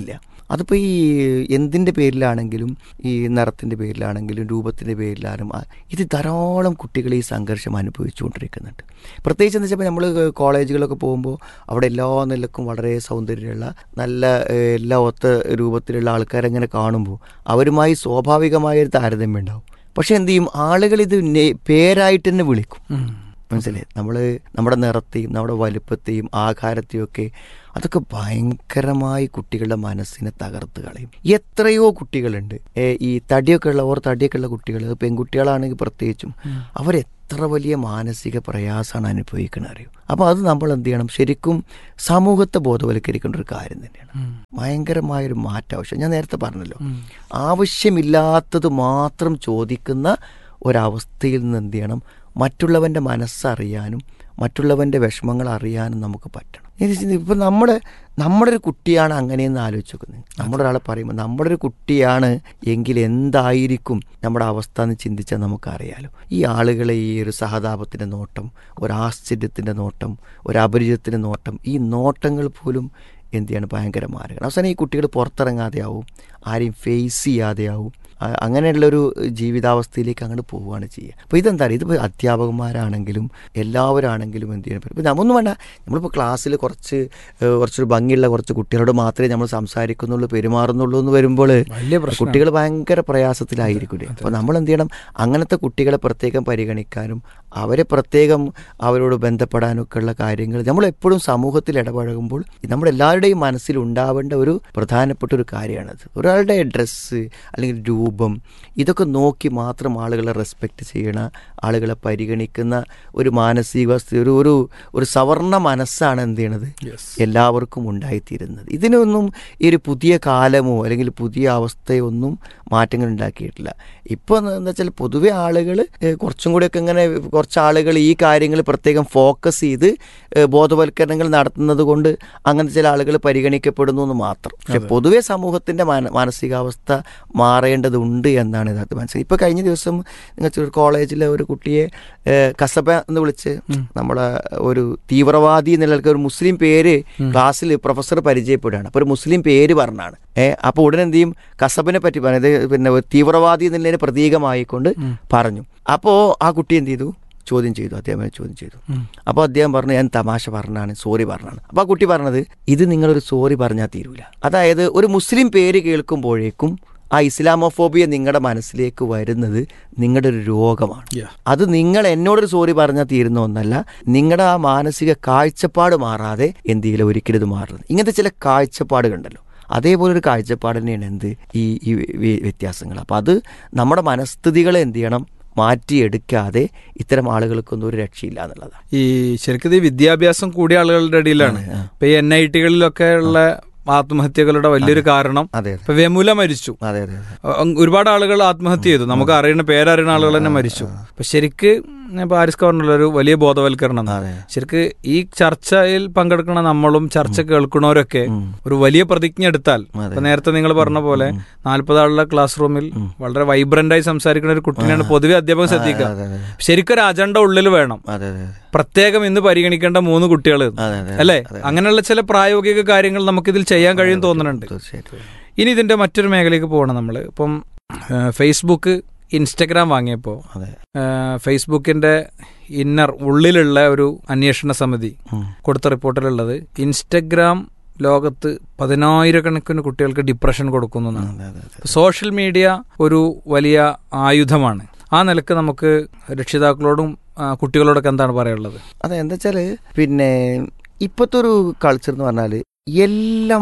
Speaker 6: അതിപ്പോൾ ഈ എന്തിൻ്റെ പേരിലാണെങ്കിലും ഈ നിറത്തിൻ്റെ പേരിലാണെങ്കിലും രൂപത്തിൻ്റെ പേരിലാണെങ്കിലും ആ, ഇത് ധാരാളം കുട്ടികൾ ഈ സംഘർഷം അനുഭവിച്ചുകൊണ്ടിരിക്കുന്നുണ്ട് പ്രത്യേകിച്ച് എന്ന് വെച്ചപ്പോൾ നമ്മൾ കോളേജുകളൊക്കെ പോകുമ്പോൾ അവിടെ എല്ലാ നിലക്കും വളരെ സൗന്ദര്യമുള്ള നല്ല ഏഹ്, എല്ലാ ഒത്ത രൂപത്തിലുള്ള ആൾക്കാരെ അങ്ങനെ കാണുമ്പോൾ അവരുമായി സ്വാഭാവികമായ ഒരു താരതമ്യം ഉണ്ടാവും പക്ഷെ എന്ത് ചെയ്യും ആളുകൾ ഇത് നെ- പേരായിട്ട് തന്നെ വിളിക്കും മനസ്സിലായി നമ്മൾ നമ്മുടെ നിറത്തെയും നമ്മുടെ വലുപ്പത്തെയും ആകാരത്തെയും ഒക്കെ അതൊക്കെ ഭയങ്കരമായി കുട്ടികളുടെ മനസ്സിനെ തകർത്ത് കളയും എത്രയോ കുട്ടികളുണ്ട് ഏ, ഈ തടിയൊക്കെ ഉള്ള ഓർ തടിയൊക്കെ ഉള്ള കുട്ടികൾ പെൺകുട്ടികളാണെങ്കിൽ പ്രത്യേകിച്ചും അവരെത്ര വലിയ മാനസിക പ്രയാസമാണ് അനുഭവിക്കണത് അറിയും അപ്പോൾ അത് നമ്മൾ എന്ത് ചെയ്യണം ശരിക്കും സമൂഹത്തെ ബോധവൽക്കരിക്കേണ്ട ഒരു കാര്യം തന്നെയാണ് ഭയങ്കരമായൊരു മാറ്റം ആവശ്യം ഞാൻ നേരത്തെ പറഞ്ഞല്ലോ ആവശ്യമില്ലാത്തത് മാത്രം ചോദിക്കുന്ന ഒരവസ്ഥയിൽ നിന്ന് എന്ത് ചെയ്യണം മറ്റുള്ളവൻ്റെ മനസ്സറിയാനും മറ്റുള്ളവൻ്റെ വിഷമങ്ങൾ അറിയാനും നമുക്ക് പറ്റണം ഇപ്പം നമ്മുടെ നമ്മുടെ ഒരു കുട്ടിയാണ് അങ്ങനെയെന്ന് ആലോചിച്ച് നോക്കുന്നത് നമ്മുടെ ഒരാളെ പറയുമ്പോൾ നമ്മുടെ ഒരു കുട്ടിയാണ് എങ്കിൽ എന്തായിരിക്കും നമ്മുടെ അവസ്ഥ എന്ന് ചിന്തിച്ചാൽ നമുക്കറിയാലോ ഈ ആളുകളെ ഈ ഒരു സഹതാപത്തിൻ്റെ നോട്ടം ഒരു ആശ്ചര്യത്തിൻ്റെ നോട്ടം ഒരു അപരിചിതത്തിൻ്റെ നോട്ടം ഈ നോട്ടങ്ങൾ പോലും എന്ത് ചെയ്യാണ് ഭയങ്കര മാരകമാണ് അവസാനം ഈ കുട്ടികൾ പുറത്തിറങ്ങാതെ ആവും ആരെയും ഫേസ് ചെയ്യാതെ ആവും അ- അങ്ങനെയുള്ളൊരു ജീവിതാവസ്ഥയിലേക്ക് അങ്ങോട്ട് പോവുകയാണ് ചെയ്യുക അപ്പോൾ ഇതെന്താ പറയുക ഇതിപ്പോൾ അധ്യാപകന്മാരാണെങ്കിലും എല്ലാവരാണെങ്കിലും എന്ത് ചെയ്യണം ഇപ്പോൾ നമ്മൊന്നും വേണ്ട നമ്മളിപ്പോൾ ക്ലാസ്സിൽ കുറച്ച് ഏഹ്, കുറച്ചൊരു ഭംഗിയുള്ള കുറച്ച് കുട്ടികളോട് മാത്രമേ നമ്മൾ സംസാരിക്കുന്നുള്ളൂ പെരുമാറുന്നുള്ളൂ എന്ന് വരുമ്പോൾ
Speaker 5: വലിയ പ്രശ്നം
Speaker 6: കുട്ടികൾ ഭയങ്കര പ്രയാസത്തിലായിരിക്കില്ലേ അപ്പോൾ നമ്മൾ എന്ത് ചെയ്യണം അങ്ങനത്തെ കുട്ടികളെ പ്രത്യേകം പരിഗണിക്കാനും അവരെ പ്രത്യേകം അവരോട് ബന്ധപ്പെടാനും ഒക്കെ ഉള്ള കാര്യങ്ങൾ നമ്മൾ എപ്പോഴും സമൂഹത്തിൽ ഇടപഴകുമ്പോൾ നമ്മുടെ എല്ലാവരുടെയും മനസ്സിൽ ഉണ്ടാവേണ്ട ഒരു പ്രധാനപ്പെട്ട ഒരു കാര്യമാണത് ഒരാളുടെ ഡ്രസ്സ് അല്ലെങ്കിൽ രൂപം ഇതൊക്കെ നോക്കി മാത്രം ആളുകളെ റെസ്പെക്റ്റ് ചെയ്യണ ആളുകളെ പരിഗണിക്കുന്ന ഒരു മാനസികാവസ്ഥ ഒരു ഒരു ഒരു സവർണ മനസ്സാണ് എന്ത് ചെയ്യണത് എല്ലാവർക്കും ഉണ്ടായിത്തീരുന്നത് ഇതിനൊന്നും ഈ ഒരു പുതിയ കാലമോ അല്ലെങ്കിൽ പുതിയ അവസ്ഥയോ ഒന്നും മാറ്റങ്ങൾ ഉണ്ടാക്കിയിട്ടില്ല ഇപ്പോൾ എന്ന് വെച്ചാൽ പൊതുവെ ആളുകൾ കുറച്ചും കൂടിയൊക്കെ ഇങ്ങനെ കുറച്ച് ആളുകൾ ഈ കാര്യങ്ങൾ പ്രത്യേകം ഫോക്കസ് ചെയ്ത് ഏഹ്, ബോധവൽക്കരണങ്ങൾ നടത്തുന്നത് കൊണ്ട് അങ്ങനത്തെ ചില ആളുകൾ പരിഗണിക്കപ്പെടുന്നു എന്ന് മാത്രം പക്ഷെ പൊതുവെ സമൂഹത്തിൻ്റെ മാന മാനസികാവസ്ഥ മാറേണ്ടതുണ്ട് എന്നാണ് യഥാർത്ഥ മനസ്സിലായി ഇപ്പോൾ കഴിഞ്ഞ ദിവസം നിങ്ങൾ ഒരു കോളേജിലെ ഒരു കുട്ടിയെ ഏഹ്, കസബ എന്ന് വിളിച്ച് നമ്മളെ ഒരു തീവ്രവാദി എന്നുള്ള ഒരു മുസ്ലിം പേര് ക്ലാസ്സിൽ പ്രൊഫസർ പരിചയപ്പെടുകയാണ് അപ്പോൾ ഒരു മുസ്ലിം പേര് പറഞ്ഞാണ് ഏഹ് അപ്പോൾ ഉടനെ എന്ത് ചെയ്യും കസബിനെ പറ്റി പറഞ്ഞത് പിന്നെ ഒരു തീവ്രവാദി എന്നുള്ളതിന് പ്രതീകമായിക്കൊണ്ട് പറഞ്ഞു അപ്പോൾ ആ കുട്ടി എന്ത് ചെയ്തു ചോദ്യം ചെയ്തു അദ്ദേഹം ചോദ്യം ചെയ്തു അപ്പോൾ അദ്ദേഹം പറഞ്ഞു ഞാൻ തമാശ പറഞ്ഞാണ് സോറി പറഞ്ഞാണ് അപ്പോൾ ആ കുട്ടി പറഞ്ഞത് ഇത് നിങ്ങളൊരു സോറി പറഞ്ഞാൽ തീരൂല അതായത് ഒരു മുസ്ലിം പേര് കേൾക്കുമ്പോഴേക്കും ആ ഇസ്ലാമോഫോബിയ നിങ്ങളുടെ മനസ്സിലേക്ക് വരുന്നത് നിങ്ങളുടെ ഒരു രോഗമാണ്
Speaker 5: Yeah.
Speaker 6: അത് നിങ്ങൾ എന്നോടൊരു സോറി പറഞ്ഞാൽ തീരുന്ന ഒന്നല്ല നിങ്ങളുടെ ആ മാനസിക കാഴ്ചപ്പാട് മാറാതെ എന്ത് ചെയ്യില്ല ഒരിക്കലും ഇത് മാറുന്നത് ഇങ്ങനത്തെ ചില കാഴ്ചപ്പാടുകളുണ്ടല്ലോ അതേപോലെ ഒരു കാഴ്ചപ്പാട് തന്നെയാണ് എന്ത് ഈ ഈ വി- വ്യത്യാസങ്ങൾ അപ്പം അത് നമ്മുടെ മനസ്ഥിതികളെ എന്ത് ചെയ്യണം മാറ്റിയെടുക്കാതെ ഇത്തരം ആളുകൾക്കൊന്നും ഒരു രക്ഷയില്ല എന്നുള്ളതാണ്
Speaker 5: ഈ ശരിക്കും ഇത് ഈ വിദ്യാഭ്യാസം കൂടിയ ആളുകളുടെ ഇടയിലാണ് ഇപ്പൊ ഈ എൻ ഐ ടികളിലൊക്കെ ഉള്ള ആത്മഹത്യകളുടെ വലിയൊരു കാരണം
Speaker 6: അതെ
Speaker 5: ഇപ്പൊ വെമുല മരിച്ചു
Speaker 6: അതെ അതെ അതെ
Speaker 5: അ- ഒരുപാട് ആളുകൾ ആത്മഹത്യ ചെയ്തു നമുക്ക് അറിയുന്ന പേരറിയുന്ന ആളുകൾ തന്നെ മരിച്ചു അപ്പൊ ശരിക്ക് ഇപ്പൊ ആരിസ് കവർണുള്ള ഒരു വലിയ ബോധവൽക്കരണം
Speaker 6: അതെ.
Speaker 5: ശരിക്ക് ഈ ചർച്ചയിൽ പങ്കെടുക്കുന്ന നമ്മളും ചർച്ച കേൾക്കുന്നവരൊക്കെ ഒരു വലിയ പ്രതിജ്ഞ എടുത്താൽ ഇപ്പൊ നേരത്തെ നിങ്ങൾ പറഞ്ഞ പോലെ നാൽപ്പത് ആളുള്ള ക്ലാസ് റൂമിൽ വളരെ വൈബ്രന്റ് ആയി സംസാരിക്കുന്ന ഒരു കുട്ടിനെയാണ് പൊതുവെ അധ്യാപകൻ ശ്രദ്ധിക്കുക
Speaker 6: അതെ, അതെ.
Speaker 5: ശരിക്കും ഒരു അജണ്ട ഉള്ളിൽ വേണം
Speaker 6: അതെ അതെ
Speaker 5: പ്രത്യേകം ഇന്ന് പരിഗണിക്കേണ്ട മൂന്ന് കുട്ടികൾ
Speaker 6: അതെ, അതെ,
Speaker 5: അല്ലേ അങ്ങനെയുള്ള ചില പ്രായോഗിക കാര്യങ്ങൾ നമുക്കിതിൽ ചെയ്യാൻ കഴിയും തോന്നുന്നുണ്ട്
Speaker 6: തീർച്ചയായിട്ടും
Speaker 5: ഇനി ഇതിന്റെ മറ്റൊരു മേഖലയ്ക്ക് പോകണം നമ്മൾ ഇപ്പം ആ, ഫേസ്ബുക്ക് ഇൻസ്റ്റഗ്രാം വാങ്ങിയപ്പോൾ
Speaker 6: അതെ
Speaker 5: ഫേസ്ബുക്കിന്റെ ഇന്നർ ഉള്ളിലുള്ള ഒരു അന്വേഷണ സമിതി കൊടുത്ത റിപ്പോർട്ടിലുള്ളത് ഇൻസ്റ്റഗ്രാം ലോകത്ത് പതിനായിരക്കണക്കിന് കുട്ടികൾക്ക് ഡിപ്രഷൻ കൊടുക്കുന്നു എന്നാണ്
Speaker 6: അതെ അതെ അതെ
Speaker 5: സോഷ്യൽ മീഡിയ ഒരു വലിയ ആയുധമാണ് ആ നിലക്ക് നമുക്ക് രക്ഷിതാക്കളോടും ആ, കുട്ടികളോടൊക്കെ എന്താണ് പറയാനുള്ളത്
Speaker 6: അതെ എന്താ വെച്ചാൽ പിന്നെ ഇപ്പോഴത്തെ ഒരു കൾച്ചർ എന്ന് പറഞ്ഞാൽ എല്ലാം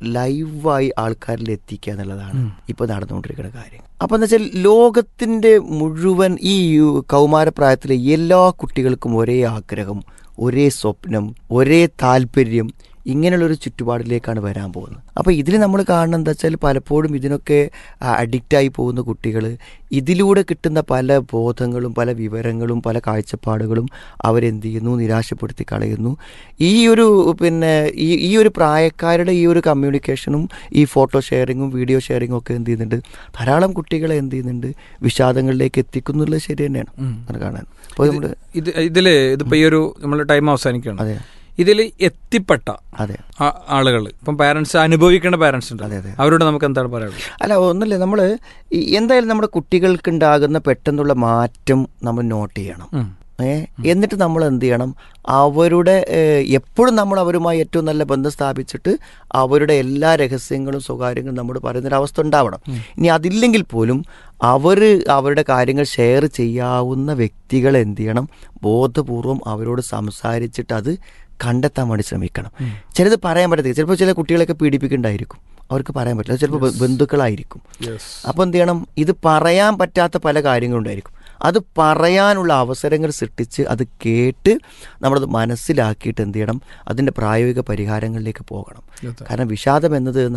Speaker 6: ലൈവായി ആൾക്കാരിൽ എത്തിക്കുക എന്നുള്ളതാണ് ഇപ്പോൾ നടന്നുകൊണ്ടിരിക്കുന്ന കാര്യം അപ്പോൾ എന്താ വെച്ചാൽ ലോകത്തിൻ്റെ മുഴുവൻ ഈ യു- കൗമാരപ്രായത്തിലെ എല്ലാ കുട്ടികൾക്കും ഒരേ ആഗ്രഹം ഒരേ സ്വപ്നം ഒരേ താല്പര്യം ഇങ്ങനെയുള്ളൊരു ചുറ്റുപാടിലേക്കാണ് വരാൻ പോകുന്നത് അപ്പോൾ ഇതിൽ നമ്മൾ കാണുന്നത് എന്താ വെച്ചാൽ പലപ്പോഴും ഇതിനൊക്കെ അഡിക്റ്റായി പോകുന്ന കുട്ടികൾ ഇതിലൂടെ കിട്ടുന്ന പല ബോധങ്ങളും പല വിവരങ്ങളും പല കാഴ്ചപ്പാടുകളും അവരെന്ത് ചെയ്യുന്നു നിരാശപ്പെടുത്തി കളയുന്നു ഈ ഒരു പിന്നെ ഈ ഈ ഒരു പ്രായക്കാരുടെ ഈ ഒരു കമ്മ്യൂണിക്കേഷനും ഈ ഫോട്ടോ ഷെയറിങ്ങും വീഡിയോ ഷെയറിങ്ങും ഒക്കെ എന്ത് ചെയ്യുന്നുണ്ട് ധാരാളം കുട്ടികളെ എന്ത് ചെയ്യുന്നുണ്ട് വിഷാദങ്ങളിലേക്ക് എത്തിക്കുന്നുള്ളത് ശരി തന്നെയാണ് അത് കാണാൻ അപ്പോൾ നമ്മുടെ
Speaker 5: ഇത് ഇതില് ഇതിപ്പോ ഈ ഒരു നമ്മൾ ടൈം അവസാനിക്കുകയാണ്
Speaker 6: അതെ
Speaker 5: ഇതിൽ എത്തിപ്പെട്ട
Speaker 6: അതെ
Speaker 5: ആളുകൾ ഇപ്പം പാരന്റ്സ് അനുഭവിക്കേണ്ട പാരന്റ്സ് ഉണ്ട്
Speaker 6: അതെ, അതെ.
Speaker 5: അവരോട് നമുക്ക് എന്താണ് പറയാനുള്ളത്
Speaker 6: അല്ല ഒന്നുമില്ല നമ്മൾ എന്തായാലും നമ്മുടെ കുട്ടികൾക്ക് ഉണ്ടാകുന്ന പെട്ടെന്നുള്ള മാറ്റം നമ്മൾ നോട്ട് ചെയ്യണം
Speaker 5: ഉം.
Speaker 6: ഏ എന്നിട്ട് നമ്മൾ എന്ത് ചെയ്യണം അവരുടെ എപ്പോഴും നമ്മൾ അവരുമായി ഏറ്റവും നല്ല ബന്ധം സ്ഥാപിച്ചിട്ട് അവരുടെ എല്ലാ രഹസ്യങ്ങളും സ്വകാര്യങ്ങളും നമ്മോട് പറയുന്നൊരവസ്ഥ ഉണ്ടാവണം ഇനി അതില്ലെങ്കിൽ പോലും അവർ അവരുടെ കാര്യങ്ങൾ ഷെയർ ചെയ്യാവുന്ന വ്യക്തികളെ എന്ത് ചെയ്യണം ബോധപൂർവം അവരോട് സംസാരിച്ചിട്ട് അത് കണ്ടെത്താൻ വേണ്ടി ശ്രമിക്കണം ചിലത് പറയാൻ പറ്റത്തില്ല ചിലപ്പോൾ ചില കുട്ടികളെയൊക്കെ പീഡിപ്പിക്കുന്നുണ്ടായിരിക്കും അവർക്ക് പറയാൻ പറ്റില്ല ചിലപ്പോൾ ബ- ബന്ധുക്കളായിരിക്കും അപ്പോൾ എന്ത് ചെയ്യണം ഇത് പറയാൻ പറ്റാത്ത പല കാര്യങ്ങളുണ്ടായിരിക്കും അത് പറയാനുള്ള അവസരങ്ങൾ സൃഷ്ടിച്ച് അത് കേട്ട് നമ്മളത് മനസ്സിലാക്കിയിട്ട് എന്ത് ചെയ്യണം അതിൻ്റെ പ്രായോഗിക പരിഹാരങ്ങളിലേക്ക് പോകണം കാരണം വിഷാദം എന്നത്